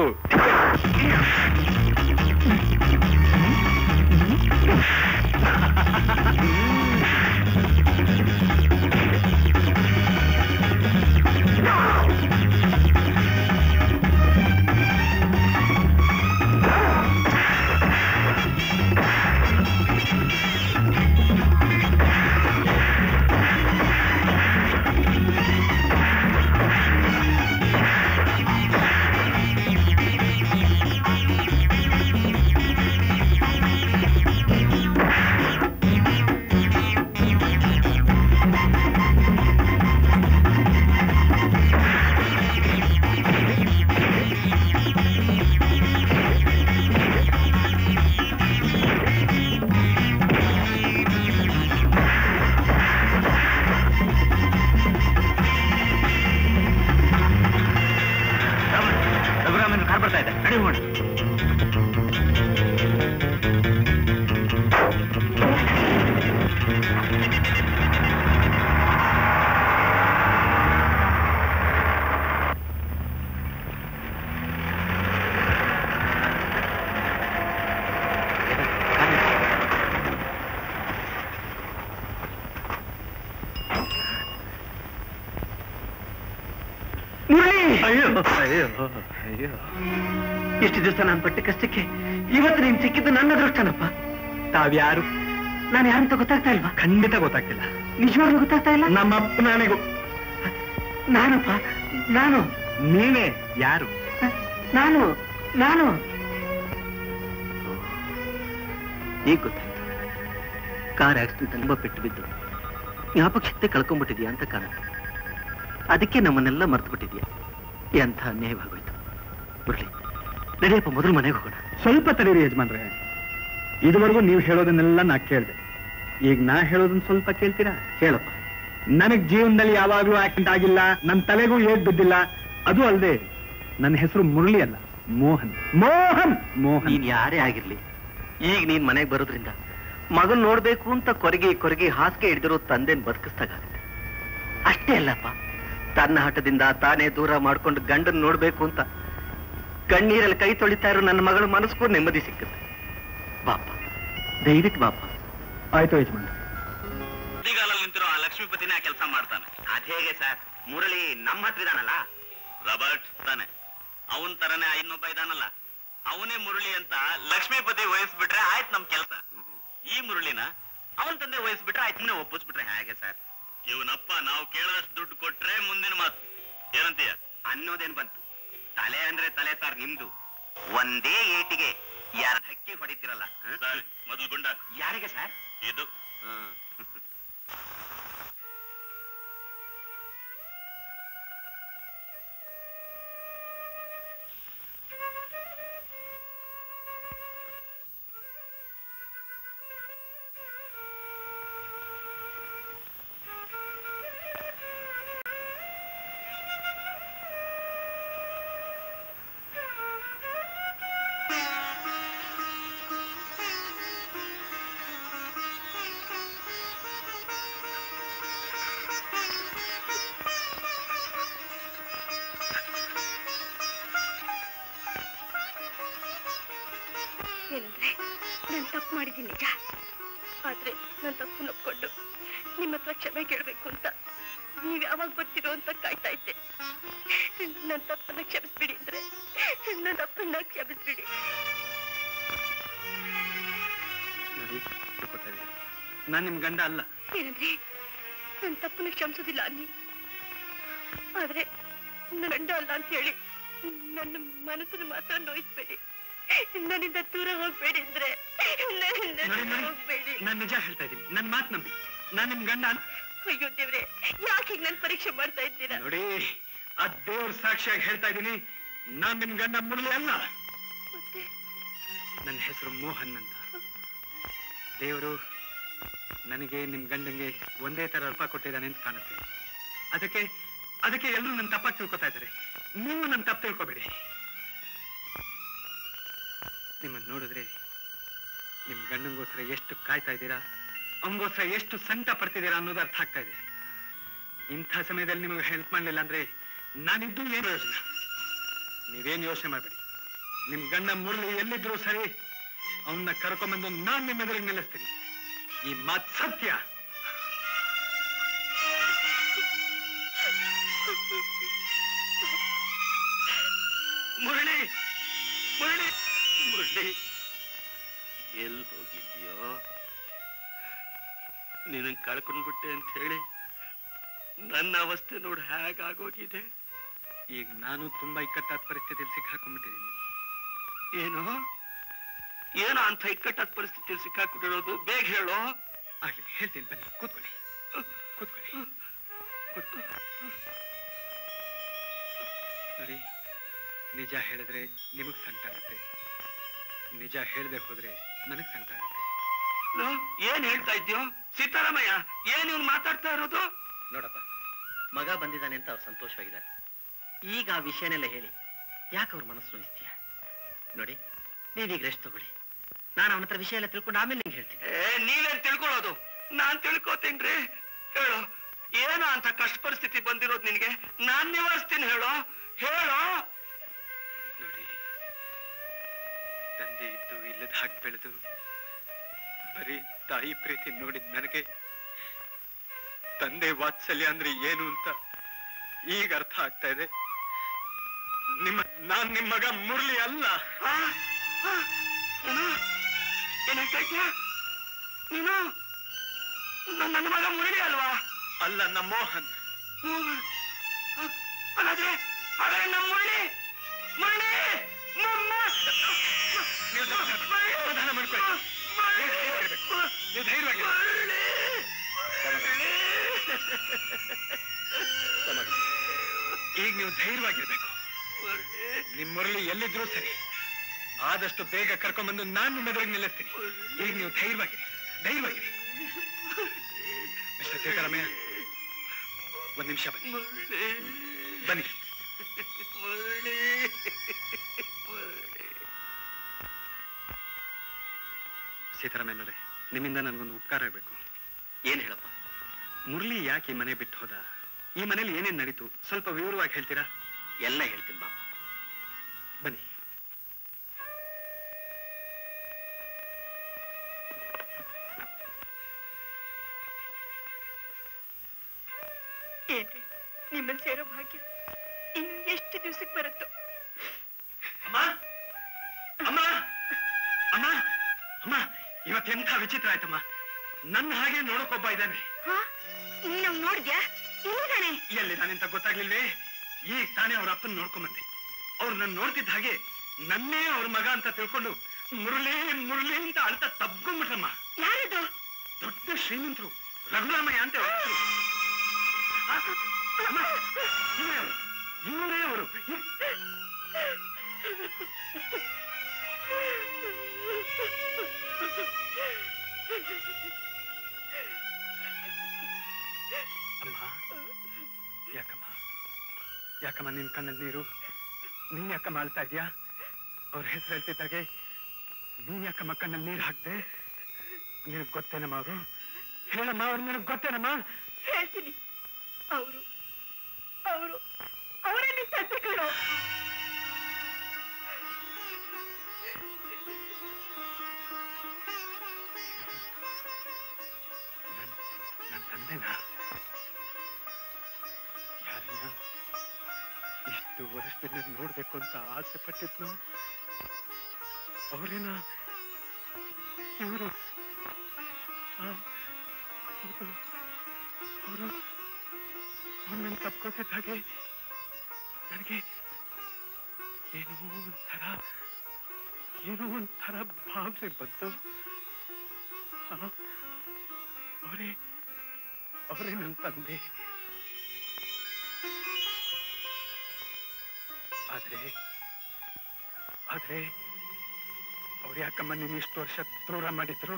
ರಘುರಾಮನ್ ಕಾರ್ ಬರ್ತಾ ಇದೆ ನಡಿ ಹೋಗೋಣ ಅಯ್ಯೋ ಅಯ್ಯೋ ಅಯ್ಯೋ ಇಷ್ಟು ದಿವಸ ನಾನು ಪಟ್ಟ ಕಷ್ಟಕ್ಕೆ ಇವತ್ತು ನೀನ್ ಸಿಕ್ಕಿದ್ದು ನನ್ನ ಅದೃಷ್ಟನಪ್ಪ ತಾವ್ಯಾರು ನಾನು ಯಾರಂತ ಗೊತ್ತಾಗ್ತಾ ಇಲ್ವಾ ಖಂಡಿತ ಗೊತ್ತಾಗ್ತಿಲ್ಲ ನಿಜವಾಗ್ಲೂ ಗೊತ್ತಾಗ್ತಾ ಇಲ್ಲ ನಮ್ಮ ಅಪ್ಪನಾನೆಗೂ ನಾನಪ್ಪ ನಾನು ನೀನೇ ಯಾರು ನಾನು ನಾನು ಈಗ ಗೊತ್ತಾಯ್ತು ಕಾರ್ ಆಕ್ಸಿಡೆಂಟ್ ತುಂಬಾ ಪೆಟ್ಟು ಬಿದ್ದು ಜ್ಞಾಪಕ ಶಕ್ತಿ ಕಳ್ಕೊಂಡ್ಬಿಟ್ಟಿದ್ಯಾ ಅಂತ ಕಾಣುತ್ತೆ ಅದಕ್ಕೆ ನಮ್ಮನ್ನೆಲ್ಲ ಮರ್ತು ಬಿಟ್ಟಿದ್ಯಾ ಎಂಥ ಅನ್ಯಾಯವಾಗೋಯ್ತು ಮುರಳಿ ನಡೆಯಪ್ಪ ಮೊದಲು ಮನೆಗೆ ಹೋಗೋಣ ಸ್ವಲ್ಪ ತಡೀರಿ ಯಜಮಾನ್ರೆ ಇದುವರೆಗೂ ನೀವು ಹೇಳೋದನ್ನೆಲ್ಲ ನಾ ಕೇಳಿದೆ ಈಗ ನಾ ಹೇಳೋದನ್ನ ಸ್ವಲ್ಪ ಕೇಳ್ತೀರಾ ಹೇಳಪ್ಪ ನನಗ್ ಜೀವನದಲ್ಲಿ ಯಾವಾಗ್ಲೂ ಆಕ್ಸಿಡೆಂಟ್ ಆಗಿಲ್ಲ ನನ್ನ ತಲೆಗೂ ಏಟ್ ಬಿದ್ದಿಲ್ಲ ಅದು ಅಲ್ಲದೆ ನನ್ನ ಹೆಸರು ಮುರಳಿ ಅಲ್ಲ ಮೋಹನ್ ಮೋಹನ್ ಮೋಹನ್ ನೀನ್ ಯಾರೇ ಆಗಿರ್ಲಿ ಈಗ ನೀನ್ ಮನೆಗೆ ಬರೋದ್ರಿಂದ ಮಗನ್ ನೋಡ್ಬೇಕು ಅಂತ ಕೊರಗಿ ಕೊರಗಿ ಹಾಸಿಗೆ ಹಿಡಿದಿರೋ ತಂದೆನ್ ಬದುಕಿಸ್ದಾಗುತ್ತೆ ಅಷ್ಟೇ ಅಲ್ಲಪ್ಪ ತನ್ನ ಹಠದಿಂದ ತಾನೇ ದೂರ ಮಾಡ್ಕೊಂಡು ಗಂಡನ್ ನೋಡ್ಬೇಕು ಅಂತ ಕಣ್ಣೀರಲ್ಲಿ ಕೈ ತೊಳಿತಾ ಇರೋ ನನ್ನ ಮಗಳ ಮನಸ್ಗೂ ನೆಮ್ಮದಿ ಸಿಕ್ಕುತ್ತೆ ಬಾಪ ದಯವಿಟ್ಟು ಬಾಪ ಆಯ್ತು ಯಜಮಾನ್ ಬದಿಗಾಲಲ್ಲಿ ನಿಂತಿರೋ ಆ ಲಕ್ಷ್ಮೀಪತಿನೇ ಆ ಕೆಲಸ ಮಾಡ್ತಾನೆ ಅದ್ ಹೇಗೆ ಸರ್ ಮುರಳಿ ನಮ್ಮ ಹತ್ರ ಇದಾನಲ್ಲ ರಾಬರ್ಟ್ ತಾನೆ ಅವನ್ ತರನೇ ಇನ್ನೊಬ್ಬ ಇದಾನಲ್ಲ ಅವನೇ ಮುರಳಿ ಅಂತ ಲಕ್ಷ್ಮೀಪತಿ ವಹಿಸ್ಬಿಟ್ರೆ ಆಯ್ತು ನಮ್ ಕೆಲಸ ಈ ಮುರಳಿನ ಅವನ್ ತಂದೆ ವಹಿಸ್ಬಿಟ್ರೆ ಆಯ್ತು ಸುಮ್ನೆ ಒಪ್ಪಿಸ್ಬಿಟ್ರೆ ಹೇಗೆ ಸರ್ ಇವನಪ್ಪ ನಾವು ಕೇಳದಷ್ಟು ದುಡ್ಡು ಕೊಟ್ರೆ ಮುಂದಿನ ಮಾತು ಏನಂತೀಯ ಅನ್ನೋದೇನ್ ಬಂತು ತಲೆ ಅಂದ್ರೆ ತಲೆ ಸರ್ ನಿಮ್ದು ಒಂದೇ ಏಟಿಗೆ ಎರಡು ಹಕ್ಕಿ ಹೊಡಿತಿರಲ್ಲ ಹ? ಸರಿ ಮೊದಲು ಗುಂಡ ಯಾರಿಗೆ ಸರ್ ಇದು ಏನಂದ್ರೆ ನಾನು ತಪ್ಪು ಮಾಡಿದ್ದೀನಿ ನಿಜ ಆದ್ರೆ ನನ್ನ ತಪ್ಪು ಒಪ್ಕೊಂಡು ನಿಮ್ಮ ಹತ್ರ ಕ್ಷಮೆ ಕೇಳಬೇಕು ಅಂತ ನೀವ್ ಯಾವಾಗ ಬರ್ತೀರೋ ಅಂತ ಕಾಯ್ತಾ ಇದ್ದೆ ನನ್ನ ತಪ್ಪನ್ನ ಕ್ಷಮಿಸ್ಬಿಡಿ ಅಂದ್ರೆ ನನ್ನ ತಪ್ಪನ್ನ ಕ್ಷಮಿಸ್ಬಿಡಿ ನೋಡಿ ತಿಳ್ಕೊತಾ ಇದ್ದೀನಿ ನಾನು ನಿಮ್ ಗಂಡ ಅಲ್ಲ ಏನಂದ್ರೆ ನನ್ನ ತಪ್ಪನ್ನ ಕ್ಷಮಿಸೋದಿಲ್ಲ ಅನ್ನಿ ಆದ್ರೆ ನನ್ನ ಗಂಡ ಅಲ್ಲ ಅಂತ ಹೇಳಿ ನನ್ನ ಮನಸ್ಸನ್ನು ಮಾತ್ರ ನೋಯಿಸ್ಬೇಡಿ ನನ್ನಿಂದ ದೂರ ಹೋಗ್ಬೇಡಿ ಅಂದ್ರೆ ನನ್ನಿಂದ ನೋಡಿ, ದೂರ ನೋಡಿ. ಹೋಗ್ಬೇಡಿ ನಾನ್ ನಿಜ ಹೇಳ್ತಾ ಇದ್ದೀನಿ ನನ್ ಮಾತ್ ನಂಬಿ ನಾನ್ ನಿಮ್ ಗಂಡ ಅಲ್ಲ ಅಯ್ಯೋ ದೇವ್ರೆ ಯಾಕೆ ಹೀಗ್ ನನ್ ಪರೀಕ್ಷೆ ಮಾಡ್ತಾ ಇದ್ದೀರಾ ನೋಡಿ ಆ ದೇವ್ರ ಸಾಕ್ಷಿಯಾಗಿ ಹೇಳ್ತಾ ಇದ್ದೀನಿ ನಾನ್ ನಿಮ್ ಗಂಡ ಮುರಳಿ ಅಲ್ಲ ಮತ್ತೆ ನನ್ನ ಹೆಸರು ಮೋಹನ್ ಅಂತ ದೇವರು ನನಗೆ ನಿಮ್ ಗಂಡಂಗೆ ಒಂದೇ ತರ ಅಲ್ಪ ಕೊಟ್ಟಿದ್ದಾನೆ ಅಂತ ಕಾಣುತ್ತೆ ಅದಕ್ಕೆ ಅದಕ್ಕೆ ಎಲ್ಲರೂ ನನ್ನ ತಪ್ಪಾಗಿ ತಿಳ್ಕೊತಾ ಇದ್ದಾರೆ ನೀವು ನನ್ನ ತಪ್ಪು ತಿಳ್ಕೊಬೇಡಿ ನಿಮ್ಮನ್ನ ನೋಡಿದ್ರೆ ನಿಮ್ ಗಂಡಂಗೋಸ್ಕರ ಎಷ್ಟು ಕಾಯ್ತಾ ಇದ್ದೀರಾ ಅವನಿಗೋಸ್ಕರ ಎಷ್ಟು ಸಂಕಟ ಪಡ್ತಿದ್ದೀರಾ ಅನ್ನೋದು ಅರ್ಥ ಆಗ್ತಾ ಇದೆ ಇಂಥ ಸಮಯದಲ್ಲಿ ನಿಮಗೆ ಹೆಲ್ಪ್ ಮಾಡಲಿಲ್ಲ ಅಂದ್ರೆ ನಾನಿದ್ದು ಏನು ಯೋಚನೆ ನೀವೇನು ಯೋಚನೆ ಮಾಡಬೇಡಿ ನಿಮ್ ಗಂಡ ಮುರಳಿ ಎಲ್ಲಿದ್ರು ಸರಿ ಅವನ್ನ ಕರ್ಕೊಂಬಂದು ನಾನ್ ನಿಮ್ಮ ಎದುರಿಗೆ ನಿಲ್ಲಿಸ್ತೀನಿ ಈ ಮಾತ್ ಸತ್ಯ ಮುರಳಿ ಮುರಳಿ ಮುರಳಿ ಎಲ್ಲಿ ಹೋಗಿದ್ಯೋ ನಿನಗ್ ಕಳ್ಕೊಂಡ್ಬಿಟ್ಟೆ ಅಂತ ಹೇಳಿ ನನ್ನ ಅವಸ್ಥೆ ನೋಡು ಹೇಗಾಗೋಗಿದೆ ಈಗ ನಾನು ತುಂಬಾ ಇಕ್ಕಟ್ಟಾದ ಪರಿಸ್ಥಿತಿಯಲ್ಲಿ ಸಿಕ್ಕಾಕೊಂಡ್ಬಿಟ್ಟಿದ್ದೀನಿ ಏನು ಏನೋ ಅಂತ ಇಕ್ಕಟ್ಟಾದ ಪರಿಸ್ಥಿತಿಯಲ್ಲಿ ಸಿಕ್ಕಾಕೊಂಡಿರೋದು ಬೇಗ ಹೇಳೋ ಆಗ್ಲಿ ಹೇಳ್ತೀನಿ ಬನ್ನಿ ಕೂತ್ಕೊಳ್ಳಿ ಕೂತ್ಕೊಳ್ಳಿ ಕೂತ್ಕೊಳ್ಳಿ ನೋಡಿ ನಿಜ ಹೇಳಿದ್ರೆ ನಿಮಗ್ ಸಂಕಟ ಆಗುತ್ತೆ ನಿಜ ಹೇಳದೆ ಹೋದ್ರೆ ನನಗ್ ಸಂಕಟ ಆಗುತ್ತೆ ಲೋ, ಏನ್ ಹೇಳ್ತಾ ಇದ್ಯೋ ಸೀತಾರಾಮಯ್ಯ ಏನ್ ಇವ್ನು ಮಾತಾಡ್ತಾ ಇರೋದು ನೋಡಪ್ಪ ಮಗ ಬಂದಿದ್ದಾನೆ ಅಂತ ಅವ್ರು ಸಂತೋಷವಾಗಿದ್ದಾರೆ ಈಗ ಆ ವಿಷಯನೆಲ್ಲ ಹೇಳಿ ಯಾಕೆ ಅವ್ರ ಮನಸ್ಸು ನೋಯಿಸ್ತೀಯ ನೋಡಿ ನೀವೀಗ ರೆಸ್ಟ್ ತಗೊಳ್ಳಿ ನಾನು ಅವನ ಹತ್ರ ವಿಷಯ ಎಲ್ಲ ತಿಳ್ಕೊಂಡು ಆಮೇಲೆ ನಿಂಗೆ ಹೇಳ್ತೀನಿ ಏ ನೀವೇನ್ ತಿಳ್ಕೊಳ್ಳೋದು ನಾನ್ ತಿಳ್ಕೊತೀನ್ರಿ ಹೇಳು ಏನೋ ಅಂತ ಕಷ್ಟ ಪರಿಸ್ಥಿತಿ ಬಂದಿರೋದು ನಿನ್ಗೆ ನಾನ್ ನಿವಾರಿಸ್ತೀನಿ ಹೇಳೋ ಹೇಳೋ ನೋಡಿ ತಂದೆ ಇದ್ದು ಇಲ್ಲದ ಹಾಗೆ ಬೆಳೆದು ಬರೀ ತಾಯಿ ಪ್ರೀತಿ ನೋಡಿದ್ ನನಗೆ ತಂದೆ ವಾತ್ಸಲ್ಯ ಅಂದ್ರೆ ಏನು ಅಂತ ಈಗ ಅರ್ಥ ಆಗ್ತಾ ಇದೆ ನಿಮ್ಮ ನಾನ್ ನಿಮ್ ಮಗ ಮುರಳಿ ಅಲ್ಲ ಆ, ಆ, ಏನು ಏನ್ ಹೇಳ್ತಾ ಇದ್ಯಾ ನೀನು ನ- ನನ್ನ ಮಗ ಮುರಳಿ ಅಲ್ವಾ ಅಲ್ಲ ನಮ್ಮ ಮೋಹನ್ ಮೋಹನ್. ಆ, ಅಲ್ಲಾದ್ರೆ ಅದೇ ನಮ್ಮ ಮುರಳಿ ಮುರಳಿ ನಮ್ಮ ನೀವು ಸಮಾಧಾನ- ಸಮಾಧಾನ ಮಾಡ್ಕೊಳ್ಳಿ. ನೀವು ಧೈರ್ಯವಾಗಿರಿ. ಈಗ ನೀವು ಧೈರ್ಯವಾಗಿರ್ಬೇಕು ನಿಮ್ ಮುರಳಿ ಎಲ್ಲಿದ್ರು ಸರಿ ಆದಷ್ಟು ಬೇಗ ಕರ್ಕೊಂಡ್ಬಂದು ನಾನು ನಿಮ್ಮ ಎದುರಿಗೆ ನಿಲ್ಲಿಸ್ತೀನಿ ಈಗ ನೀವು ಧೈರ್ಯವಾಗಿರಿ ಧೈರ್ಯವಾಗಿರಿ ಮಿಸ್ಟರ್ ಸೀತಾರಾಮಯ್ಯ ಒಂದ್ ನಿಮಿಷ ಬನ್ನಿ ಬನ್ನಿ ಸೀತಾರಾಮಯ್ಯನವರೇ ನಿಮ್ಮಿಂದ ನನಗೊಂದು ಉಪಕಾರ ಆಗ್ಬೇಕು ಏನ್ ಹೇಳಪ್ಪ ಮುರಳಿ ಯಾಕೆ ಈ ಮನೆ ಬಿಟ್ಟು ಹೋದ ಈ ಮನೇಲಿ ಏನೇನ್ ನಡೀತು ಸ್ವಲ್ಪ ವಿವರವಾಗಿ ಹೇಳ್ತೀರಾ ಎಲ್ಲ ಹೇಳ್ತೀನಿ ಬಾಪ ಬನ್ನಿ ಏನ್ರಿ ನಿಮ್ಮನ್ ಸೇರೋ ಭಾಗ್ಯ ಇನ್ನು ಎಷ್ಟು ದಿವ್ಸಕ್ಕೆ ಬರುತ್ತೋ ಅಮ್ಮ ಅಮ್ಮ ಅಮ್ಮ ಅಮ್ಮ ಇವತ್ತೆಂಥ ವಿಚಿತ್ರ ಆಯ್ತಮ್ಮ ನನ್ನ ಹಾಗೆ ನೋಡಕ್ಕೊಬ್ಬ ಇದ್ದಾನೆ ಹಾ ನೀನ್ ಅವ್ನ್ ನೋಡಿದ್ಯಾ ಇಲ್ಲಿದಾನೆ ಎಲ್ಲಿದ್ದಾನೆ ಗೊತ್ತಾಗ್ಲಿಲ್ವೇ ಈಗ ತಾನೇ ಅವ್ರ ಅಪ್ಪನ ನೋಡ್ಕೊಂಬಂದೆ ಅವ್ರು ನನ್ನ ನೋಡ್ತಿದ್ದ ಹಾಗೆ ನನ್ನೇ ಅವ್ರ ಮಗ ಅಂತ ತಿಳ್ಕೊಂಡು ಮುರಳಿ ಮುರಳಿ ಅಂತ ಅಳ್ತಾ ತಬ್ಕೊಂಡ್ಬಿಟ್ರಮ್ಮ ಯಾರದು ದೊಡ್ಡ ಶ್ರೀಮಂತರು ರಘುರಾಮಯ್ಯ ಅಂತ ಅವ್ರ ಹೆಸ್ರು. ಆ, ಅಮ್ಮ, ಇವರೇ ಅವರು ಇವರೇ ಅವರು ಅಮ್ಮ ಯಾಕಮ್ಮ ಯಾಕಮ್ಮ ನಿನ್ ಕಣ್ಣಲ್ಲಿ ನೀರು ನೀನ್ ಯಾಕಮ್ಮ ಅಳ್ತಾ ಇದೀಯಾ ಅವ್ರ ಹೆಸರು ಹೇಳ್ತಿದ್ದಾಗೆ ನೀನ್ ಯಾಕಮ್ಮ ಕಣ್ಣಲ್ಲಿ ನೀರು ಹಾಕ್ದೆ ನಿನಗ್ ಗೊತ್ತೇನಮ್ಮ ಅವರು ಹೇಳಮ್ಮ ಅವ್ರು ನಿನಗ್ ಗೊತ್ತೇನಮ್ಮ ಹೇಳ್ತೀನಿ ಅವರು ಅವರು ಅವರಲ್ಲಿ ಸತ್ಯ ಕಣೋ ನನ್ ನನ್ ತಂದೆನಾ ಯಾರನ್ನ ಇಷ್ಟು ವರ್ಷದಿಂದ ನೋಡ್ಬೇಕು ಅಂತ ಆಸೆ ಪಟ್ಟಿದ್ನು ಅವರೇನ ಇವರು ಹೌದು ಅವರು ಅವ್ರನ್ನ ತಪ್ಕೋತಿದ್ದ ಹಾಗೆ ನನಗೆ ಏನೋ ಒಂಥರ ಏನೋ ಒಂಥರ ಭಾವನೆ ಬಂತು ಆ, ಅವರೇ ಅವರೇ ನನ್ನ ತಂದೆ ಆದ್ರೆ ಆದ್ರೆ ಅವ್ರು ಯಾಕಮ್ಮ ನೀನ್ ಇಷ್ಟು ವರ್ಷ ದೂರ ಮಾಡಿದ್ರು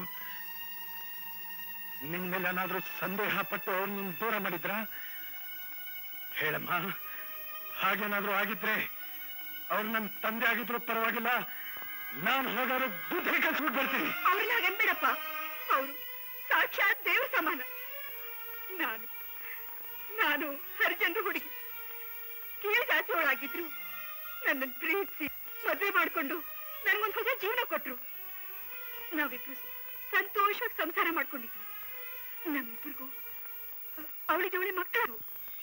ನಿನ್ ಮೇಲೆ ಏನಾದ್ರೂ ಸಂದೇಹ ಪಟ್ಟು ಅವ್ರು ನಿನ್ ದೂರ ಮಾಡಿದ್ರ ಹೇಳಮ್ಮ ಹಾಗೇನಾದ್ರೂ ಆಗಿದ್ರೆ ಅವ್ರು ನನ್ನ ತಂದೆ ಆಗಿದ್ರು ಪರವಾಗಿಲ್ಲ ನಾನು ಹೋಗಾರು ಬುದ್ಧಿ ಕಲ್ಸ್ಬಿಟ್ಟು ಬರ್ತೀನಿ ಅವ್ರನ್ನ ಹಾಗನ್ಬೇಡಪ್ಪ ಅವರು ಸಾಕ್ಷಾತ್ ದೇವ ಸಮಾನ ನಾನು ನಾನು ಹರಿಚಂದ್ರ ಹುಡುಗಿ ಕೀಳ್ಗಾಚೋಳಾಗಿದ್ರು ನನ್ನನ್ನು ಪ್ರೀತಿಸಿ ಮದುವೆ ಮಾಡ್ಕೊಂಡು ನನ್ಗೊಂದು ಹೊಸ ಜೀವನ ಕೊಟ್ರು ನಾವಿಬ್ರು ಸಂತೋಷವಾಗಿ ಸಂಸಾರ ಮಾಡ್ಕೊಂಡಿದ್ವಿ ನಮ್ಮಿಬ್ರಿಗೂ ಅವಳಿ ಜವಳಿ ಮಕ್ಕಳು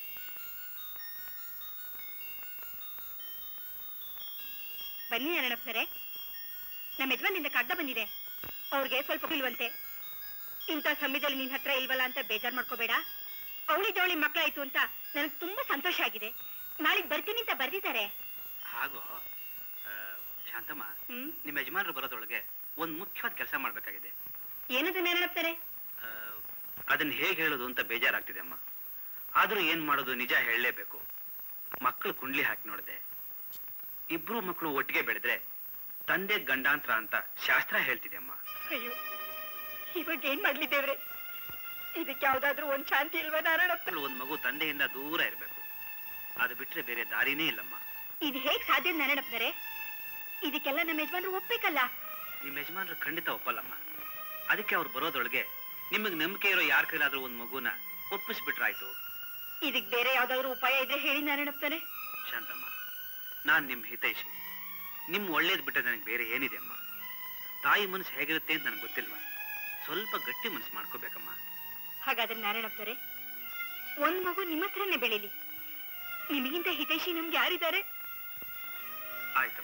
ಬನ್ನಿ ನಾರಾಯಣಪ್ಪನರೇ ನಮ್ಮ ಯಜಮಾನಿಂದ ಕಾಗ್ದ ಬಂದಿದೆ ಅವ್ರಿಗೆ ಸ್ವಲ್ಪ ಇಲ್ವಂತೆ ಇಂಥ ಸಮಯದಲ್ಲಿ ನಿನ್ ಹತ್ರ ಇಲ್ವಲ್ಲ ಅಂತ ಬೇಜಾರ್ ಮಾಡ್ಕೋಬೇಡ ಅವಳಿ ಜವಳಿ ಮಕ್ಕಳಾಯ್ತು ಅಂತ ನನಗೆ ತುಂಬಾ ಸಂತೋಷ ಆಗಿದೆ ನಾಳೆ ಬರ್ತೀನಿ ಅಂತ ಬರ್ದಿದ್ದಾರೆ ಹಾಗೂ ಆ, ಶಾಂತಮ್ಮ ಹ್ಮ್ ನಿಮ್ಮ ಯಜಮಾನರು ಬರೋದ್ರೊಳಗೆ ಒಂದ್ ಮುಖ್ಯವಾದ ಕೆಲಸ ಮಾಡ್ಬೇಕಾಗಿದೆ ಏನದು ನಾರಾಯಣಪ್ಪನರೇ ಆ, ಅದನ್ನ ಹೇಗೆ ಹೇಳೋದು ಅಂತ ಬೇಜಾರಾಗ್ತಿದೆ ಅಮ್ಮ ಆದ್ರೂ ಏನ್ ಮಾಡೋದು ನಿಜ ಹೇಳಲೇಬೇಕು ಮಕ್ಕಳು ಕುಂಡ್ಲಿ ಹಾಕಿ ನೋಡಿದೆ ಇಬ್ರು ಮಕ್ಕಳು ಒಟ್ಟಿಗೆ ಬೆಳೆದ್ರೆ ತಂದೆ ಗಂಡಾಂತರ ಅಂತ ಶಾಸ್ತ್ರ ಹೇಳ್ತಿದೆ ಅಮ್ಮ ಅಯ್ಯೋ ಇವಾಗ ಏನ್ ಮಾಡ್ಲಿ ದೇವ್ರೆ ಇದಕ್ಕೆ ಯಾವ್ದಾದ್ರೂ ಒಂದ್ ಶಾಂತಿ ಇಲ್ವಾ ನಾರಾಯಣಪ್ಪ ಮಕ್ಕಳು ಒಂದ್ ಮಗು ತಂದೆಯಿಂದ ದೂರ ಇರಬೇಕು ಅದು ಬಿಟ್ರೆ ಬೇರೆ ದಾರಿನೇ ಇಲ್ಲಮ್ಮ ಇದು ಹೇಗ್ ಸಾಧ್ಯ ನಾರಾಯಣಪ್ಪನರೇ ಇದಕ್ಕೆಲ್ಲ ನಮ್ಮ ಯಜಮಾನ್ರು ಒಪ್ಬೇಕಲ್ಲ ನಿಮ್ಮ ಯಜಮಾನರು ಖಂಡಿತ ಒಪ್ಪಲ್ಲಮ್ಮ ಅದಕ್ಕೆ ಅವ್ರು ಬರೋದ್ರೊಳಗೆ ನಿಮಗೆ ನಂಬಿಕೆ ಇರೋ ಯಾರ ಕೈಲಾದ್ರೂ ಒಂದ್ ಮಗುನ ಒಪ್ಪಿಸ್ಬಿಟ್ರಾಯ್ತು ಇದಕ್ ಬೇರೆ ಯಾವ್ದಾದ್ರು ಉಪಾಯ ಇದ್ರೆ ಹೇಳಿ ನಾರಾಯಣಪ್ಪನರೇ ಶಾಂತಮ್ಮ ನಾನ್ ನಿಮ್ ಹಿತೈಷಿ ನಿಮ್ ಒಳ್ಳೇದ್ ಬಿಟ್ಟರೆ ನನಗೆ ಬೇರೆ ಏನಿದೆ ಅಮ್ಮ ತಾಯಿ ಮನಸ್ಸು ಹೇಗಿರುತ್ತೆ ಅಂತ ನನಗೆ ಗೊತ್ತಿಲ್ವಾ ಸ್ವಲ್ಪ ಗಟ್ಟಿ ಮನಸ್ಸು ಮಾಡ್ಕೋಬೇಕಮ್ಮ ಹಾಗಾದ್ರೆ ನಾರಾಯಣಪ್ಪನರೇ ಒಂದ್ ಮಗು ನಿಮ್ಮ ಹತ್ರನೇ ಬೆಳೀಲಿ ನಿಮಗಿಂತ ಹಿತೈಷಿ ನಮ್ಗೆ ಯಾರಿದ್ದಾರೆ ಆಯ್ತಮ್ಮ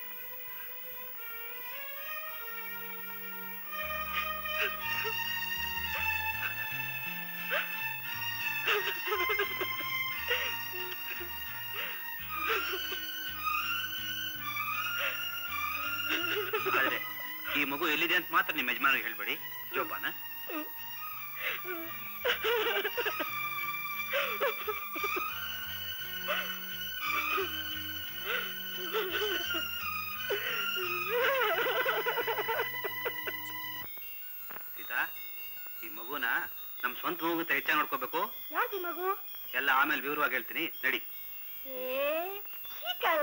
ಆದ್ರೆ ಈ ಮಗು ಎಲ್ಲಿದೆ ಅಂತ ಮಾತ್ರ ನಿಮ್ಮ ಯಜಮಾನಿಗೆ ಹೇಳ್ಬೇಡಿ ಜೋಪಾನ ಸೀತಾ ಈ ಮಗುನ ನಮ್ ಸ್ವಂತ ಮಗುತ್ತ ಹೆಚ್ಚಾಗಿ ನೋಡ್ಕೋಬೇಕು ಯಾಕೆ ಮಗು ಎಲ್ಲ ಆಮೇಲೆ ವಿವರವಾಗಿ ಹೇಳ್ತೀನಿ ನಡಿ ಏ ಶೀತಳ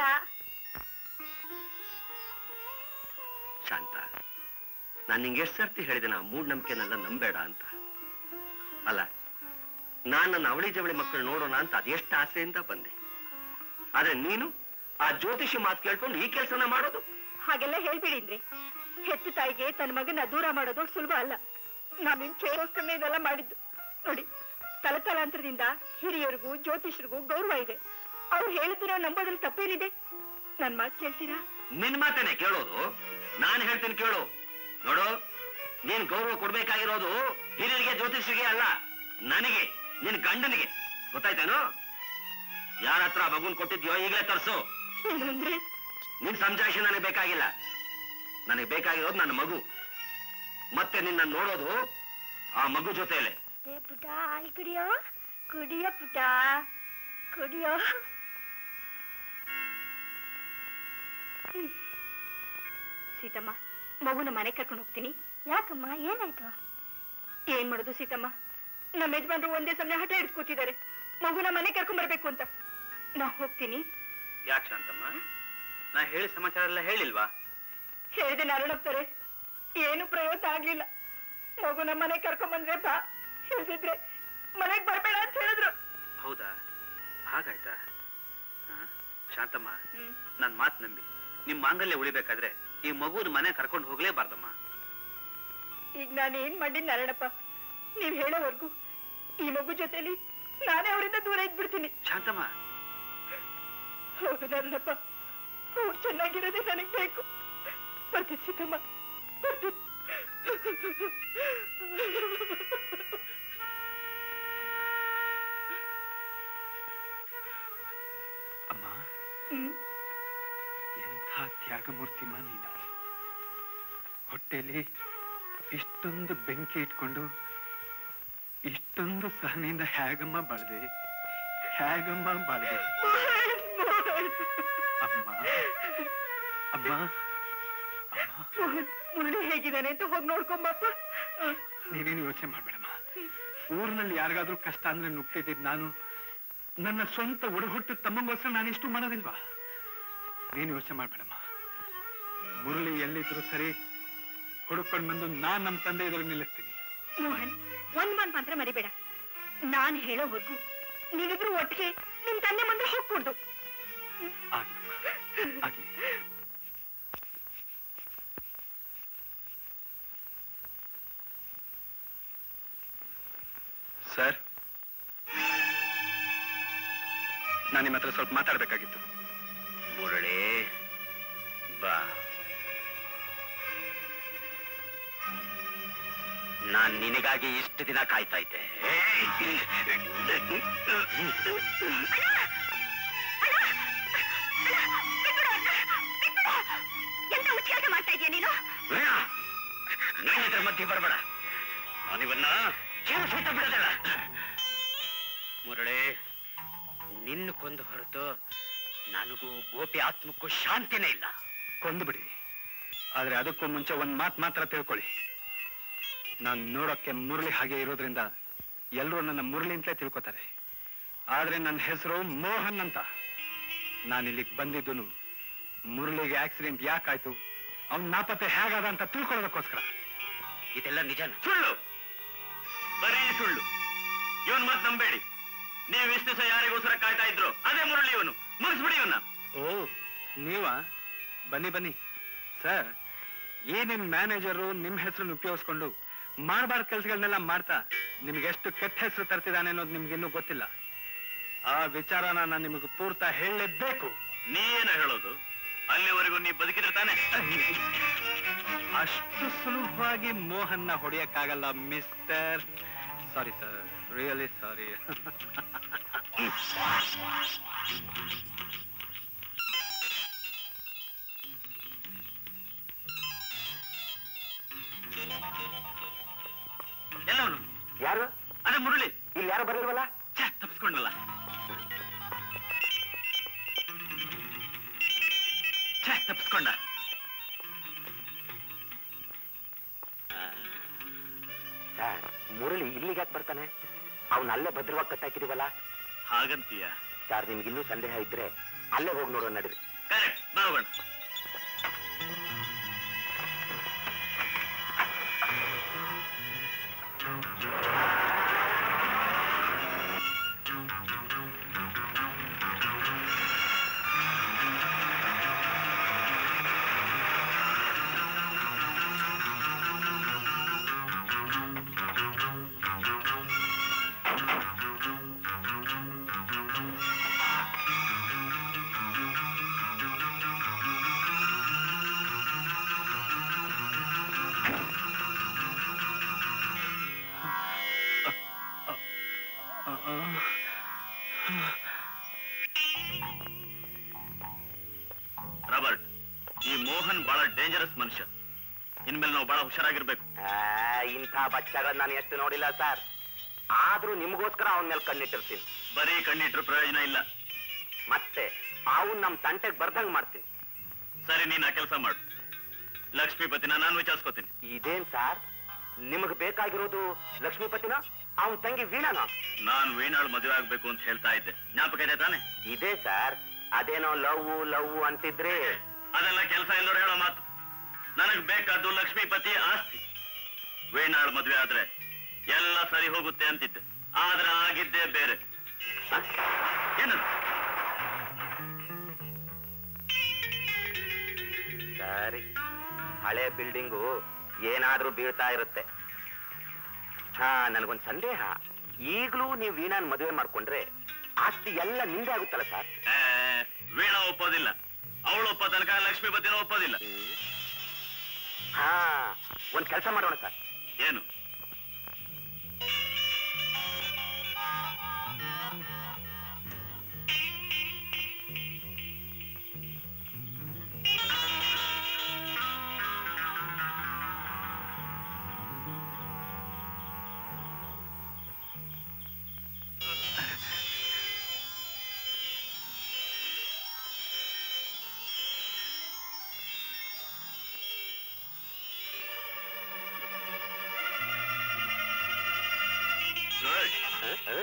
ಶಾಂತ ನಾನು ನಿಂಗೆ ಎಷ್ಟು ಸರ್ತಿ ಹೇಳಿದೆ ನಾ ಮೂಢನಂಬಿಕೆನೆಲ್ಲ ನಂಬೇಡ ಅಂತ ಅಲ್ಲ ನಾನ್ ನನ್ನ ಅವಳಿ ಜವಳಿ ಮಕ್ಕಳು ನೋಡೋಣ ಅಂತ ಅದೆಷ್ಟು ಆಸೆಯಿಂದ ಬಂದೆ ಆದ್ರೆ ನೀನು ಆ ಜ್ಯೋತಿಷಿ ಮಾತು ಕೇಳ್ಕೊಂಡು ಈ ಕೆಲಸನ ಮಾಡೋದು ಹಾಗೆಲ್ಲ ಹೇಳ್ಬಿಡಿನ್ರಿ ಹೆತ್ತು ತಾಯಿಗೆ ತನ್ನ ಮಗನ ದೂರ ಮಾಡೋದು ಸುಲಭ ಅಲ್ಲ ನಾವಿನ್ ಚೇರೋಸ್ಕರನೇ ಇದೆಲ್ಲ ಮಾಡಿದ್ದು ನೋಡಿ ತಲತಲಾಂತರದಿಂದ ಹಿರಿಯರಿಗೂ ಜ್ಯೋತಿಷರಿಗೂ ಗೌರವ ಇದೆ ಅವ್ರು ಹೇಳಿದ್ರೆ ನಂಬೋದ್ರಲ್ಲಿ ತಪ್ಪೇನಿದೆ ನನ್ ಮಾತು ಕೇಳ್ತೀರಾ ನಿನ್ ಮಾತೇನೆ ಕೇಳೋದು ನಾನ್ ಹೇಳ್ತೀನಿ ಕೇಳು ನೋಡು ನೀನ್ ಗೌರವ ಕೊಡ್ಬೇಕಾಗಿರೋದು ಹಿರಿಯರಿಗೆ ಜ್ಯೋತಿಷಿಗೆ ಅಲ್ಲ ನನಗೆ ನಿನ್ ಗಂಡನಿಗೆ ಗೊತ್ತಾಯ್ತೇನು ಯಾರ ಹತ್ರ ಮಗುನ್ ಕೊಟ್ಟಿದ್ಯೋ ಈಗಲೇ ತರ್ಸು ಏನಂದ್ರೆ ನಿನ್ ಸಂಜಾಯಿಷಿ ನನಗೆ ಬೇಕಾಗಿಲ್ಲ ನನಗೆ ಬೇಕಾಗಿರೋದು ನನ್ನ ಮಗು ಮತ್ತೆ ನಿನ್ನ ನೋಡೋದು ಆ ಮಗು ಜೊತೆಯಲ್ಲೇ ಏ ಪುಟ ಹಾಲ್ ಕುಡಿಯೋ ಕುಡಿಯೋ ಪುಟ ಕುಡಿಯೋ ಹ್ಮ್. ಸೀತಮ್ಮ ಮಗುನ ಮನೆ ಕರ್ಕೊಂಡು ಹೋಗ್ತೀನಿ ಯಾಕಮ್ಮ ಏನಾಯ್ತು ಏನ್ ಮಾಡೋದು ಸೀತಮ್ಮ ನಮ್ಮ ಯಜಮಾನ್ರು ಒಂದೇ ಸಮಯ ಹಠ ಹಿಡಿದು ಕೂತಿದ್ದಾರೆ ಮಗುನ ಮನೆ ಕರ್ಕೊಂಡ್ ಬರ್ಬೇಕು ಅಂತ ನಾ ಹೋಗ್ತೀನಿ ಯಾಕೆ ಶಾಂತಮ್ಮ ನಾ ಹೇಳಿ ಸಮಾಚಾರ ಎಲ್ಲ ಹೇಳಿಲ್ವಾ ಹೇಳಿದೆ ನಾರಾಯಣಪ್ತಾರೆ ಏನು ಪ್ರಯೋಜನ ಆಗ್ಲಿಲ್ಲ ಮಗುನ ಮನೆ ಕರ್ಕೊಂಡ್ ಬಂದ್ರೆ ಬಾ ಹೇಳ್ದಿದ್ರೆ ಮನೆಗ್ ಬರ್ಬೇಡ ಅಂತ ಹೇಳಿದ್ರು ಹೌದಾ ಹಾಗಾಯ್ತಾ ಹಾ? ಶಾಂತಮ್ಮ ಹ್ಮ್ ನನ್ ಮಾತ್ ನಂಬಿ ನಿಮ್ ಮಾಂಗಲ್ಯ ಉಳಿಬೇಕಾದ್ರೆ ಈ ಮಗುನ ಮನೆ ಕರ್ಕೊಂಡು ಹೋಗ್ಲೇಬಾರ್ದಮ್ಮ ಈಗ ನಾನು ಏನ್ ಮಾಡಿದ್ ನಾರಾಯಣಪ್ಪ ನೀವ್ ಹೇಳೋವರೆಗೂ ಈ ಮಗು ಜೊತೆಲಿ ನಾನೇ ಅವರಿಂದ ದೂರ ಇದ್ಬಿಡ್ತೀನಿ ಶಾಂತಮ್ಮ ಹೌದು ನಾರಾಯಣಪ್ಪ ಅವ್ರು ಚೆನ್ನಾಗಿರೋದೇ ನನಗ್ ಬೇಕು ಬರ್ತೀನಿ ಸೀತಮ್ಮ ಬರ್ತೀನಿ ಅಮ್ಮ ಹ್ಮ್ ಎಂಥ ತ್ಯಾಗಮೂರ್ತಿಮ್ಮ ನೀನು ಹೊಟ್ಟೆಲಿ ಇಷ್ಟೊಂದು ಬೆಂಕಿ ಇಟ್ಕೊಂಡು ಇಷ್ಟೊಂದು ಸಹನೆಯಿಂದ ಹೇಗಮ್ಮ ಬಾಳ್ದೆ ಹೇಗಮ್ಮ ಬಾಳ್ದೆ ಅಮ್ಮ ಅಮ್ಮ ಅಮ್ಮ ಮೋಹನ್ ಮುರಳಿ ಹೇಗಿದ್ದಾನೆ ಅಂತ ಹೋಗಿ ನೋಡ್ಕೊಂಬಪ್ಪ ನೀನೇನು ಯೋಚನೆ ಮಾಡ್ಬೇಡಮ್ಮ ಊರಿನಲ್ಲಿ ಯಾರಿಗಾದ್ರೂ ಕಷ್ಟ ಅಂದ್ರೆ ನುಗ್ತಿದ್ದಿದ್ ನಾನು ನನ್ನ ಸ್ವಂತ ಒಡಹುಟ್ಟು ತಮ್ಮಂಗೋಸ್ಕರ ನಾನು ಇಷ್ಟು ಮಾಡೋದಿಲ್ವಾ ನೀನು ಯೋಚನೆ ಮಾಡ್ಬೇಡಮ್ಮ ಮುರಳಿ ಎಲ್ಲಿದ್ರು ಸರಿ ಹುಡುಕೊಂಡು ಬಂದು ನಾನ್ ನಮ್ಮ ತಂದೆ ಎದುರು ನಿಲ್ಲಿಸ್ತೀನಿ ಮೋಹನ್ ಒಂದ್ ಮಾತ್ ಮಾತ್ರ ಮರಿಬೇಡ ನಾನ್ ಹೇಳೋವರೆಗೂ ನೀವಿಬ್ರು ಒಟ್ಟಿಗೆ ನಿಮ್ ತಂದೆ ಮುಂದೆ ಹೋಗ್ಕೊಡ್ದು ಆಗ್ಲಮ್ಮ ಆಗ್ಲಿ ಸರ್ ನಾನು ನಿಮ್ಮ ಹತ್ರ ಸ್ವಲ್ಪ ಮಾತಾಡ್ಬೇಕಾಗಿತ್ತು ಮುರಳಿ ಬಾ ನಾನ್ ನಿನಗಾಗಿ ಇಷ್ಟು ದಿನ ಕಾಯ್ತಾ ಇದ್ದೆ ಎಂತ ಉಚ್ಚಾರ ಮಾಡ್ತಾ ಇದೀಯ ನೀನು ನನ್ನ ಹತ್ರ ಮಧ್ಯೆ ಬರಬೇಡ ನಾನಿವನ್ನ ಜೀವ ಸಹಿತ ಬಿಡೋದಿಲ್ಲ ಮುರಳಿ ನಿನ್ನ ಕೊಂದು ಹೊರತು ನನಗೂ ಗೋಪಿ ಆತ್ಮಕ್ಕೂ ಶಾಂತಿನೇ ಇಲ್ಲ ಕೊಂದ್ಬಿಡಿ ಆದ್ರೆ ಅದಕ್ಕೂ ಮುಂಚೆ ಒಂದ್ ಮಾತ್ ಮಾತ್ರ ತಿಳ್ಕೊಳ್ಳಿ ನಾನ್ ನೋಡೋಕೆ ಮುರಳಿ ಹಾಗೆ ಇರೋದ್ರಿಂದ ಎಲ್ಲರೂ ನನ್ನ ಮುರಳಿ ಅಂತಲೇ ತಿಳ್ಕೊತಾರೆ ಆದ್ರೆ ನನ್ನ ಹೆಸರು ಮೋಹನ್ ಅಂತ ನಾನು ಇಲ್ಲಿಗೆ ಬಂದಿದ್ದು ಮುರಳಿಗೆ ಆಕ್ಸಿಡೆಂಟ್ ಯಾಕಾಯ್ತು ಅವ್ನ್ ನಾಪತ್ತೆ ಹೇಗಾದ ಅಂತ ತಿಳ್ಕೊಳ್ಳೋದಕ್ಕೋಸ್ಕರ ಇದೆಲ್ಲ ನಿಜನ ಸುಳ್ಳು ಬರೀ ಸುಳ್ಳು ಇವನ್ ಮತ್ ನಂಬೇಡಿ ನೀವು ಇಷ್ಟು ದಿವಸ ಯಾರಿಗೋಸ್ಕರ ಕಾಯ್ತಾ ಇದ್ರು ಅದೇ ಮುರಳಿ ಇವನು ಮುಗಿಸ್ಬಿಡಿ ಇವನ್ನ ಓ ನೀವಾ ಬನ್ನಿ ಬನ್ನಿ ಸರ್ ಏನಿನ್ ಮ್ಯಾನೇಜರು ನಿಮ್ ಹೆಸರನ್ನು ಉಪಯೋಗಿಸ್ಕೊಂಡು ಮಾಡಬಾರ್ದ ಕೆಲಸಗಳನ್ನೆಲ್ಲ ಮಾಡ್ತಾ ನಿಮ್ಗೆ ಎಷ್ಟು ಕೆಟ್ಟ ಹೆಸರು ತರ್ತಿದ್ದಾನೆ ಅನ್ನೋದು ನಿಮ್ಗೆ ಇನ್ನೂ ಗೊತ್ತಿಲ್ಲ ಆ ವಿಚಾರನ ನಾನು ನಿಮಗೆ ಪೂರ್ತ ಹೇಳಲೇಬೇಕು ನೀ ಏನ ಹೇಳೋದು ಅಲ್ಲಿವರೆಗೂ ನೀ ಬದುಕಿದ್ರೆ ತಾನೆ ಅಷ್ಟು ಸುಲಭವಾಗಿ ಮೋಹನ್ನ ಹೊಡೆಯಕ್ಕಾಗಲ್ಲ mister sorry sir really sorry ಎಲ್ಲವನು ಯಾರು ಅದೇ ಮುರಳಿ ಇಲ್ಲಿ ಯಾರು ಬರಲ್ವಲ್ಲ ಛೆ, ತಪ್ಪಿಸ್ಕೊಂಡಲ್ಲ ಛೆ, ತಪ್ಪಿಸ್ಕೊಂಡ ಸರ್ ಮುರಳಿ ಇಲ್ಲಿಗೆ ಯಾಕೆ ಬರ್ತಾನೆ ಅವನು ಅಲ್ಲೇ ಭದ್ರವಾಗಿ ಕಟ್ಟಾಕಿದೀವಲ್ಲ ಹಾಗಂತೀಯ ಸರ್ ನಿಮ್ಗೆ ಇನ್ನೂ ಸಂದೇಹ ಇದ್ರೆ ಅಲ್ಲೇ ಹೋಗಿ ನೋಡೋಣ ನಡ್ರಿ ಕರೆಕ್ಟ್ ಬಾವಣ ಮೋಹನ್ ಬಹಳ ಡೇಂಜರಸ್ ಮನುಷ್ಯ ಇನ್ಮೇಲೆ ನಾವು ಬಹಳ ಹುಷಾರಾಗಿರ್ಬೇಕು ಆ, ಇಂಥ ಬಚ್ಚಗಳ ನಾನು ಎಷ್ಟು ನೋಡಿಲ್ಲ ಸರ್ ಆದ್ರೂ ನಿಮಗೋಸ್ಕರ ಅವನ ಮೇಲೆ ಕಣ್ಣಿಟ್ಟಿರ್ತೀನಿ ಬರೀ ಕಣ್ಣಿಟ್ರು ಪ್ರಯೋಜನ ಇಲ್ಲ ಮತ್ತೆ ಅವನ್ ನಮ್ ತಂಟೆಗೆ ಬರ್ದಂಗ್ ಮಾಡ್ತೀನಿ ಸರಿ ನೀನ್ ಆ ಕೆಲಸ ಮಾಡು ಲಕ್ಷ್ಮೀಪತಿನ ನಾನು ವಿಚಾರಿಸ್ಕೋತೀನಿ ಇದೇನ್ ಸರ್ ನಿಮಗ್ ಬೇಕಾಗಿರೋದು ಲಕ್ಷ್ಮೀಪತಿನ ಅವನ್ ತಂಗಿ ವೀಣಾನ ನಾನ್ ವೀಣಾಳ್ ಮದುವೆ ಆಗ್ಬೇಕು ಅಂತ ಹೇಳ್ತಾ ಇದ್ದೆ ಜ್ಞಾಪಕ ಇದೆ ತಾನೆ ಇದೇ ಸರ್ ಅದೇನೋ ಲವ್ ಲವ್ ಅಂತಿದ್ರೆ ಅದೆಲ್ಲ ಕೆಲಸ ಎಲ್ಲರೂ ಹೇಳೋ ಮಾತು ನನಗ್ ಬೇಕಾದ್ದು ಲಕ್ಷ್ಮೀಪತಿ ಆಸ್ತಿ ವೀಣಾಳ್ ಮದುವೆ ಆದ್ರೆ ಎಲ್ಲ ಸರಿ ಹೋಗುತ್ತೆ ಅಂತಿದ್ದೆ ಆದ್ರೆ ಆಗಿದ್ದೇ ಬೇರೆ ಹ? ಏನದು ಸರಿ ಹಳೆ ಬಿಲ್ಡಿಂಗು ಏನಾದ್ರೂ ಬೀಳ್ತಾ ಇರುತ್ತೆ ಹಾ ನನಗೊಂದ್ ಸಂದೇಹ ಈಗ್ಲೂ ನೀವು ವೀಣಾನ್ ಮದುವೆ ಮಾಡ್ಕೊಂಡ್ರೆ ಆಸ್ತಿ ಎಲ್ಲ ನಿಂದೆ ಆಗುತ್ತಲ್ಲ ಸರ್ ಏ, ವೀಣಾ ಒಪ್ಪೋದಿಲ್ಲ ಅವಳು ಒಪ್ಪೋ ತನಕ ಲಕ್ಷ್ಮೀಪತಿನೂ ಒಪ್ಪೋದಿಲ್ಲ ಹಾ ಒಂದ್ ಕೆಲಸ ಮಾಡೋಣ ಸರ್ ಏನು ಗುಡ್ ಹ? ಹ?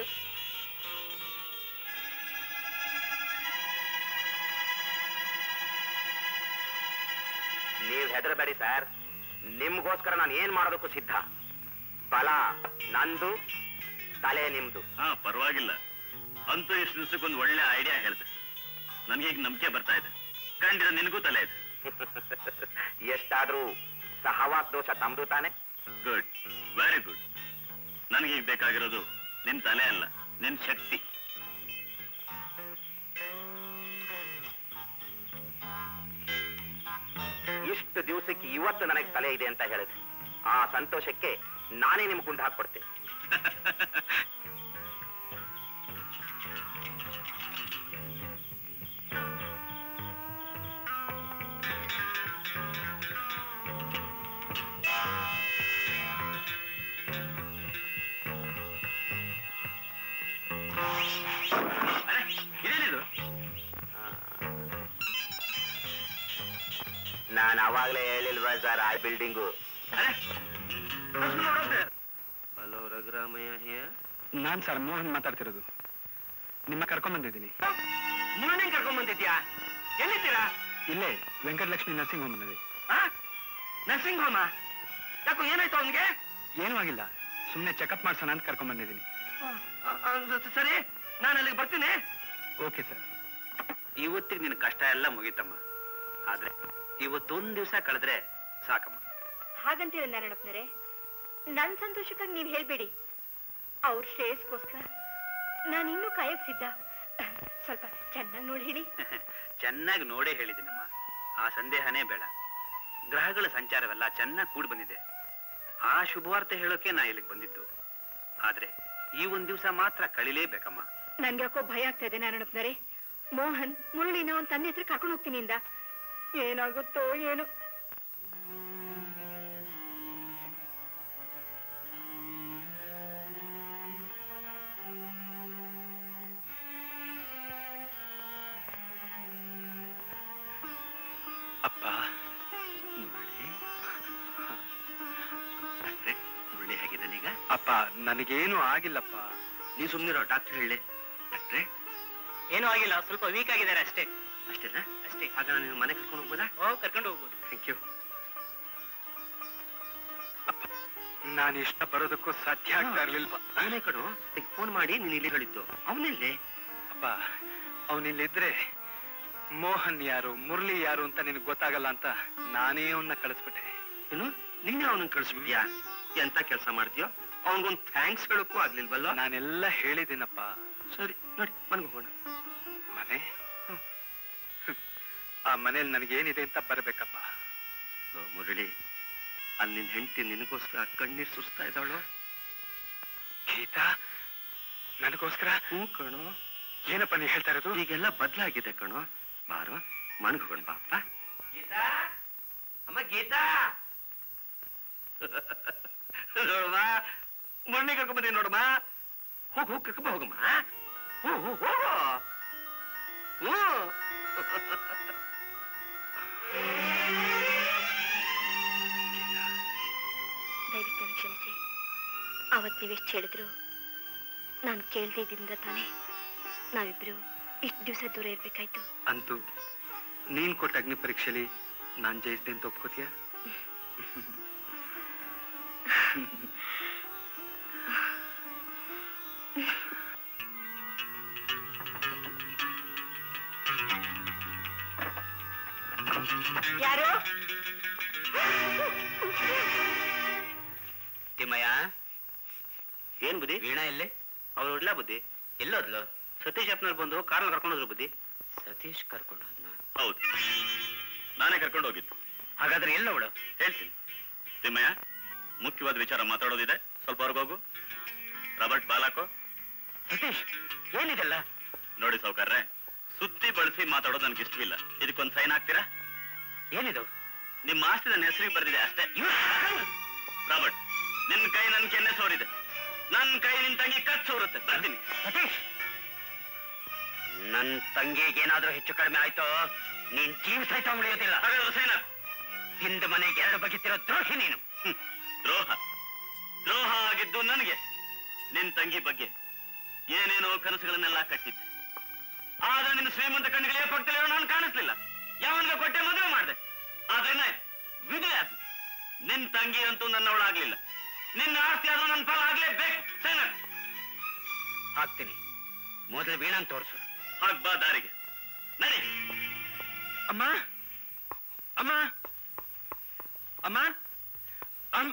ನೀವ್ ಹೆದರಬೇಡಿ ಸರ್ ನಿಮ್ಗೋಸ್ಕರ ನಾನು ಏನ್ ಮಾಡೋದಕ್ಕೂ ಸಿದ್ಧ ಫಲ ನಂದು ತಲೆ ನಿಮ್ದು ಹಾ ಪರವಾಗಿಲ್ಲ ಅಂತೂ ಇಷ್ಟು ದಿವಸಕ್ಕೊಂದು ಒಳ್ಳೆ ಐಡಿಯಾ ಹೇಳ್ದೆ ನನಗೀಗ ನಂಬಿಕೆ ಬರ್ತಾ ಇದೆ ಖಂಡಿತ ನಿನಗೂ ತಲೆ ಇದೆ ಎಷ್ಟಾದ್ರೂ ಸಹವಾಸ್ ದೋಷ ತಮ್ದು ತಾನೆ ಗುಡ್ ವೆರಿ ಗುಡ್ ನನಗೀಗ ಬೇಕಾಗಿರೋದು ನಿನ್ ತಲೆ ಅಲ್ಲ ನಿನ್ ಶಕ್ತಿ ಇಷ್ಟು ದಿವಸಕ್ಕೆ ಇವತ್ತು ನನಗೆ ತಲೆ ಇದೆ ಅಂತ ಹೇಳಿದ್ರಿ ಆ ಸಂತೋಷಕ್ಕೆ ನಾನೇ ನಿಮ್ಗೆ ಗುಂಡು ಹಾಕ್ಕೊಡ್ತೀನಿ ಅರೆ, ಇದೇನಿದು ನಾನು ಅವಾಗ್ಲೇ ಹೇಳಿಲ್ವಾ ಸರ್ ಆ ಬಿಲ್ಡಿಂಗು ಅರೆ ಕಸ್ಟಮರ್ ನೋಡೋಕೆ. ಹಲೋ ರಘುರಾಮಯ್ಯ ಹಿಯರ್ ನಾನ್ ಸರ್ ಮೋಹನ್ ಮಾತಾಡ್ತಿರೋದು ನಿಮ್ಮ ಕರ್ಕೊಂಡ್ ಬಂದಿದ್ದೀನಿ ಮುಳ್ಳಿನ ಕರ್ಕೊಂಡ್ ಬಂದಿದ್ಯಾ ಎಲ್ಲಿದ್ದೀರಾ ಇಲ್ಲೇ ವೆಂಕಟಲಕ್ಷ್ಮಿ ನರ್ಸಿಂಗ್ ಹೋಮ್ ಅನ್ನೋದು ನರ್ಸಿಂಗ್ ಹೋಮ ಯಾಕೋ ಏನಾಯ್ತು ಅವನಿಗೆ ಏನೂ ಆಗಿಲ್ಲ ಸುಮ್ಮನೆ ಚೆಕಪ್ ಮಾಡ್ಸೋಣ ಅಂತ ಕರ್ಕೊಂಡ್ ಬಂದಿದ್ದೀನಿ ಸರಿ ನಾನು ಅಲ್ಲಿಗೆ ಬರ್ತೀನಿ ಓಕೆ ಸರ್ ಇವತ್ತಿಗೆ ನಿನ್ನ ಕಷ್ಟ ಎಲ್ಲ ಮುಗೀತಮ್ಮ ಆದ್ರೆ ಇವತ್ತೊಂದ್ ದಿವಸ ಕಳೆದ್ರೆ ಸಾಕಮ್ಮ ಹಾಗಂತೀರ ನಾರಾಯಣಪ್ಪನರೇ ನನ್ ಸಂತೋಷಕ್ಕಾಗಿ ನೀವ್ ಹೇಳ್ಬೇಡಿ ಅವ್ರ ಶ್ರೇಯಸ್ಗೋಸ್ಕರ ನಾನು ಇನ್ನೂ ಕಾಯಕ್ ಸಿದ್ಧ ಸ್ವಲ್ಪ ಚೆನ್ನಾಗಿ ನೋಡಿ ಹೇಳಿ ಚೆನ್ನಾಗಿ ನೋಡೇ ಹೇಳಿದ್ದೀನಮ್ಮ ಆ ಸಂದೇಹನೇ ಬೇಡ ಗ್ರಹಗಳ ಸಂಚಾರವೆಲ್ಲ ಚೆನ್ನಾಗಿ ಕೂಡಿ ಬಂದಿದೆ ಆ ಶುಭವಾರ್ತೆ ಹೇಳೋಕೆ ನಾ ಇಲ್ಲಿಗೆ ಬಂದಿದ್ದು ಆದ್ರೆ ಈ ಒಂದ್ ದಿವಸ ಮಾತ್ರ ಕಳಿಲೇಬೇಕಮ್ಮ ನನ್ಗೆ ಯಾಕೋ ಭಯ ಆಗ್ತಾ ಇದೆ ನಾರಾಯಣಪ್ಪನರೇ ಮೋಹನ್ ಮುರಳಿನ ಅವ್ನ ತಂದೆ ಹತ್ರ ಕರ್ಕೊಂಡು ಹೋಗ್ತೀನಿ ಇಂದ ಏನಾಗುತ್ತೋ ಏನು ಅಪ್ಪ ಮುರಳಿ ಡಾಕ್ಟ್ರೆ, ಮುರಳಿ ಹೇಗಿದ್ದಾನೀಗ ಅಪ್ಪ ನನಗೇನು ಆಗಿಲ್ಲಪ್ಪ ನೀ ಸುಮ್ಮನಿರೋ ಡಾಕ್ಟರ್ ಹೇಳಿ ಡಾಕ್ಟ್ರೆ ಏನೂ ಆಗಿಲ್ಲ ಸ್ವಲ್ಪ ವೀಕ್ ಆಗಿದ್ದಾರೆ ಅಷ್ಟೇ ಅಷ್ಟೇನಾ ಅಷ್ಟೇ ಆಗ ನಾನು ಮನೆ ಕರ್ಕೊಂಡು ಹೋಗ್ಬೋದಾ ಓ ಕರ್ಕೊಂಡು ಹೋಗ್ಬೋದು ಥ್ಯಾಂಕ್ ಯು ನಾನು ಇಷ್ಟ ಬರೋದಕ್ಕೂ ಸಾಧ್ಯ ಆಗ್ತಾ ಇರ್ಲಿಲ್ವ ಅವನೇ ಕಡು ಫೋನ್ ಮಾಡಿ ನೀನು ಇಲ್ಲಿ ಹೇಳಿದ್ದು ಅವನೆಲ್ಲೇ ಅಪ್ಪ ಅವನಿಲ್ಲಿದ್ರೆ ಮೋಹನ್ ಯಾರು ಮುರಳಿ ಯಾರು ಅಂತ ನಿನಗೆ ಗೊತ್ತಾಗಲ್ಲ ಅಂತ ನಾನೇ ಅವನ್ನ ಕಳಿಸ್ಬಿಟ್ಟೆ ಏನು ನಿನ್ನೆ ಅವನನ್ನ ಕಳಿಸ್ಬಿಟ್ಯಾ ಎಂತ ಕೆಲಸ ಮಾಡ್ತೀಯೋ ಅವನಿಗೊಂದು ಥ್ಯಾಂಕ್ಸ್ ಹೇಳಕ್ಕೂ ಆಗ್ಲಿಲ್ವಲ್ಲ ನಾನೆಲ್ಲ ಹೇಳಿದ್ದೀನಪ್ಪ ಸರಿ ನೋಡಿ ಮನ್ಗೋಗೋಣ ಮನೆ ಹ್ಮ್. ಆ ಮನೇಲಿ ನನಗೇನಿದೆ ಅಂತ ಬರಬೇಕಪ್ಪ ಲೋ, ಮುರಳಿ ಅಲ್ಲಿ ನಿನ್ ಹೆಂಡತಿ ನಿನಗೋಸ್ಕರ ಕಣ್ಣೀರ್ ಸುರಿಸ್ತಾ ಇದ್ದಾಳು ಗೀತಾ ನನಗೋಸ್ಕರ ಹ್ಞೂ ಕಣೋ ಏನಪ್ಪ ನೀ ಹೇಳ್ತಾ ಇರೋದು ಈಗೆಲ್ಲ ಬದಲಾಗಿದೆ ಕಣೋ ಬಾರೋ ಮನ್ಗೋಣ ಬಾಪ್ಪ ಗೀತಾ ಗೀತಾ ನೋಡಮ್ಮ ಮಣ್ಣಿ ಕರ್ಕೊಂಡ್ ಬಂದೀನಿ ನೋಡಮ್ಮ ಹೋಗ್ ಹೋಗ್ ಕರ್ಕೊಂಡ್ ಹೋಗಮ್ಮ ಹೋ ಹೋ ಹೋಗು ಹ್ಞೂ ದಯವಿಟ್ಟು ನನಗೆ ಕ್ಷಮಿಸಿ ಅವತ್ತು ನೀವೆಷ್ಟು ಹೇಳಿದ್ರು ನಾನು ಕೇಳ್ದಿದ್ದಿಂದ ತಾನೇ ನಾವಿಬ್ರು ಇಷ್ಟು ದಿವಸ ದೂರ ಇರ್ಬೇಕಾಯ್ತು ಅಂತೂ ನೀನ್ ಕೊಟ್ಟ ಅಗ್ನಿ ಪರೀಕ್ಷೆಲಿ ನಾನ್ ಜಯಿಸ್ದೆ ಅಂತ ಒಪ್ಕೋತೀಯ ಯಾರು ತಿಮ್ಮಯ್ಯ ಏನ್ ಬುದ್ಧಿ ವೀಣಾ ಎಲ್ಲಿ ಅವ್ರು ಇಲ್ಲ ಬುದ್ಧಿ ಎಲ್ಲೋದ್ಲು ಸತೀಶ್ ಅಪ್ಪನವ್ರು ಬಂದು ಕಾರ್ನಲ್ಲಿ ಕರ್ಕೊಂಡೋದ್ರು ಬುದ್ಧಿ ಸತೀಶ್ ಕರ್ಕೊಂಡು ಹೌದು ನಾನೇ ಕರ್ಕೊಂಡು ಹೋಗಿದ್ದು ಹಾಗಾದ್ರೆ ಎಲ್ಲ ಅವಳು ಹೇಳ್ತೀನಿ ತಿಮ್ಮಯ್ಯ ಮುಖ್ಯವಾದ ವಿಚಾರ ಮಾತಾಡೋದಿದೆ ಸ್ವಲ್ಪ ಹೊರಗೋಗು ರಾಬರ್ಟ್ ಬಾಲಾಕೋ ಸತೀಶ್ ಏನಿದೆಲ್ಲ ನೋಡಿ ಸಾವುಕಾರ್ರೆ ಸುತ್ತಿ ಬಳಸಿ ಮಾತಾಡೋದು ನನ್ಗೆ ಇಷ್ಟವಿಲ್ಲ ಇದಕ್ಕೊಂದು ಸೈನ್ ಹಾಕ್ತೀರಾ ಏನಿದು ನಿಮ್ಮ ಆಸ್ತಿ ನನ್ನ ಹೆಸರಿಗೆ ಬರ್ದಿದೆ ಅಷ್ಟೇ ರಾಬರ್ಟ್ ನಿನ್ನ ಕೈ ನನ್ ಕೆನ್ನೆ ಸೋರಿದೆ ನನ್ನ ಕೈ ನಿನ್ ತಂಗಿ ಕತ್ ಸೋರುತ್ತೆ ಬರ್ತೀನಿ ಸತೀಶ್ ನನ್ ತಂಗಿಗೆ ಏನಾದ್ರೂ ಹೆಚ್ಚು ಕಡಿಮೆ ಆಯ್ತೋ ನೀನ್ ಜೀವ ಸಹಿತ ಉಳಿಯೋದಿಲ್ಲ ಹಾಗಾದ್ರೆ ಸೈನ್ ಹಾಕು ಹಿಂದ ಮನೆಗೆ ಎರಡು ಬಗೆತಿರೋ ದ್ರೋಹಿ ನೀನು ಹ್ಮ್. ದ್ರೋಹ ದ್ರೋಹ ಆಗಿದ್ದು ನನಗೆ ನಿನ್ ತಂಗಿ ಬಗ್ಗೆ ಏನೇನೋ ಕನಸುಗಳನ್ನೆಲ್ಲ ಕಟ್ಟಿದ್ದೆ ಆದ್ರೆ ನಿನ್ನ ಶ್ರೀಮಂತ ಕಣ್ಣಿಗೆ ಪಕ್ಕದಲ್ಲಿ ನಾನು ಕಾಣಿಸ್ಲಿಲ್ಲ ಯಾವನ್ಗ ಕೊಟ್ಟೆ ಮದುವೆ ಮಾಡಿದೆ ಆದ್ರೆ ವಿಧೆ ಅದು ನಿನ್ ತಂಗಿ ಅಂತೂ ನನ್ನವಳಾಗ್ಲಿಲ್ಲ ನಿನ್ನ ಆಸ್ತಿ ಆದ್ರೂ ನನ್ನ ಫಲ ಆಗ್ಲೇಬೇಕು ಸೈನ ಹಾಕ್ತೀನಿ ಮೊದಲು ವೀಣಾನ್ ತೋರಿಸು ಹಾಗ್ ಬಾ ದಾರಿಗೆ ನಡಿ ಅಮ್ಮ ಅಮ್ಮ ಅಮ್ಮ ಅಮ್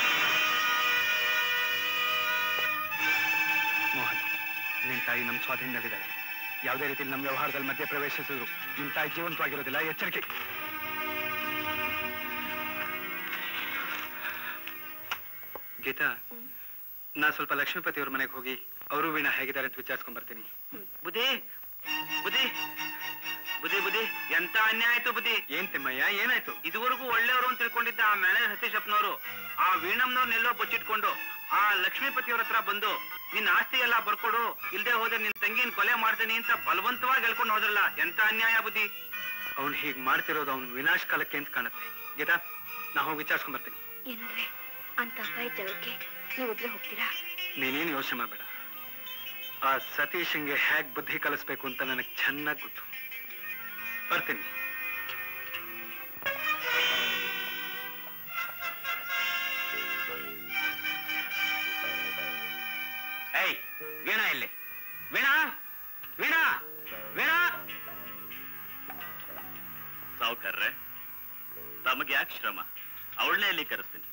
ಮೋಹನ್ ನಿನ್ ತಾಯಿ ನಮ್ಮ ಸ್ವಾಧೀನದಲ್ಲಿದ್ದಾಳೆ ಯಾವುದೇ ರೀತಿಯಲ್ಲಿ ನಮ್ಮ ವ್ಯವಹಾರದಲ್ಲಿ ಮಧ್ಯೆ ಪ್ರವೇಶಿಸಿದ್ರು ನಿನ್ ತಾಯಿ ಜೀವಂತವಾಗಿರೋದಿಲ್ಲ ಎಚ್ಚರಿಕೆ ಗೀತಾ ನಾ ಸ್ವಲ್ಪ ಲಕ್ಷ್ಮೀಪತಿ ಅವ್ರ ಮನೆಗೆ ಹೋಗಿ ಅವರು ವೀಣಾ ಹೇಗಿದ್ದಾರೆ ಅಂತ ವಿಚಾರಿಸ್ಕೊಂಡ್ ಬರ್ತೀನಿ ಬುದ್ಧಿ ಬುದ್ಧಿ ಬುದ್ಧಿ ಬುದ್ಧಿ ಎಂತ ಅನ್ಯಾಯ ಆಯ್ತು ಬುದ್ಧಿ ಏನ್ ತಿಮ್ಮಯ್ಯ ಏನಾಯ್ತು ಇದುವರೆಗೂ ಒಳ್ಳೆಯವರು ಅಂತ ತಿಳ್ಕೊಂಡಿದ್ದ ಆ ಮ್ಯಾನೇಜರ್ ಸತೀಶ್ ಅಪ್ಪನವರು ಆ ವೀಣಮ್ನವ್ರನ್ನೆಲ್ಲೋ ಬಚ್ಚಿಟ್ಕೊಂಡು ಆ ಲಕ್ಷ್ಮೀಪತಿಯವ್ರ ಹತ್ರ ಬಂದು ನಿನ್ನ ಆಸ್ತಿ ಎಲ್ಲ ಬರ್ಕೊಡು ಇಲ್ದೇ ಹೋದ್ರೆ ನಿನ್ ತಂಗಿನ ಕೊಲೆ ಮಾಡ್ತೀನಿ ಅಂತ ಬಲವಂತವಾಗಿ ಹೇಳ್ಕೊಂಡು ಹೋದ್ರಲ್ಲ ಎಂತ ಅನ್ಯಾಯ ಬುದ್ಧಿ ಅವ್ನು ಹೀಗ್ ಮಾಡ್ತಿರೋದು ಅವ್ನು ವಿನಾಶ ಕಾಲಕ್ಕೆ ಅಂತ ಕಾಣುತ್ತೆ ಗೀತಾ ನಾ ಹೋಗಿ ವಿಚಾರಿಸ್ಕೊಂಡ್ ಬರ್ತೀನಿ ಏನಂದ್ರೆ ಅಂತ ಅಪಾಯ ಜಾಗಕ್ಕೆ ನೀವೊಬ್ರೆ ಹೋಗ್ತೀರಾ ನೀನೇನು ಯೋಚನೆ ಮಾಡಬೇಡ ಆ ಸತೀಶಂಗೆ ಹೇಗ್ ಬುದ್ಧಿ ಕಲಿಸ್ಬೇಕು ಅಂತ ನನಗೆ ಚೆನ್ನಾಗಿ ಗೊತ್ತು ಬರ್ತೀನಿ ಏಯ್ ವೀಣಾ ಇಲ್ಲಿ ವೀಣಾ ವೀಣಾ ವೀಣಾ ಸಾವುಕಾರ್ರೆ ತಮಗೆ ಯಾಕೆ ಶ್ರಮ ಅವಳನ್ನೇ ಇಲ್ಲಿ ಕರೆಸ್ತೀನಿ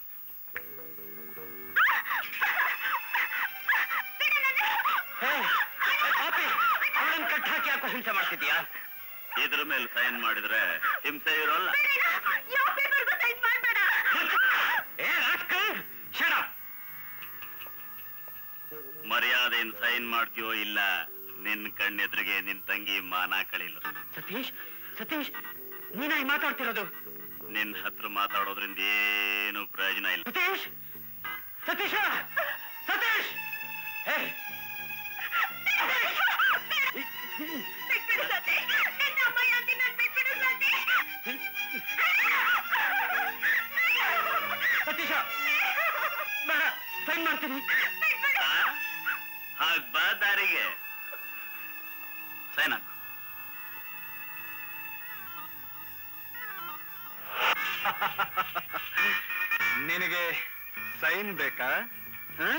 ಅವಳನ್ನ ಕಟ್ ಹಾಕಿ ಯಾಕೋ ಹಿಂಸೆ ಮಾಡ್ತಿದ್ಯಾ ಇದ್ರ ಮೇಲೆ ಸೈನ್ ಮಾಡಿದ್ರೆ ಹಿಂಸೆ ಇರೋಲ್ಲ ಏ ರಾಸ್ಕಲ್ ಶಟ್ ಅಪ್ ಮರ್ಯಾದೆಯಿಂದ ಸೈನ್ ಮಾಡ್ತೀಯೋ ಇಲ್ಲ ನಿನ್ ಕಣ್ಣೆದ್ರಿಗೆ ನಿನ್ ತಂಗಿ ಮಾನ ಕಳೀಲು ಸತೀಶ್ ಸತೀಶ್ ನೀನಾಗಿ ಮಾತಾಡ್ತಿರೋದು ನಿನ್ ಹತ್ರ ಮಾತಾಡೋದ್ರಿಂದ ಏನು ಪ್ರಯೋಜನ ಇಲ್ಲ ಸತೀಶ್ ಸತೀಶ ಸತೀಶ್ ಏ ಸತೀಶ ಬೇಡ ಸೈನ್ ಮಾಡ್ತೀನಿ ಆ? ಹಾಗ್ ಬಾ ದಾರಿಗೆ ಸೈನ್ ಹಾಕು ನಿನಗೆ ಸೈನ್ ಬೇಕಾ ಹ?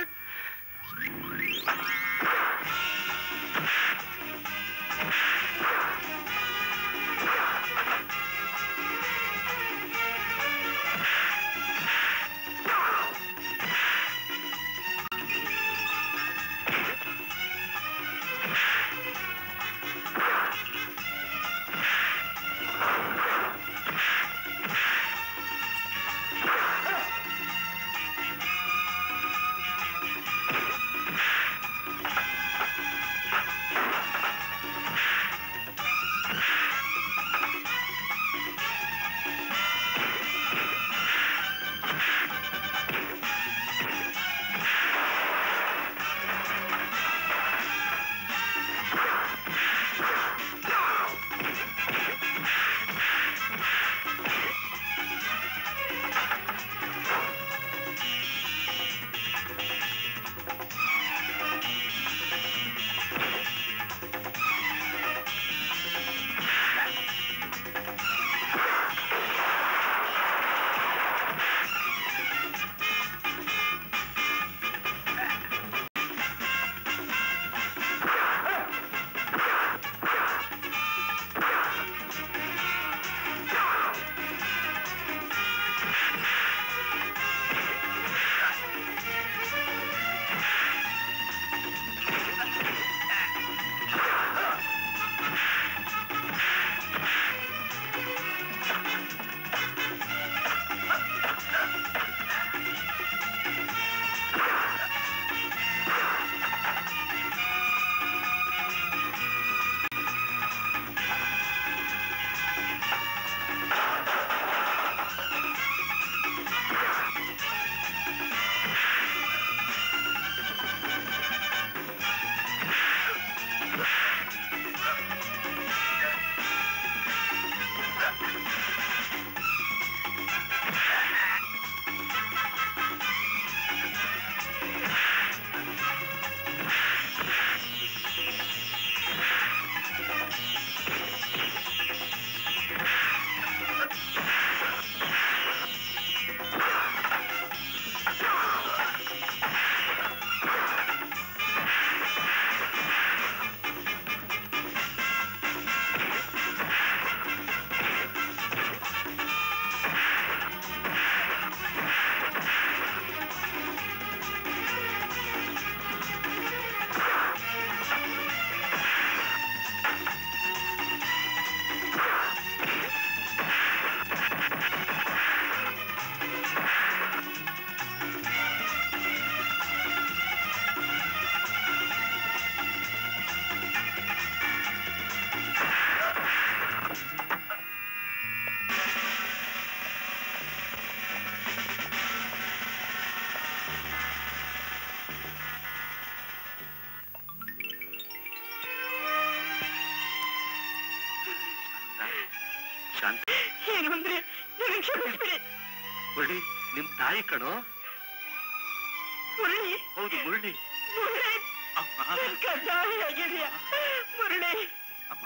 ಕ್ಷಮಿಸ್ಬಿಡಿ ಮುರಳಿ ನಿಮ್ ತಾಯಿ ಕಣೋ ಮುರಳಿ ಹೌದು ಮುರಳಿ ಮುರಳಿ ಅಮ್ಮ ಕಜಾಯಿ ಆಗಿದೆಯ ಮುರಳಿ ಅಮ್ಮ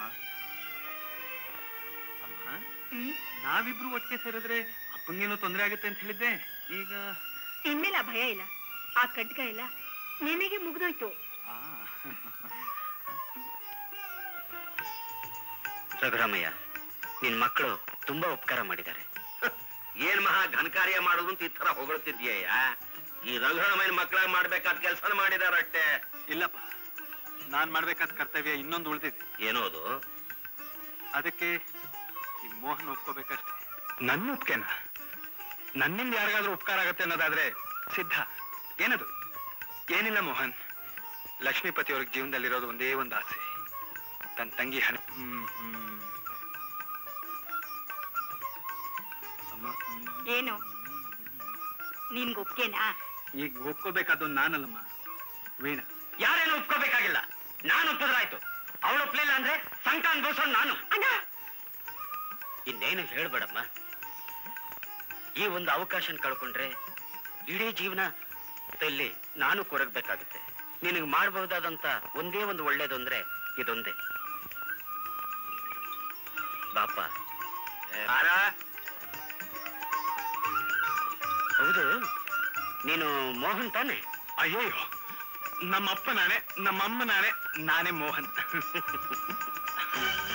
ಅಮ್ಮ ನಾವಿಬ್ರು ಒಟ್ಟಿಗೆ ಸೇರಿದ್ರೆ ಅಪ್ಪಂಗೇನೋ ತೊಂದರೆ ಆಗುತ್ತೆ ಅಂತ ಹೇಳಿದ್ದೆ ಈಗ ಇನ್ಮೇಲೆ ಆ ಭಯ ಇಲ್ಲ ಆ ಕಟ್ಕ ಇಲ್ಲ ನಿನಗೆ ಮುಗ್ದೋಯ್ತು ಆ ರಘುರಾಮಯ್ಯ ನಿನ್ ಮಕ್ಕಳು ತುಂಬಾ ಉಪಕಾರ ಮಾಡಿದ್ದಾರೆ ಏನ್ ಮಹಾ ಘನಕಾರ್ಯ ಮಾಡೋದು ಅಂತ ಈ ತರ ಹೊಗಳ್ತಿದ್ಯಯ್ಯ ಈ ರಘುರಾಮಯ್ಯನ ಮಕ್ಕಳಾಗ ಮಾಡ್ಬೇಕಾದ ಕೆಲಸ ಮಾಡಿದಾರಷ್ಟೇ ಇಲ್ಲಪ್ಪ ನಾನ್ ಮಾಡ್ಬೇಕಾದ ಕರ್ತವ್ಯ ಇನ್ನೊಂದು ಉಳಿದಿದೆ ಏನೋದು ಅದಕ್ಕೆ ಈ ಮೋಹನ್ ಒಪ್ಕೋಬೇಕಷ್ಟೇ ನನ್ನ ಒಪ್ಕೆನ ನನ್ನಿಂದ ಯಾರಿಗಾದ್ರೂ ಉಪಕಾರ ಆಗತ್ತೆ ಅನ್ನೋದಾದ್ರೆ ಸಿದ್ಧ ಏನದು ಏನಿಲ್ಲ ಮೋಹನ್ ಲಕ್ಷ್ಮೀಪತಿ ಅವ್ರಿಗೆ ಜೀವನದಲ್ಲಿರೋದು ಒಂದೇ ಒಂದು ಆಸೆ ತನ್ನ ತಂಗಿ ಹಣ ಹ್ಮ್ ಹ್ಮ್ ಅಮ್ಮ ಹ್ಮ್. ಏನು ನಿನ್ಗೆ ಒಪ್ಗೆನಾ ಈಗ ಒಪ್ಕೋಬೇಕಾದ್ದು ನಾನಲ್ಲಮ್ಮ ವೀಣಾ ಯಾರೇನು ಒಪ್ಕೋಬೇಕಾಗಿಲ್ಲ ನಾನು ಒಪ್ಪಿದ್ರಾಯ್ತು ಅವಳು ಒಪ್ಲಿಲ್ಲ ಅಂದ್ರೆ ಸಂಕ ಅನ್ಭವಿಸೋದು ನಾನು ಅಣ್ಣ ಇನ್ನೇನು ಹೇಳ್ಬೇಡಮ್ಮ ಈ ಒಂದು ಅವಕಾಶ ಕಳ್ಕೊಂಡ್ರೆ ಇಡೀ ಜೀವನ ಇಲ್ಲಿ ನಾನು ಕೊರಗಬೇಕಾಗುತ್ತೆ ನಿನಗೆ ಮಾಡಬಹುದಾದಂತ ಒಂದೇ ಒಂದು ಒಳ್ಳೇದು ಅಂದ್ರೆ ಇದೊಂದೇ ಬಾಪ ಹೌದು ನೀನು ಮೋಹನ್ ತಾನೆ ಅಯ್ಯಯ್ಯೋ ನಮ್ಮಪ್ಪ ನಾನೇ ನಮ್ಮಮ್ಮ ನಾನೇ ನಾನೇ ಮೋಹನ್